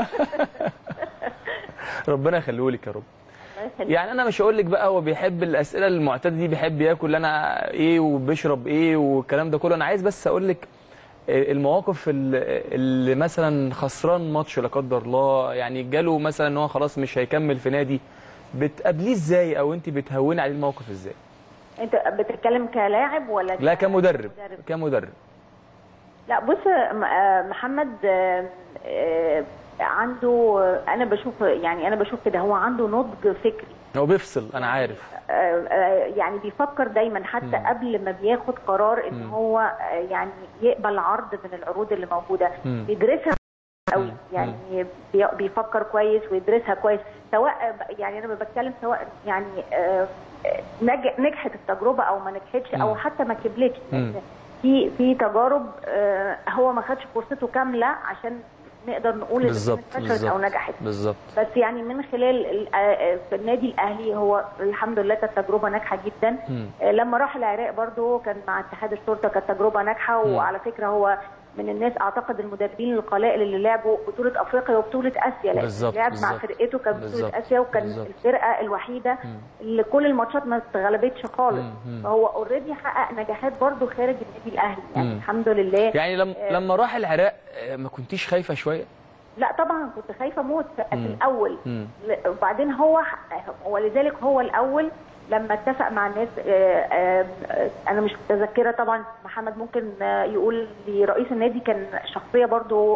ربنا يخليه لك يا رب الله يخليك. يعني انا مش هقول لك بقى هو بيحب الاسئله المعتاده دي بيحب ياكل انا ايه وبيشرب ايه والكلام ده كله انا عايز بس اقول لك المواقف اللي اللي مثلا خسران ماتش لا قدر الله يعني جاله مثلا ان هو خلاص مش هيكمل في نادي بتقابليه ازاي او انت بتهوني عليه الموقف ازاي انت بتتكلم كلاعب ولا لا كمدرب كمدرب لا بص م- آه، محمد آه، آه، عنده آه، انا بشوف يعني انا بشوف كده هو عنده نضج فكري هو بيفصل انا عارف آه، آه، يعني بيفكر دايما حتى مم. قبل ما بياخد قرار ان مم. هو آه، يعني يقبل عرض من العروض اللي موجوده مم. بيدرسها قوي مم. يعني بي- بيفكر كويس ويدرسها كويس سواء يعني انا بتكلم سواء يعني آه، آه، نج- نجحت التجربه او ما نجحتش او مم. حتى ما كملتش مم. في في تجارب آه، هو ما خدش فرصته كامله عشان نقدر نقول ان بالظبط كانت فشلت او بالظبط نجحت بالظبط بس يعني من خلال ال- آه، في النادي الاهلي هو الحمد لله كانت تجربه ناجحه جدا مم. آه، لما راح العراق برضو كان مع اتحاد الشرطه كانت تجربه ناجحه مم. وعلى فكره هو من الناس اعتقد المدربين القلائل اللي لعبوا بطوله افريقيا وبطوله اسيا لان بالظبط، لعب مع بالظبط. فرقته كان بطوله بالظبط، اسيا وكان بالظبط. الفرقه الوحيده مم. اللي كل الماتشات ما اتغلبتش خالص مم. مم. فهو اوريدي حقق نجاحات برضو خارج النادي الاهلي يعني مم. الحمد لله يعني لما آه، لما راح العراق آه، ما كنتيش خايفه شويه لا طبعا كنت خايفه اموت في في مم. الاول مم. ل- وبعدين هو ولذلك هو الاول لما اتفق مع الناس آه، آه، آه، انا مش متذكره طبعا محمد ممكن آه، يقول لرئيس النادي كان شخصيه برضو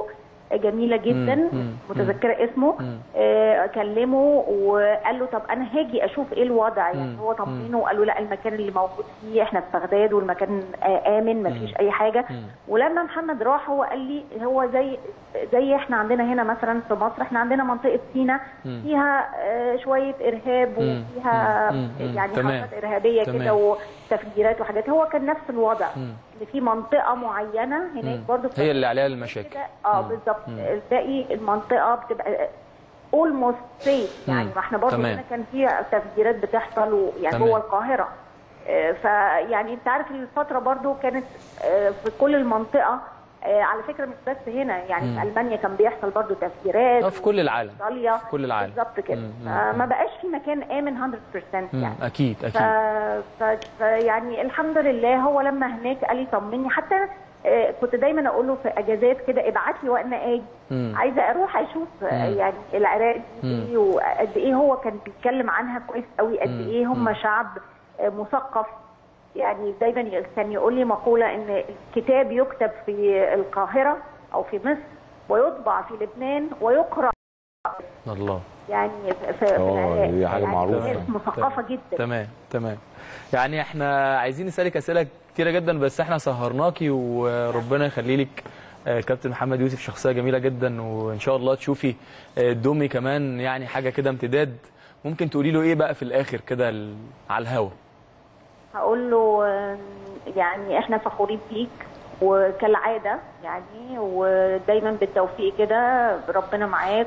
جميله جدا مم، مم، متذكره اسمه آه، كلمه وقال له طب انا هاجي اشوف ايه الوضع يعني مم، هو طمنه وقال له لا المكان اللي موجود فيه احنا في بغداد والمكان آه، امن ما فيش اي حاجه ولما محمد راح هو قال لي هو زي زي احنا عندنا هنا مثلا في مصر احنا عندنا منطقه سينا مم. فيها آه، شويه ارهاب مم. وفيها مم. مم. يعني تمام. حركات ارهابيه تمام. كده وتفجيرات وحاجات هو كان نفس الوضع مم. ان في منطقه معينه هناك مم. برضو هي اللي عليها المشاكل كده اه بالظبط الباقي المنطقه بتبقى اولموست سيف يعني مم. ما احنا برضو تمام. هنا كان في تفجيرات بتحصل ويعني تمام. جوه القاهره آه، فيعني انت عارف الفتره برضو كانت آه، في كل المنطقه آه، على فكره مش بس هنا يعني مم. في المانيا كان بيحصل برضو تفجيرات آه، في كل العالم ايطاليا في كل العالم بالظبط كده مم. مم. آه، ما بقاش في مكان امن 100% مم. يعني اكيد ف... اكيد ف... ف... يعني الحمد لله هو لما هناك قال لي طمني حتى آه، كنت دايما اقول له في اجازات كده ابعت لي وانا اجي مم. عايزه اروح اشوف آه، مم. يعني العراق دي مم. ايه وقد ايه هو كان بيتكلم عنها كويس قوي قد مم. ايه هم شعب آه، مثقف يعني دايما ي- كان يقول لي مقوله ان الكتاب يكتب في القاهره او في مصر ويطبع في لبنان ويقرا الله يعني في, في آه، العراق دي حاجة يعني معروفة. ناس مثقفه جدا تمام تمام يعني احنا عايزين نسالك اسئله كتيره جدا بس احنا سهرناكي وربنا يخلي لك آه، كابتن محمد يوسف شخصيه جميله جدا وان شاء الله تشوفي آه، دومي كمان يعني حاجه كده امتداد ممكن تقولي له ايه بقى في الاخر كده ال- على الهوا هقول له آه، يعني احنا فخورين بيك وكالعاده يعني ودايما بالتوفيق كده ربنا معاك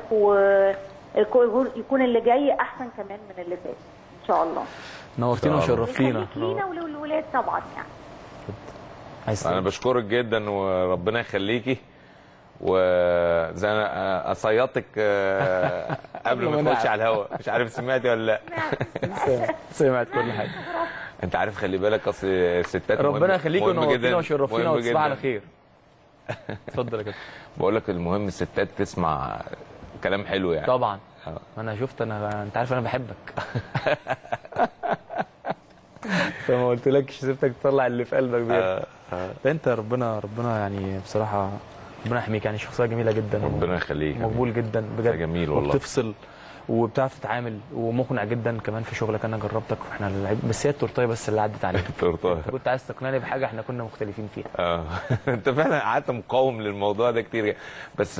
ويكون اللي جاي احسن كمان من اللي فات ان شاء الله نورتينا وشرفتينا ويخليك لينا وللولاد طبعا يعني انا بشكرك جدا وربنا يخليكي وزي انا اصيطك آه، قبل ما ما تخش نعرف. على الهواء مش عارف سمعتي ولا لا سمعت كل حاجه انت عارف خلي بالك اصل الستات مهم- ربنا يخليكي مهم ونورتينا جداً- وشرفتينا مهم وتصبح على جداً. خير اتفضل يا كابتن بقول لك المهم الستات تسمع كلام حلو يعني طبعا ما انا شفت انا انت عارف انا بحبك فما قلتلكش سبتك تطلع اللي في قلبك بيه ده انت ربنا ربنا يعني بصراحه ربنا يحميك يعني شخصيه جميله جدا ربنا يخليك مقبول جدا بجد جميل والله. وبتفصل وبتعرف تتعامل ومقنع جدا كمان في شغلك انا جربتك واحنا اللعيب بس هي التورتايه بس اللي عدت عليك تورتايه انت كنت عايز تقنعني بحاجه احنا كنا مختلفين فيها اه انت فعلا قعدت مقاوم للموضوع ده كتير بس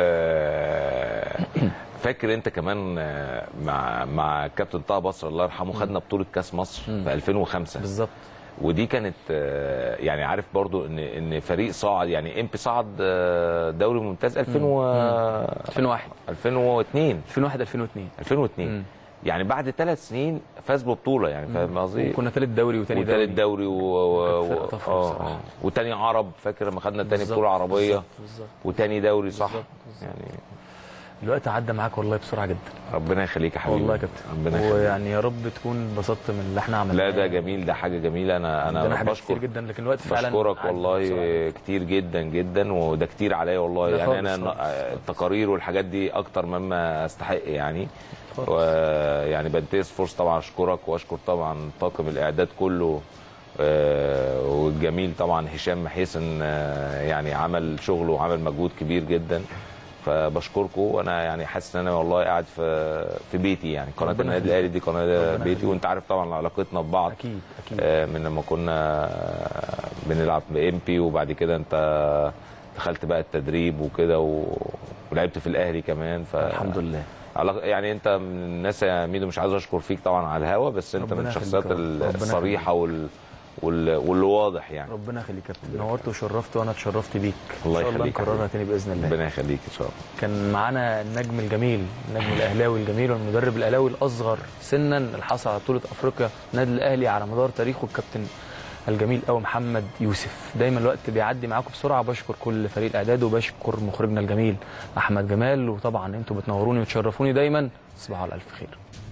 آه، فاكر انت كمان آه، مع مع كابتن طه بصر الله يرحمه خدنا بطوله كاس مصر في 2005 بالظبط ودي كانت آه، يعني عارف برضو ان ان فريق صعد يعني امبي صعد آه، دوري ممتاز 2000 و 2001 2002 2001 2002 2002 يعني بعد ثلاث سنين فاز ببطوله يعني فاهم قصدي؟ وكنا ثالث دوري وتاني دوري وتالت دوري و... و... كانت فرقة و... طفرة آه بصراحة. آه. وتاني عرب فاكر لما خدنا تاني بالظبط، بطوله عربيه بالظبط، بالظبط. وتاني دوري صح يعني الوقت عدى معاك والله بسرعه جدا ربنا يخليك يا حبيبي والله يا كابتن ربنا يخليك ويعني يا رب تكون انبسطت من اللي احنا عملناه لا ده جميل ده حاجه جميله انا عندنا انا حاجات بشكر كتير جدا لكن الوقت فعلا بشكرك عدى والله بسرعة. كتير جدا جدا وده كتير عليا والله لا يعني انا خالص، ن- التقارير والحاجات دي اكتر مما استحق يعني ويعني بنتهز فرصه طبعا اشكرك واشكر طبعا طاقم الاعداد كله آه، والجميل طبعا هشام محيسن آه، يعني عمل شغل وعمل مجهود كبير جدا فبشكركم وانا يعني حاسس ان انا والله قاعد في في بيتي يعني قناه ربنا النادي يخليك. الاهلي دي قناه ربنا بيتي وانت عارف طبعا علاقتنا ببعض اكيد اكيد آه، من لما كنا آه، بنلعب بامبي وبعد كده انت دخلت بقى التدريب وكده و... ولعبت في الاهلي كمان ف الحمد لله علاق- يعني انت من الناس يا ميدو مش عايز اشكر فيك طبعا على الهوا بس انت ربنا من يخليك الشخصيات يا رب. ال- ربنا الصريحه وال... وال... واللي واضح يعني ربنا يخليك يا كابتن نورت وشرفت وانا اتشرفت بيك الله ان شاء الله يخليك يا نكررها حبيبي. تاني باذن الله ربنا يخليك ان شاء الله كان معانا النجم الجميل النجم الاهلاوي الجميل والمدرب الاهلاوي الاصغر سنا اللي حصل على بطوله افريقيا النادي الاهلي على مدار تاريخه الكابتن الجميل قوي محمد يوسف دايما الوقت بيعدي معاكم بسرعه بشكر كل فريق الاعداد وبشكر مخرجنا الجميل احمد جمال وطبعا انتوا بتنوروني وتشرفوني دايما تصبحوا على الف خير